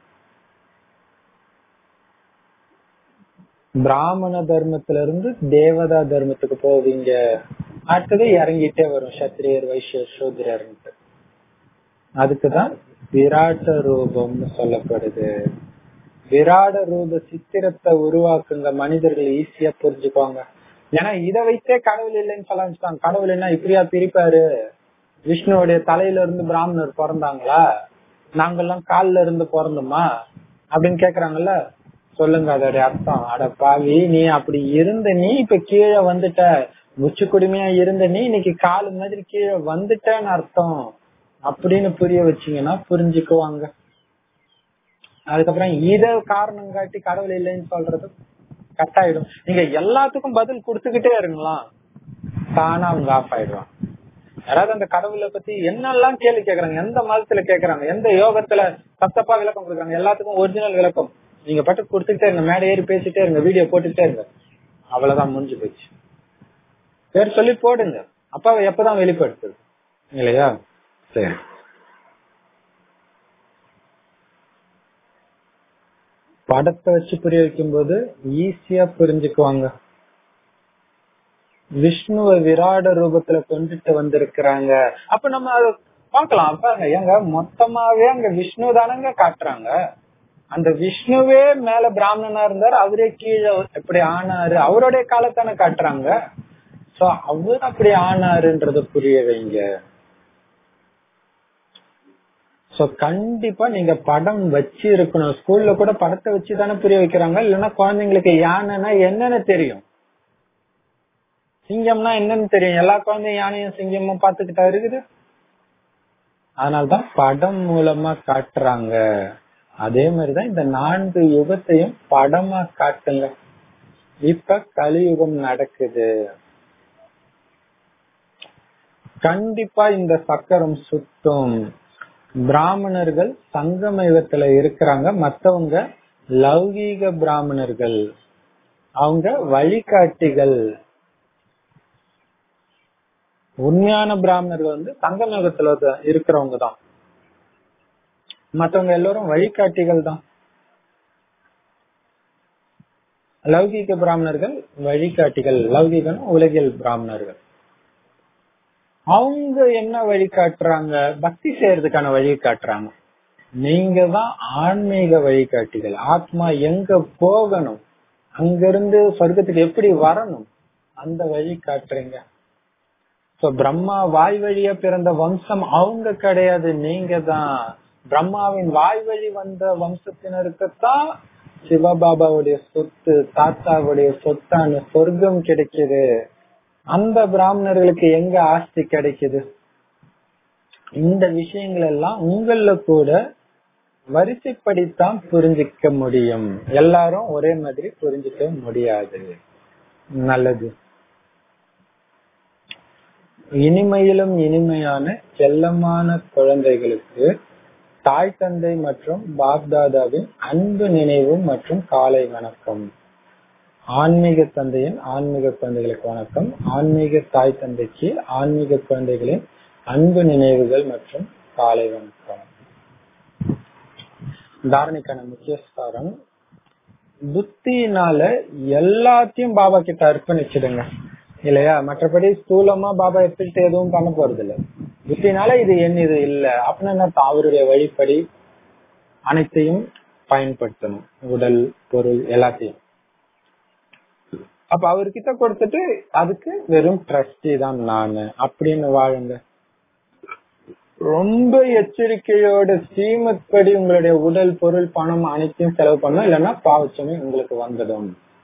[SPEAKER 1] பிராமண தர்மத்துல இருந்து தேவதா தர்மத்துக்கு போவீங்க அடுத்தது இறங்கிட்டே வரும் சத்திரியர் வைஷ்யர் சூத்ரர் அதுக்குதான் விராட்ட ரூபம்னு சொல்லப்படுது விராட ரூப சித்திரத்தை உருவாக்குங்க மனிதர்கள் ஈஸியா புரிஞ்சுக்குவாங்க ஏன்னா இதை வைத்தே கடவுள் இல்லைன்னு சொல்ல ஆரம்பிச்சிட்டாங்க கடவுள் என்ன இப்படியா பிரிப்பாரு விஷ்ணுவோடைய தலையில இருந்து பிராமணர் பிறந்தாங்களா நாங்கெல்லாம் கால்ல இருந்து பிறந்தோமா அப்படின்னு கேக்குறாங்கல்ல சொல்லுங்க அதோட அர்த்தம் அட பாவி நீ அப்படி இருந்த நீ இப்ப கீழே வந்துட்ட உச்சி குடுமையா இருந்த நீ இன்னைக்கு காலு மாதிரி கீழே வந்துட்டன்னு அர்த்தம் அப்படின்னு புரிய வச்சீங்கன்னா புரிஞ்சுக்குவாங்க அதுக்கப்புறம் இத காரணம் காட்டி கடவுள் இல்லைன்னு சொல்றது கட்டாயிடும் நீங்க எல்லாத்துக்கும் பதில் கொடுத்துக்கிட்டே இருங்களாம் தானா அவங்க ஆஃப் ஆயிடுவாங்க யாராவது அந்த கடவுளை பத்தி என்னெல்லாம் கேள்வி கேக்குறாங்க எந்த மதத்துல கேக்குறாங்க எந்த யோகத்துல தப்பா விளக்கம் கொடுக்குறாங்க எல்லாத்துக்கும் ஒரிஜினல் விளக்கம் நீங்க பட்டு கொடுத்துக்கிட்டே இருங்க மேடை ஏறி பேசிட்டே இருங்க வீடியோ போட்டுக்கிட்டே இருங்க அவ்வளவுதான் முடிஞ்சு போச்சு பேர் சொல்லி போடுங்க அப்பாவை எப்பதான் வெளிப்படுத்துது இல்லையா சரி படத்தை வச்சு புரிய வைக்கும் போது ஈஸியா புரிஞ்சுக்குவாங்க விஷ்ணுவ விராட ரூபத்துல கொண்டுட்டு வந்திருக்கிறாங்க அப்ப நம்ம அதை பாக்கலாம் அப்ப ஏங்க மொத்தமாவே அங்க விஷ்ணு தானங்க காட்டுறாங்க அந்த விஷ்ணுவே மேல பிராமணனா இருந்தாரு அவரே கீழே எப்படி ஆனாரு அவருடைய காலத்தானே காட்டுறாங்க சோ அவர் அப்படி ஆனாருன்றத புரிய வைங்க சோ கண்டிப்பா நீங்க படம் வச்சு இருக்கணும் ஸ்கூல்ல கூட படத்தை வச்சு தானே புரிய வைக்கிறாங்க இல்லைன்னா குழந்தைங்களுக்கு யானைன்னா என்னன்னு தெரியும் சிங்கம்னா என்னன்னு தெரியும் எல்லா குழந்தையும் யானையும் சிங்கமும் பாத்துக்கிட்டா இருக்குது அதனால்தான் படம் மூலமா காட்டுறாங்க அதே மாதிரிதான் இந்த நான்கு யுகத்தையும் படமா காட்டுங்க இப்ப கலியுகம் நடக்குது கண்டிப்பா இந்த சக்கரம் சுத்தும் பிராமணர்கள் சங்கம யுகத்துல இருக்கிறாங்க மத்தவங்க லௌகீக பிராமணர்கள் அவங்க வழிகாட்டிகள் உண்மையான பிராமணர்கள் வந்து சங்கம யுகத்துல இருக்கிறவங்க தான் மத்தவங்க எல்லாரும் வழிகாட்டிகள் தான் லௌகீக பிராமணர்கள் வழிகாட்டிகள் லௌகீகம் உலகில் பிராமணர்கள் அவங்க என்ன வழி காட்டுறாங்க பக்தி செய்யறதுக்கான வழி காட்டுறாங்க நீங்க தான் ஆன்மீக வழிகாட்டிகள் ஆத்மா எங்க போகணும் அங்கிருந்து சொர்க்கத்துக்கு எப்படி வரணும் அந்த வழி காட்டுறீங்க சோ பிரம்மா வாய் வழியா பிறந்த வம்சம் அவங்க கிடையாது நீங்க தான் பிரம்மாவின் வாய் வழி வந்த வம்சத்தினருக்குத்தான் சிவபாபாவுடைய சொத்து தாத்தாவுடைய சொத்தான சொர்க்கம் கிடைக்குது அந்த பிராமணர்களுக்கு எங்க ஆஸ்தி கிடைக்குது இந்த விஷயங்கள் எல்லாம் உங்கள கூட வரிசைப்படித்தான் புரிஞ்சிக்க முடியும் எல்லாரும் ஒரே மாதிரி புரிஞ்சுக்க முடியாது நல்லது இனிமையிலும் இனிமையான செல்லமான குழந்தைகளுக்கு தாய் தந்தை மற்றும் பாப்தாதாவின் அன்பு நினைவு மற்றும் காலை வணக்கம் ஆன்மீக தந்தையின் ஆன்மீக குழந்தைகளுக்கு வணக்கம் ஆன்மீக தாய் தந்தைக்கு ஆன்மீக குழந்தைகளின் அன்பு நினைவுகள் மற்றும் காலை வணக்கம் தாரணிக்கான முக்கிய சாரம் புத்தினால எல்லாத்தையும் பாபா கிட்ட அர்ப்பணிச்சிடுங்க இல்லையா மற்றபடி ஸ்தூலமா பாபா எடுத்துக்கிட்டு எதுவும் பண்ண போறது இல்ல புத்தினால இது என் இது இல்ல அப்படின்னா அவருடைய வழிப்படி அனைத்தையும் பயன்படுத்தணும் உடல் பொருள் எல்லாத்தையும் அப்ப அவர்கிட்ட கொடுத்துட்டு அதுக்கு வெறும் ட்ரஸ்டி தான் நானு அப்படின்னு வாழுங்க ரொம்ப எச்சரிக்கையோட ஸ்ரீமத் படி உங்களுடைய உடல் பொருள் பணம் அனைத்தையும் செலவு பண்ணும் இல்லைன்னா பாவச்சமே உங்களுக்கு வந்துடும்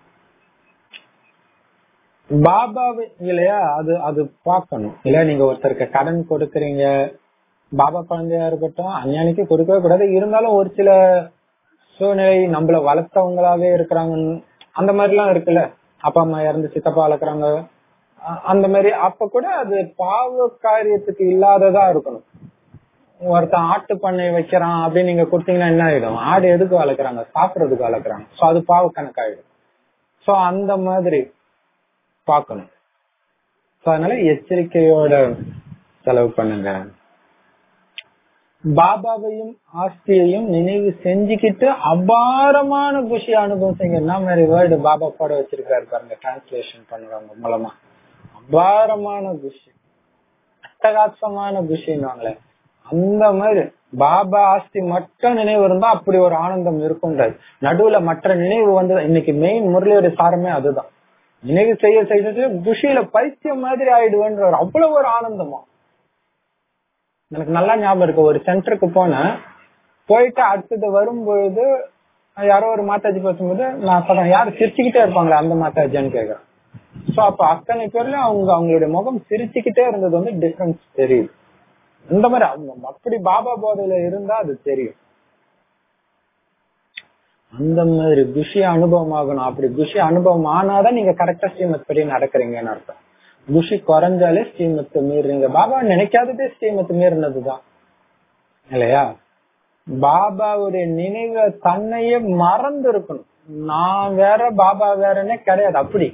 [SPEAKER 1] பாபாவை இல்லையா அது அது பார்க்கணும் இல்லையா நீங்க ஒருத்தருக்கு கடன் கொடுக்கறீங்க பாபா குழந்தையா இருக்கட்டும் அஞ்ஞானிக்கு கொடுக்கவே கூடாது இருந்தாலும் ஒரு சில சூழ்நிலை நம்மள வளர்த்தவங்களாவே இருக்கிறாங்க அந்த மாதிரி எல்லாம் இருக்குல்ல அப்பா அம்மா இறந்து சித்தப்பா வளர்க்குறாங்க அந்த மாதிரி அப்ப கூட அது பாவ காரியத்துக்கு இல்லாததா இருக்கணும் ஒருத்தன் ஆட்டு பண்ணை வைக்கிறான் அப்படின்னு நீங்க கொடுத்தீங்கன்னா என்ன ஆயிடும் ஆடு எதுக்கு வளர்க்குறாங்க சாப்பிடறதுக்கு வளர்க்குறாங்க சோ அது பாவ கணக்காயிடும் சோ அந்த மாதிரி பார்க்கணும் சோ அதனால எச்சரிக்கையோட செலவு பண்ணுங்க பாபாவையும் ஆஸ்தியையும் நினைவு செஞ்சுக்கிட்டு அபாரமான குஷி அனுபவம் செய்யுங்க என்ன மாதிரி வேர்டு பாபா போட வச்சிருக்காரு பாருங்க டிரான்ஸ்லேஷன் பண்ணுறவங்க மூலமா அபாரமான குஷி அட்டகாசமான குஷின்னு அந்த மாதிரி பாபா ஆஸ்தி மட்டும் நினைவு இருந்தா அப்படி ஒரு ஆனந்தம் இருக்கும்ன்றது நடுவுல மற்ற நினைவு வந்து இன்னைக்கு மெயின் முரளியோட சாரமே அதுதான் நினைவு செய்ய செய்ய குஷியில பைத்தியம் மாதிரி ஆயிடுவேன்ற அவ்வளவு ஒரு ஆனந்தமா எனக்கு நல்லா ஞாபகம் இருக்கு ஒரு சென்டருக்கு போனேன் போயிட்டு அடுத்தது வரும்பொழுது யாரோ ஒரு மாதாஜி பேசும்போது நான் சொல்றேன் யாரு சிரிச்சுக்கிட்டே இருப்பாங்களே அந்த மாதாஜின்னு கேக்குறேன் சோ அப்ப அத்தனை பேர்ல அவங்க அவங்களுடைய முகம் சிரிச்சுக்கிட்டே இருந்தது வந்து டிஃபரன்ஸ் தெரியுது இந்த மாதிரி அவங்க அப்படி பாபா போதையில இருந்தா அது தெரியும் அந்த மாதிரி குஷி அனுபவம் ஆகணும் அப்படி குஷி அனுபவம் ஆனாதான் நீங்க கரெக்டா ஸ்ரீமத் படி நடக்கிறீங்கன்னு அர்த்தம் குஷி குறைஞ்சாலே ஸ்ரீமத்தை மீறுறீங்க பாபா நினைக்காததே ஸ்ரீமத் மீறினதுதான் இல்லையா பாபாவுடைய நினைவை தன்னையே மறந்து இருக்கணும் நான் வேற பாபா வேறன்னே கிடையாது அப்படி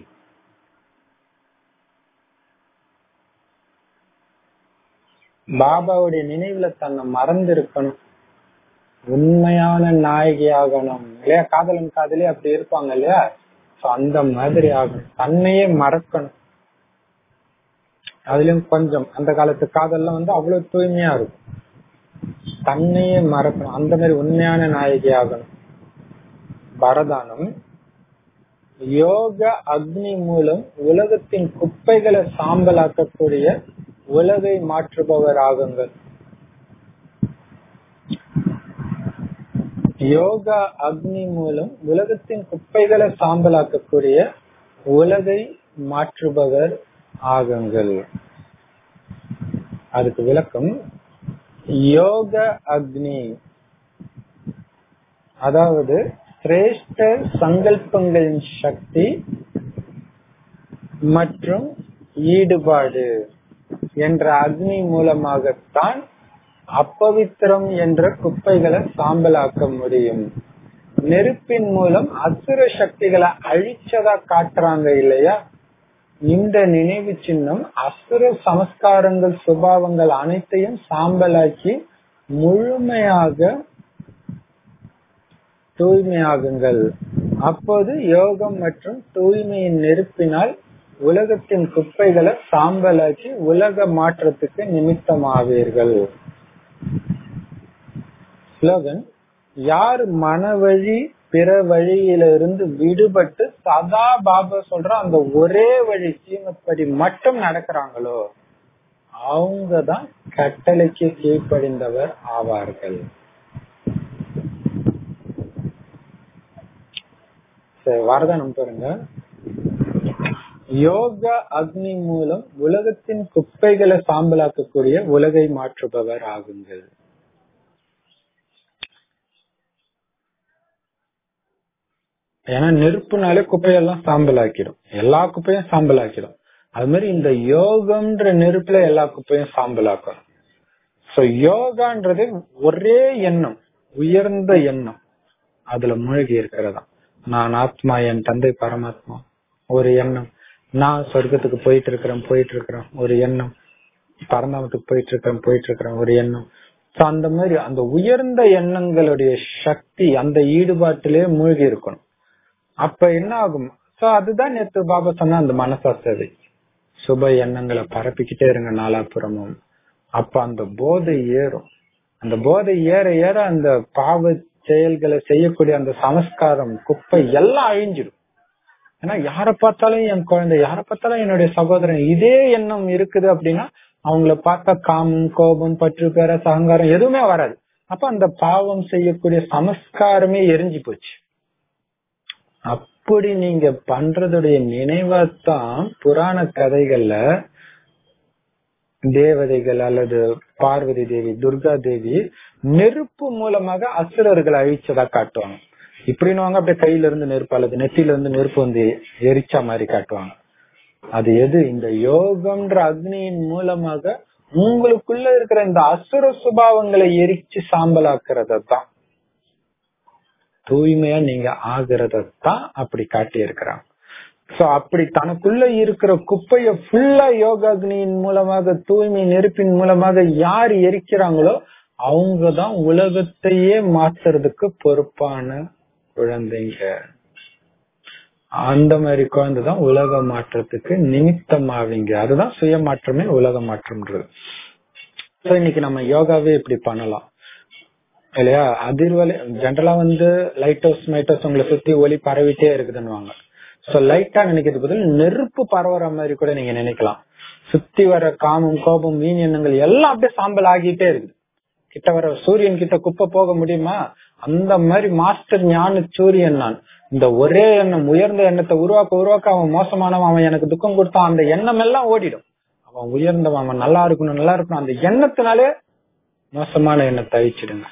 [SPEAKER 1] பாபாவுடைய நினைவுல தன்னை மறந்து இருக்கணும் உண்மையான நாயகி ஆகணும் இல்லையா காதலன் காதலி அப்படி இருப்பாங்க இல்லையா சோ அந்த மாதிரி ஆகணும் தன்னையே மறக்கணும் அதுலயும் கொஞ்சம் அந்த காலத்து காதல்லாம் வந்து அவ்வளவு தூய்மையா இருக்கும் தன்னையே மறக்கணும் அந்த மாதிரி உண்மையான நாயகி ஆகணும் வரதானம் யோக அக்னி மூலம் உலகத்தின் குப்பைகளை சாம்பலாக்கக்கூடிய உலகை மாற்றுபவர் ஆகுங்கள் யோகா அக்னி மூலம் உலகத்தின் குப்பைகளை சாம்பலாக்கக்கூடிய உலகை மாற்றுபவர் ஆகுங்கள் அதுக்கு விளக்கம் யோக அக்னி அதாவது சிரேஷ்ட சங்கல்பங்களின் சக்தி மற்றும் ஈடுபாடு என்ற அக்னி மூலமாகத்தான் அப்பவித்திரம் என்ற குப்பைகளை சாம்பலாக்க முடியும் நெருப்பின் மூலம் அசுர சக்திகளை அழிச்சதா காட்டுறாங்க இல்லையா இந்த நினைவு சின்னம் அசுர சமஸ்காரங்கள் சுபாவங்கள் அனைத்தையும் சாம்பலாக்கி முழுமையாக தூய்மையாகுங்கள் அப்போது யோகம் மற்றும் தூய்மையின் நெருப்பினால் உலகத்தின் குப்பைகளை சாம்பலாக்கி உலக மாற்றத்துக்கு நிமித்தமாவீர்கள் ஸ்லோகன் யார் மனவழி பிற வழியிலிருந்து விடுபட்டு சதா பாபா சொல்ற அந்த ஒரே வழி சீமப்படி மட்டும் நடக்கிறாங்களோ அவங்கதான் கட்டளைக்கு கீழ்ப்படிந்தவர் ஆவார்கள் சரி வரதானம் பாருங்க யோக அக்னி மூலம் உலகத்தின் குப்பைகளை சாம்பலாக்கக்கூடிய உலகை மாற்றுபவர் ஆகுங்கள் ஏன்னா நெருப்புனாலே குப்பையெல்லாம் சாம்பலாக்கிடும் எல்லா குப்பையும் சாம்பலாக்கிடும் அது மாதிரி இந்த யோகம்ன்ற நெருப்புல எல்லா குப்பையும் சாம்பலாக்கணும் சோ யோகான்றது ஒரே எண்ணம் உயர்ந்த எண்ணம் அதுல மூழ்கி இருக்கிறதா நான் ஆத்மா என் தந்தை பரமாத்மா ஒரு எண்ணம் நான் சொர்க்கத்துக்கு போயிட்டு இருக்கிறேன் போயிட்டு இருக்கிறேன் ஒரு எண்ணம் பரந்தாமத்துக்கு போயிட்டு இருக்கிறேன் போயிட்டு இருக்கிறேன் ஒரு எண்ணம் சோ அந்த மாதிரி அந்த உயர்ந்த எண்ணங்களுடைய சக்தி அந்த ஈடுபாட்டிலே மூழ்கி இருக்கணும் அப்ப என்ன ஆகும் சோ அதுதான் நேற்று பாபா சொன்ன அந்த மனசாசதை சுப எண்ணங்களை பரப்பிக்கிட்டே இருங்க நாலாபுறமும் அப்ப அந்த போதை ஏறும் அந்த போதை ஏற ஏற அந்த பாவ செயல்களை செய்யக்கூடிய அந்த சமஸ்காரம் குப்பை எல்லாம் அழிஞ்சிடும் ஏன்னா யார பார்த்தாலும் என் குழந்தை யார பார்த்தாலும் என்னுடைய சகோதரன் இதே எண்ணம் இருக்குது அப்படின்னா அவங்கள பார்த்தா காமம் கோபம் பற்று பேர சகங்காரம் எதுவுமே வராது அப்ப அந்த பாவம் செய்யக்கூடிய சமஸ்காரமே எரிஞ்சு போச்சு அப்படி நீங்க பண்றதுடைய நினைவாத்தான் புராண கதைகள்ல தேவதைகள் அல்லது பார்வதி தேவி துர்கா தேவி நெருப்பு மூலமாக அசுரர்களை அழிச்சதா காட்டுவாங்க இப்படின்னு அப்படியே கையில இருந்து நெருப்பு அல்லது நெத்தில இருந்து நெருப்பு வந்து எரிச்சா மாதிரி காட்டுவாங்க அது எது இந்த யோகம்ன்ற அக்னியின் மூலமாக உங்களுக்குள்ள இருக்கிற இந்த அசுர சுபாவங்களை எரிச்சு சாம்பலாக்குறத தான் தூய்மையா நீங்க ஆகிறதான் அப்படி காட்டி இருக்கிறாங்க சோ அப்படி தனக்குள்ள இருக்கிற குப்பைய ஃபுல்லா யோகாக்னியின் மூலமாக தூய்மை நெருப்பின் மூலமாக யார் எரிக்கிறாங்களோ அவங்கதான் உலகத்தையே மாத்துறதுக்கு பொறுப்பான குழந்தைங்க அந்த மாதிரி குழந்தைதான் உலக மாற்றத்துக்கு நிமித்தமாவீங்க அதுதான் சுய மாற்றமே உலக மாற்றம்ன்றது சோ இன்னைக்கு நம்ம யோகாவே இப்படி பண்ணலாம் இல்லையா அதிர்வலை ஜென்ரலா வந்து லைட் ஹவுஸ் மைட் ஹவுஸ் உங்களை சுத்தி ஒளி பரவிட்டே இருக்குதுன்னு சோ லைட்டா நினைக்கிறது பதில் நெருப்பு பரவுற மாதிரி கூட நீங்க நினைக்கலாம் சுத்தி வர காமம் கோபம் மீன் எண்ணங்கள் எல்லாம் அப்படியே சாம்பல் ஆகிட்டே இருக்குது கிட்ட வர சூரியன் கிட்ட குப்பை போக முடியுமா அந்த மாதிரி மாஸ்டர் ஞான சூரியன் நான் இந்த ஒரே எண்ணம் உயர்ந்த எண்ணத்தை உருவாக்க உருவாக்க அவன் மோசமானவன் அவன் எனக்கு துக்கம் கொடுத்தான் அந்த எண்ணம் எல்லாம் ஓடிடும் அவன் உயர்ந்தவன் அவன் நல்லா இருக்கணும் நல்லா இருக்கணும் அந்த எண்ணத்தினாலே மோசமான எண்ணத்தை அழிச்சிடுங்க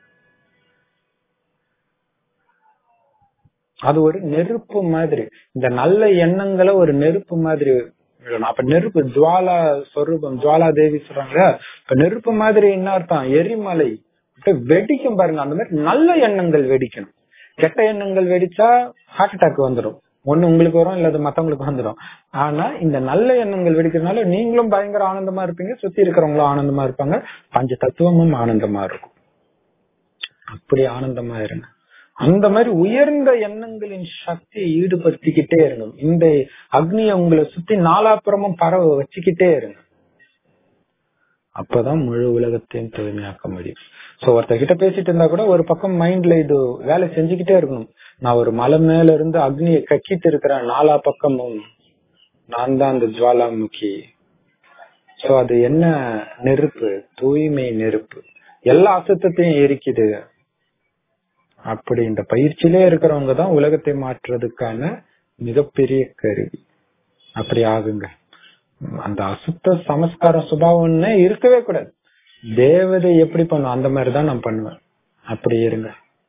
[SPEAKER 1] அது ஒரு நெருப்பு மாதிரி இந்த நல்ல எண்ணங்களை ஒரு நெருப்பு மாதிரி விடணும். அப்ப நெருப்பு ஜுவாலா சொரூபம் ஜுவாலா தேவி சொல்றாங்க இப்ப நெருப்பு மாதிரி என்ன அர்த்தம் எரிமலை அப்படியே வெடிக்கும் பாருங்க அந்த மாதிரி நல்ல எண்ணங்கள் வெடிக்கணும் கெட்ட எண்ணங்கள் வெடிச்சா ஹார்ட் அட்டாக் வந்துடும் ஒண்ணு உங்களுக்கு வரும் இல்ல அது மத்தவங்களுக்கு வந்துடும் ஆனா இந்த நல்ல எண்ணங்கள் வெடிக்கிறதுனால நீங்களும் பயங்கர ஆனந்தமா இருப்பீங்க சுத்தி இருக்கிறவங்களும் ஆனந்தமா இருப்பாங்க பஞ்ச தத்துவமும் ஆனந்தமா இருக்கும் அப்படி ஆனந்தமா இருங்க அந்த மாதிரி உயர்ந்த எண்ணங்களின் சக்தியை ஈடுபடுத்திக்கிட்டே இருங்க இந்த அக்னியை உங்களை சுத்தி நாலாப்புறமும் பரவ வச்சுக்கிட்டே இருங்க அப்பதான் முழு உலகத்தையும் தூய்மையாக்க முடியும் சோ ஒருத்தர் கிட்ட பேசிட்டு இருந்தா கூட ஒரு பக்கம் மைண்ட்ல இது வேலை செஞ்சுக்கிட்டே இருக்கணும் நான் ஒரு மலை மேல இருந்து அக்னியை கக்கிட்டு இருக்கிறேன் நாலா பக்கமும் நான் தான் அந்த ஜுவாலாமுகி சோ அது என்ன நெருப்பு தூய்மை நெருப்பு எல்லா அசுத்தத்தையும் எரிக்குது அப்படி இந்த பயிற்சியிலே இருக்கிறவங்க தான் உலகத்தை மாற்றுறதுக்கான மிகப்பெரிய கருவி அப்படி ஆகுங்க அந்த அசுத்த சமஸ்காரம் சுபாவம்னு இருக்கவே கூடாது தேவதை எப்படி பண்ணும் அந்த மாதிரிதான் நான் பண்ணுவேன் அப்படி இருங்க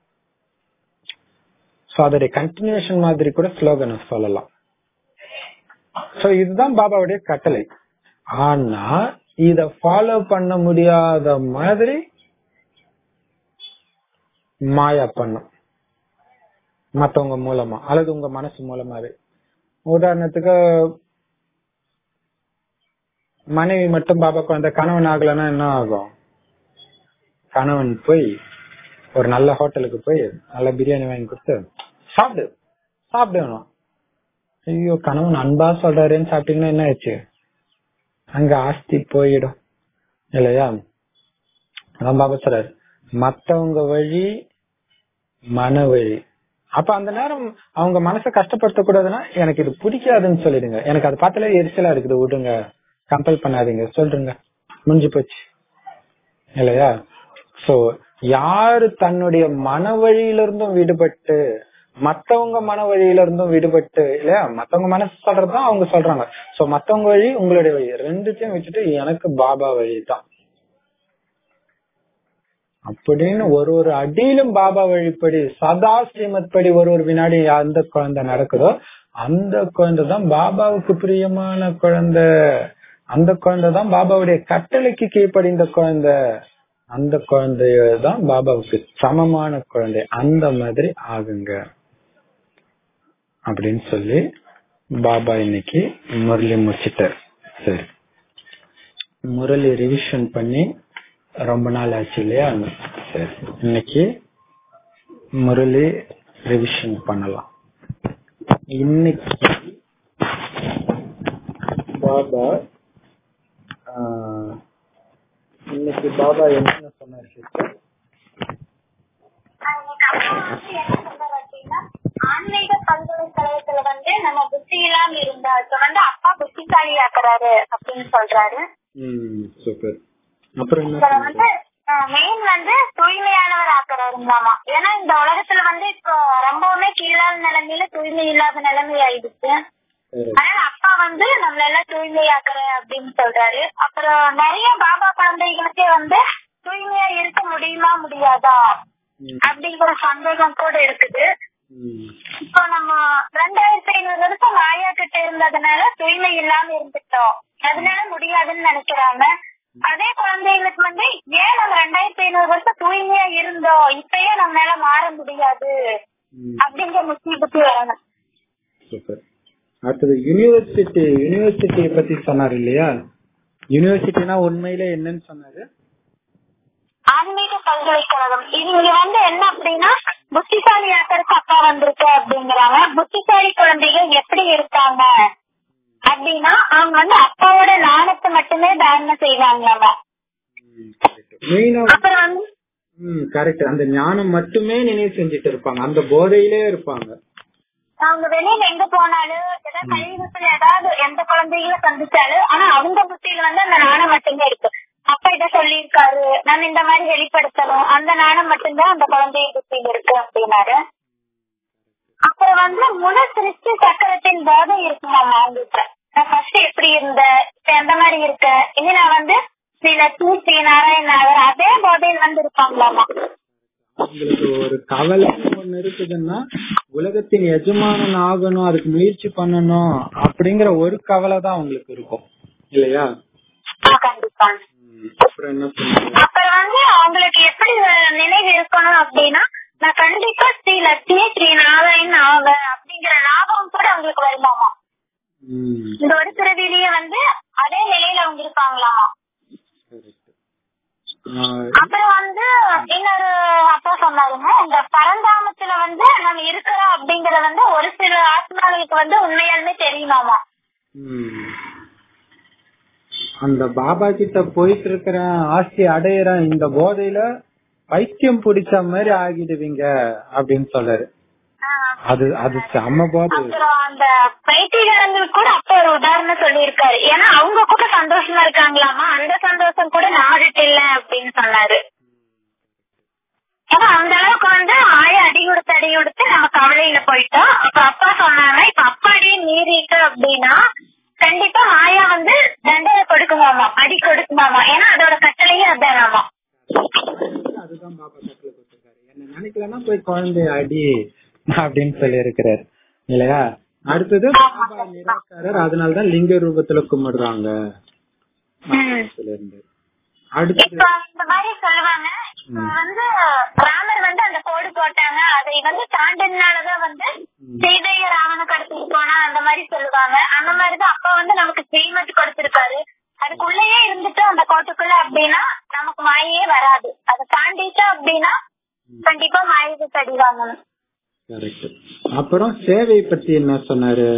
[SPEAKER 1] சோ அதோடைய கண்டினியூஷன் மாதிரி கூட ஸ்லோகனை சொல்லலாம் சோ இதுதான் பாபாவுடைய கட்டளை ஆனா இத ஃபாலோ பண்ண முடியாத மாதிரி மாயா பண்ணும் மத்தவங்க மூலமா அல்லது உங்க மனசு மூலமாவே உதாரணத்துக்கு மனைவி மட்டும் பாபாக்கு அந்த கணவன் ஆகலைன்னா என்ன ஆகும் கணவன் போய் ஒரு நல்ல ஹோட்டலுக்கு போய் நல்ல பிரியாணி வாங்கி கொடுத்து சாப்பிடு சாப்பிடணும் ஐயோ கணவன் அன்பா சொல்றாருன்னு சாப்பிட்டீங்கன்னா என்ன ஆச்சு அங்க ஆஸ்தி போயிடும் இல்லையா அதான் பாபா சொல்றாரு மத்தவங்க வழி மன வழி அப்ப அந்த நேரம் அவங்க மனசை கஷ்டப்படுத்த கூடாதுன்னா எனக்கு இது பிடிக்காதுன்னு சொல்லிடுங்க எனக்கு அதை பார்த்தாலே எரிச்சலா இருக்குது விடுங்க கம்பல் பண்ணாதீங்க சொல்றீங்க முடிஞ்சு போச்சு இல்லையா சோ யாரு தன்னுடைய மன வழியில இருந்தும் விடுபட்டு மத்தவங்க மன வழியில இருந்தும் விடுபட்டு இல்லையா மத்தவங்க மனசு சொல்றதுதான் அவங்க சொல்றாங்க சோ மத்தவங்க வழி உங்களுடைய வழி ரெண்டுத்தையும் வச்சுட்டு எனக்கு பாபா வழி தான் அப்படின்னு ஒரு ஒரு அடியிலும் பாபா வழிப்படி சதா ஸ்ரீமத் படி ஒரு ஒரு வினாடி அந்த குழந்தை நடக்குதோ அந்த குழந்தை தான் பாபாவுக்கு பிரியமான குழந்தை அந்த குழந்தை தான் பாபாவுடைய கட்டளைக்கு கீழ்ப்படிந்த குழந்தை அந்த குழந்தைதான் பாபாவுக்கு சமமான குழந்தை அந்த மாதிரி ஆகுங்க அப்படின்னு சொல்லி பாபா இன்னைக்கு முரளி முடிச்சிட்டார் சரி முரளி ரிவிஷன் பண்ணி ரொம்ப நாள் ஆச்சு இல்லையா சரி இன்னைக்கு முரளி ரிவிஷன் பண்ணலாம் இன்னைக்கு பாபா ஆஹ், இன்னைக்கு பாபா என்ன சொன்னார் சிஸ்டர்
[SPEAKER 2] என்ன சொல்றாரு அப்படின்னா, ஆன்மீக பல்கலைக்கழகத்துல வந்து நம்ம புத்தி இல்லாம இருந்தா இப்ப வந்து அப்பா புத்திசாலி ஆக்குறாரு அப்படின்னு சொல்றாரு
[SPEAKER 1] ம் சூப்பர் அப்புறம் என்ன
[SPEAKER 2] இதுல
[SPEAKER 1] சொன்னாரு?
[SPEAKER 2] வந்து மெயின் வந்து தூய்மையானவர் ஆக்குறாருங்களாமா ஏன்னா இந்த உலகத்துல வந்து இப்போ ரொம்பவுமே கீழான நிலைமையில தூய்மை இல்லாத நிலைமை ஆயிடுச்சு
[SPEAKER 1] சரி.
[SPEAKER 2] அதனால அப்பா வந்து நம்மள எல்லாம் தூய்மையாக்குற அப்படின்னு சொல்றாரு அப்புறம் நிறைய பாபா குழந்தைகளுக்கே வந்து தூய்மையா இருக்க முடியுமா முடியாதா
[SPEAKER 1] ம்,
[SPEAKER 2] அப்படிங்கிற சந்தேகம் கூட இருக்குது
[SPEAKER 1] ம்,
[SPEAKER 2] இப்போ நம்ம ரெண்டாயிரத்தி ஐநூறு வருஷம் மாயா கிட்ட இருந்ததுனால தூய்மை இல்லாம இருந்துட்டோம் அதனால முடியாதுன்னு நினைக்கிறாங்க அதே குழந்தைகளுக்கு வந்து ஏன் நம்ம ரெண்டாயிரத்தி ஐநூறு வருஷம் தூய்மையா இருந்தோம் இப்பயே நம்மளால மாற முடியாது
[SPEAKER 1] ம்,
[SPEAKER 2] அப்படிங்கிற முக்கிய புத்தி வராங்க
[SPEAKER 1] சூப்பர் அடுத்தது யூனிவர்சிட்டி யூனிவர்சிட்டியை பத்தி சொன்னார் இல்லையா யூனிவர்சிட்டினா உண்மையில என்னன்னு சொன்னாரு
[SPEAKER 2] ஆன்மீக பல்கலைக்கழகம் இது இங்க வந்து என்ன அப்படின்னா புத்திசாலி ஆக்கருக்கு அப்பா வந்திருக்கு அப்படிங்கிறாங்க புத்திசாலி குழந்தைகள் எப்படி இருக்காங்க அப்படின்னா அவங்க வந்து அப்பாவோட நாணத்தை மட்டுமே தாரணை செய்வாங்களாமா
[SPEAKER 1] மெயினா
[SPEAKER 2] அப்புறம் வந்து
[SPEAKER 1] ம் கரெக்ட் அந்த ஞானம் மட்டுமே நினைவு செஞ்சுட்டு இருப்பாங்க அந்த போதையிலே இருப்பாங்க
[SPEAKER 2] அவங்க வெளியில எங்க போனாலும் ஏதாவது கழிவுத்துல ஏதாவது எந்த குழந்தைகளை சந்திச்சாலும் ஆனா அவங்க புத்தியில வந்து அந்த நாணம் மட்டுமே இருக்கு அப்பா இத சொல்லியிருக்காரு நம்ம இந்த மாதிரி வெளிப்படுத்தணும் அந்த ஞானம் மட்டும்தான் அந்த குழந்தைய புத்தியில் இருக்கு அப்படின்னாரு அப்புறம் வந்து முழு சிருஷ்டி சக்கரத்தின் போதை இருக்குமாமா அவங்களுக்கு நான் ஃபர்ஸ்ட் எப்படி இருந்தேன் இப்ப எந்த மாதிரி இருக்கேன் இனி நான் வந்து ஸ்ரீ லட்சுமி ஸ்ரீ நாராயணர் அதே போதையில் வந்து இருப்பாங்களாமா
[SPEAKER 1] உங்களுக்கு ஒரு கவலை ஒண்ணு இருக்குதுன்னா உலகத்தின் எஜமானன் ஆகணும் அதுக்கு முயற்சி பண்ணணும் அப்படிங்கிற ஒரு கவலை தான் உங்களுக்கு இருக்கும் இல்லையா
[SPEAKER 2] ஆ, கண்டிப்பா
[SPEAKER 1] ம், அப்புறம் என்ன பண்ணுங்க
[SPEAKER 2] அப்புறம் வந்து அவங்களுக்கு எப்படி நினைவு இருக்கணும் அப்படின்னா நான் கண்டிப்பா ஸ்ரீ லட்சுமி ஸ்ரீ நாராயணன் ஆவேன் அப்படிங்கிற ஞாபகம் கூட அவங்களுக்கு வருமாமா
[SPEAKER 1] ம்
[SPEAKER 2] இந்த ஒரு பிறவிலேயே வந்து அதே நிலையில அவங்க இருப்பாங்களாமா
[SPEAKER 1] correct. ஆ,
[SPEAKER 2] அப்புறம் வந்து இன்னொரு அப்பா சொன்னாருங்க இந்த பரந்தாமத்துல வந்து நம்ம இருக்கிறோம் அப்படிங்கறது வந்து ஒரு சில ஆத்மாக்களுக்கு வந்து உண்மையாலுமே தெரியுமாமா
[SPEAKER 1] ம். அந்த பாபா கிட்ட போயிட்டு இருக்கிற ஆஸ்தி அடையிற இந்த போதையில பைத்தியம் பிடிச்ச மாதிரி ஆகிடுவீங்க அப்படின்னு சொல்றாரு அது அது செம்ம போதை
[SPEAKER 2] அப்புறம் அந்த பைத்தியகாரங்களுக்கு கூட அப்ப ஒரு உதாரணம் சொல்லியிருக்காரு ஏன்னா அவங்க கூட சந்தோஷமா இருக்காங்களாமா அந்த சந்தோஷம் கூட நாடுட்டு இல்ல அப்படின்னு சொன்னாரு ஏன்னா அந்த அளவுக்கு வந்து ஆய அடி கொடுத்து அடி கொடுத்து நம்ம கவலையில போயிட்டோம் அப்ப அப்பா சொன்னாங்க இப்ப அப்பாடியே மீறிட்டு அப்படின்னா கண்டிப்பா மாயா வந்து தண்டனை கொடுக்குமாமா அடி கொடுக்குமாமா ஏன்னா அதோட கட்டளையே அதானாமா
[SPEAKER 1] அதுதான் பாபா கட்டளை கொடுத்திருக்காரு என்ன நினைக்கலன்னா போய் குழந்தைய அடி அப்படின்னு சொல்லி இருக்கிறாரு இல்லையா அடுத்தது பாபா நிராகாரர் அதனாலதான் லிங்க ரூபத்துல கும்பிடுறாங்க இருந்து அடுத்தது
[SPEAKER 2] இப்ப இந்த மாதிரி சொல்லுவாங்க இப்ப வந்து ராமர் வந்து அந்த கோடு போட்டாங்க அதை வந்து தாண்டினாலதான் வந்து சீதைய ராமனுக்கு கடத்திட்டு போனா அந்த மாதிரி சொல்லுவாங்க அந்த மாதிரிதான் அப்பா வந்து நமக்கு ஸ்ரீமத் கொடுத்திருக்காரு அதுக்குள்ளேயே இருந்துட்டு அந்த கோட்டுக்குள்ள அப்படின்னா நமக்கு மாயே வராது அதை தாண்டிட்டோம் அப்படின்னா கண்டிப்பா மாயத்தை தடி வாங்கணும்
[SPEAKER 1] கரெக்ட் அப்புறம் சேவை பத்தி என்ன சொன்னாரு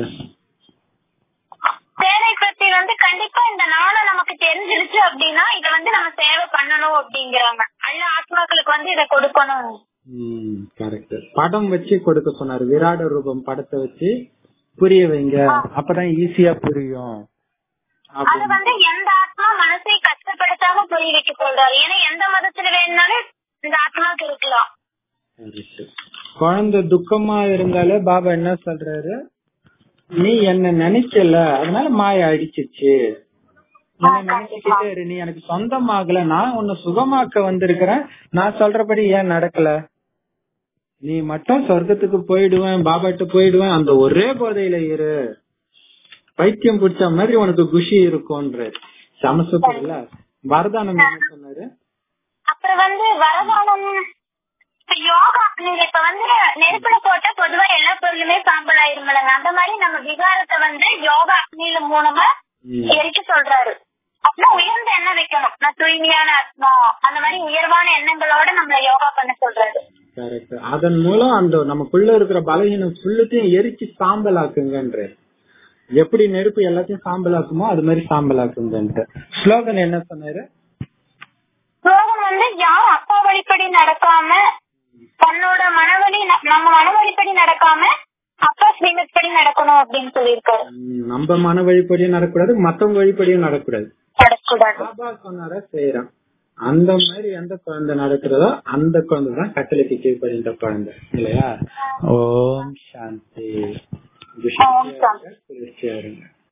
[SPEAKER 2] சேவை பத்தி வந்து கண்டிப்பா இந்த நாளும் நமக்கு தெரிஞ்சிருச்சு அப்படின்னா இத வந்து நம்ம சேவை பண்ணணும் அப்படிங்கிறாங்க அல்ல ஆத்மாக்களுக்கு வந்து இதை கொடுக்கணும்
[SPEAKER 1] கரெக்ட் படம் வச்சு கொடுக்க சொன்னாரு விராட ரூபம் படத்தை வச்சு புரிய வைங்க அப்பதான் ஈஸியா புரியும்
[SPEAKER 2] அது
[SPEAKER 1] அப்படின்னு
[SPEAKER 2] வந்து எந்த ஆத்மா மனசை கஷ்டப்படுத்தாம புரிய வைக்க சொல்றாரு ஏன்னா எந்த மதத்துல வேணும்னாலும் இந்த ஆத்மாவுக்கு இருக்கலாம்
[SPEAKER 1] Correct. குழந்தை துக்கமா இருந்தாலே பாபா என்ன சொல்றாரு நீ என்ன நினைக்கல அதனால மாய அடிச்சிச்சு என்ன நினைச்சுக்கிட்டே இரு நீ எனக்கு சொந்தமாகல நான் உன்னை சுகமாக்க வந்திருக்கிறேன் நான் சொல்றபடி ஏன் நடக்கல நீ மட்டும் சொர்க்கத்துக்கு போயிடுவேன் பாபாட்ட போயிடுவேன் அந்த ஒரே போதையில இரு பைத்தியம் பிடிச்ச மாதிரி உனக்கு குஷி இருக்கும்ன்ற சமசூப்பர் இல்ல வரதானம் என்ன சொன்னாரு
[SPEAKER 2] அப்புறம் வந்து வரதானம் இப்ப யோகா நீங்க இப்ப வந்து நெருப்புல போட்டா பொதுவா எல்லா பொருளுமே சாம்பல் ஆயிருமில்லங்க அந்த மாதிரி நம்ம விகாரத்தை வந்து யோகா அக்னியில மூலமா
[SPEAKER 1] ம்.
[SPEAKER 2] எரிக்க சொல்றாரு அப்படின்னா உயர்ந்த எண்ணம் வைக்கணும் நான் தூய்மையான ஆத்மா அந்த மாதிரி உயர்வான எண்ணங்களோட நம்மள யோகா பண்ண சொல்றாரு
[SPEAKER 1] கரெக்ட் அதன் மூலம் அந்த நமக்குள்ள இருக்கிற பலகீனம் ஃபுல்லுத்தையும் எரிச்சு சாம்பல் ஆக்குங்கன்ற எப்படி நெருப்பு எல்லாத்தையும் சாம்பல் ஆக்குமோ அது மாதிரி சாம்பல் ஆக்குங்கன்ட்டு ஸ்லோகன் என்ன சொன்னாரு
[SPEAKER 2] ஸ்லோகம் வந்து யார் அப்பா வழிப்படி நடக்காம தன்னோட மனவழி ந- நம்ம மனவழிப்படி நடக்காம அப்பா ஸ்ரீமத் படி நடக்கணும் அப்படின்னு சொல்லியிருக்காரு
[SPEAKER 1] ம், நம்ம மன வழிப்படியும் நடக்கூடாது மத்தவங்க வழிப்படியும் நடக்கூடாது
[SPEAKER 2] நடக்கூடாது
[SPEAKER 1] பாபா சொன்னார செய்யறான் அந்த மாதிரி எந்த குழந்தை நடக்கிறதோ அந்த குழந்தை தான் கட்டளைக்கு கீழ்படிந்த குழந்தை இல்லையா ஓம் சாந்தி
[SPEAKER 2] ஓம் சாந்தி.
[SPEAKER 1] குளிர்ச்சியா இருங்க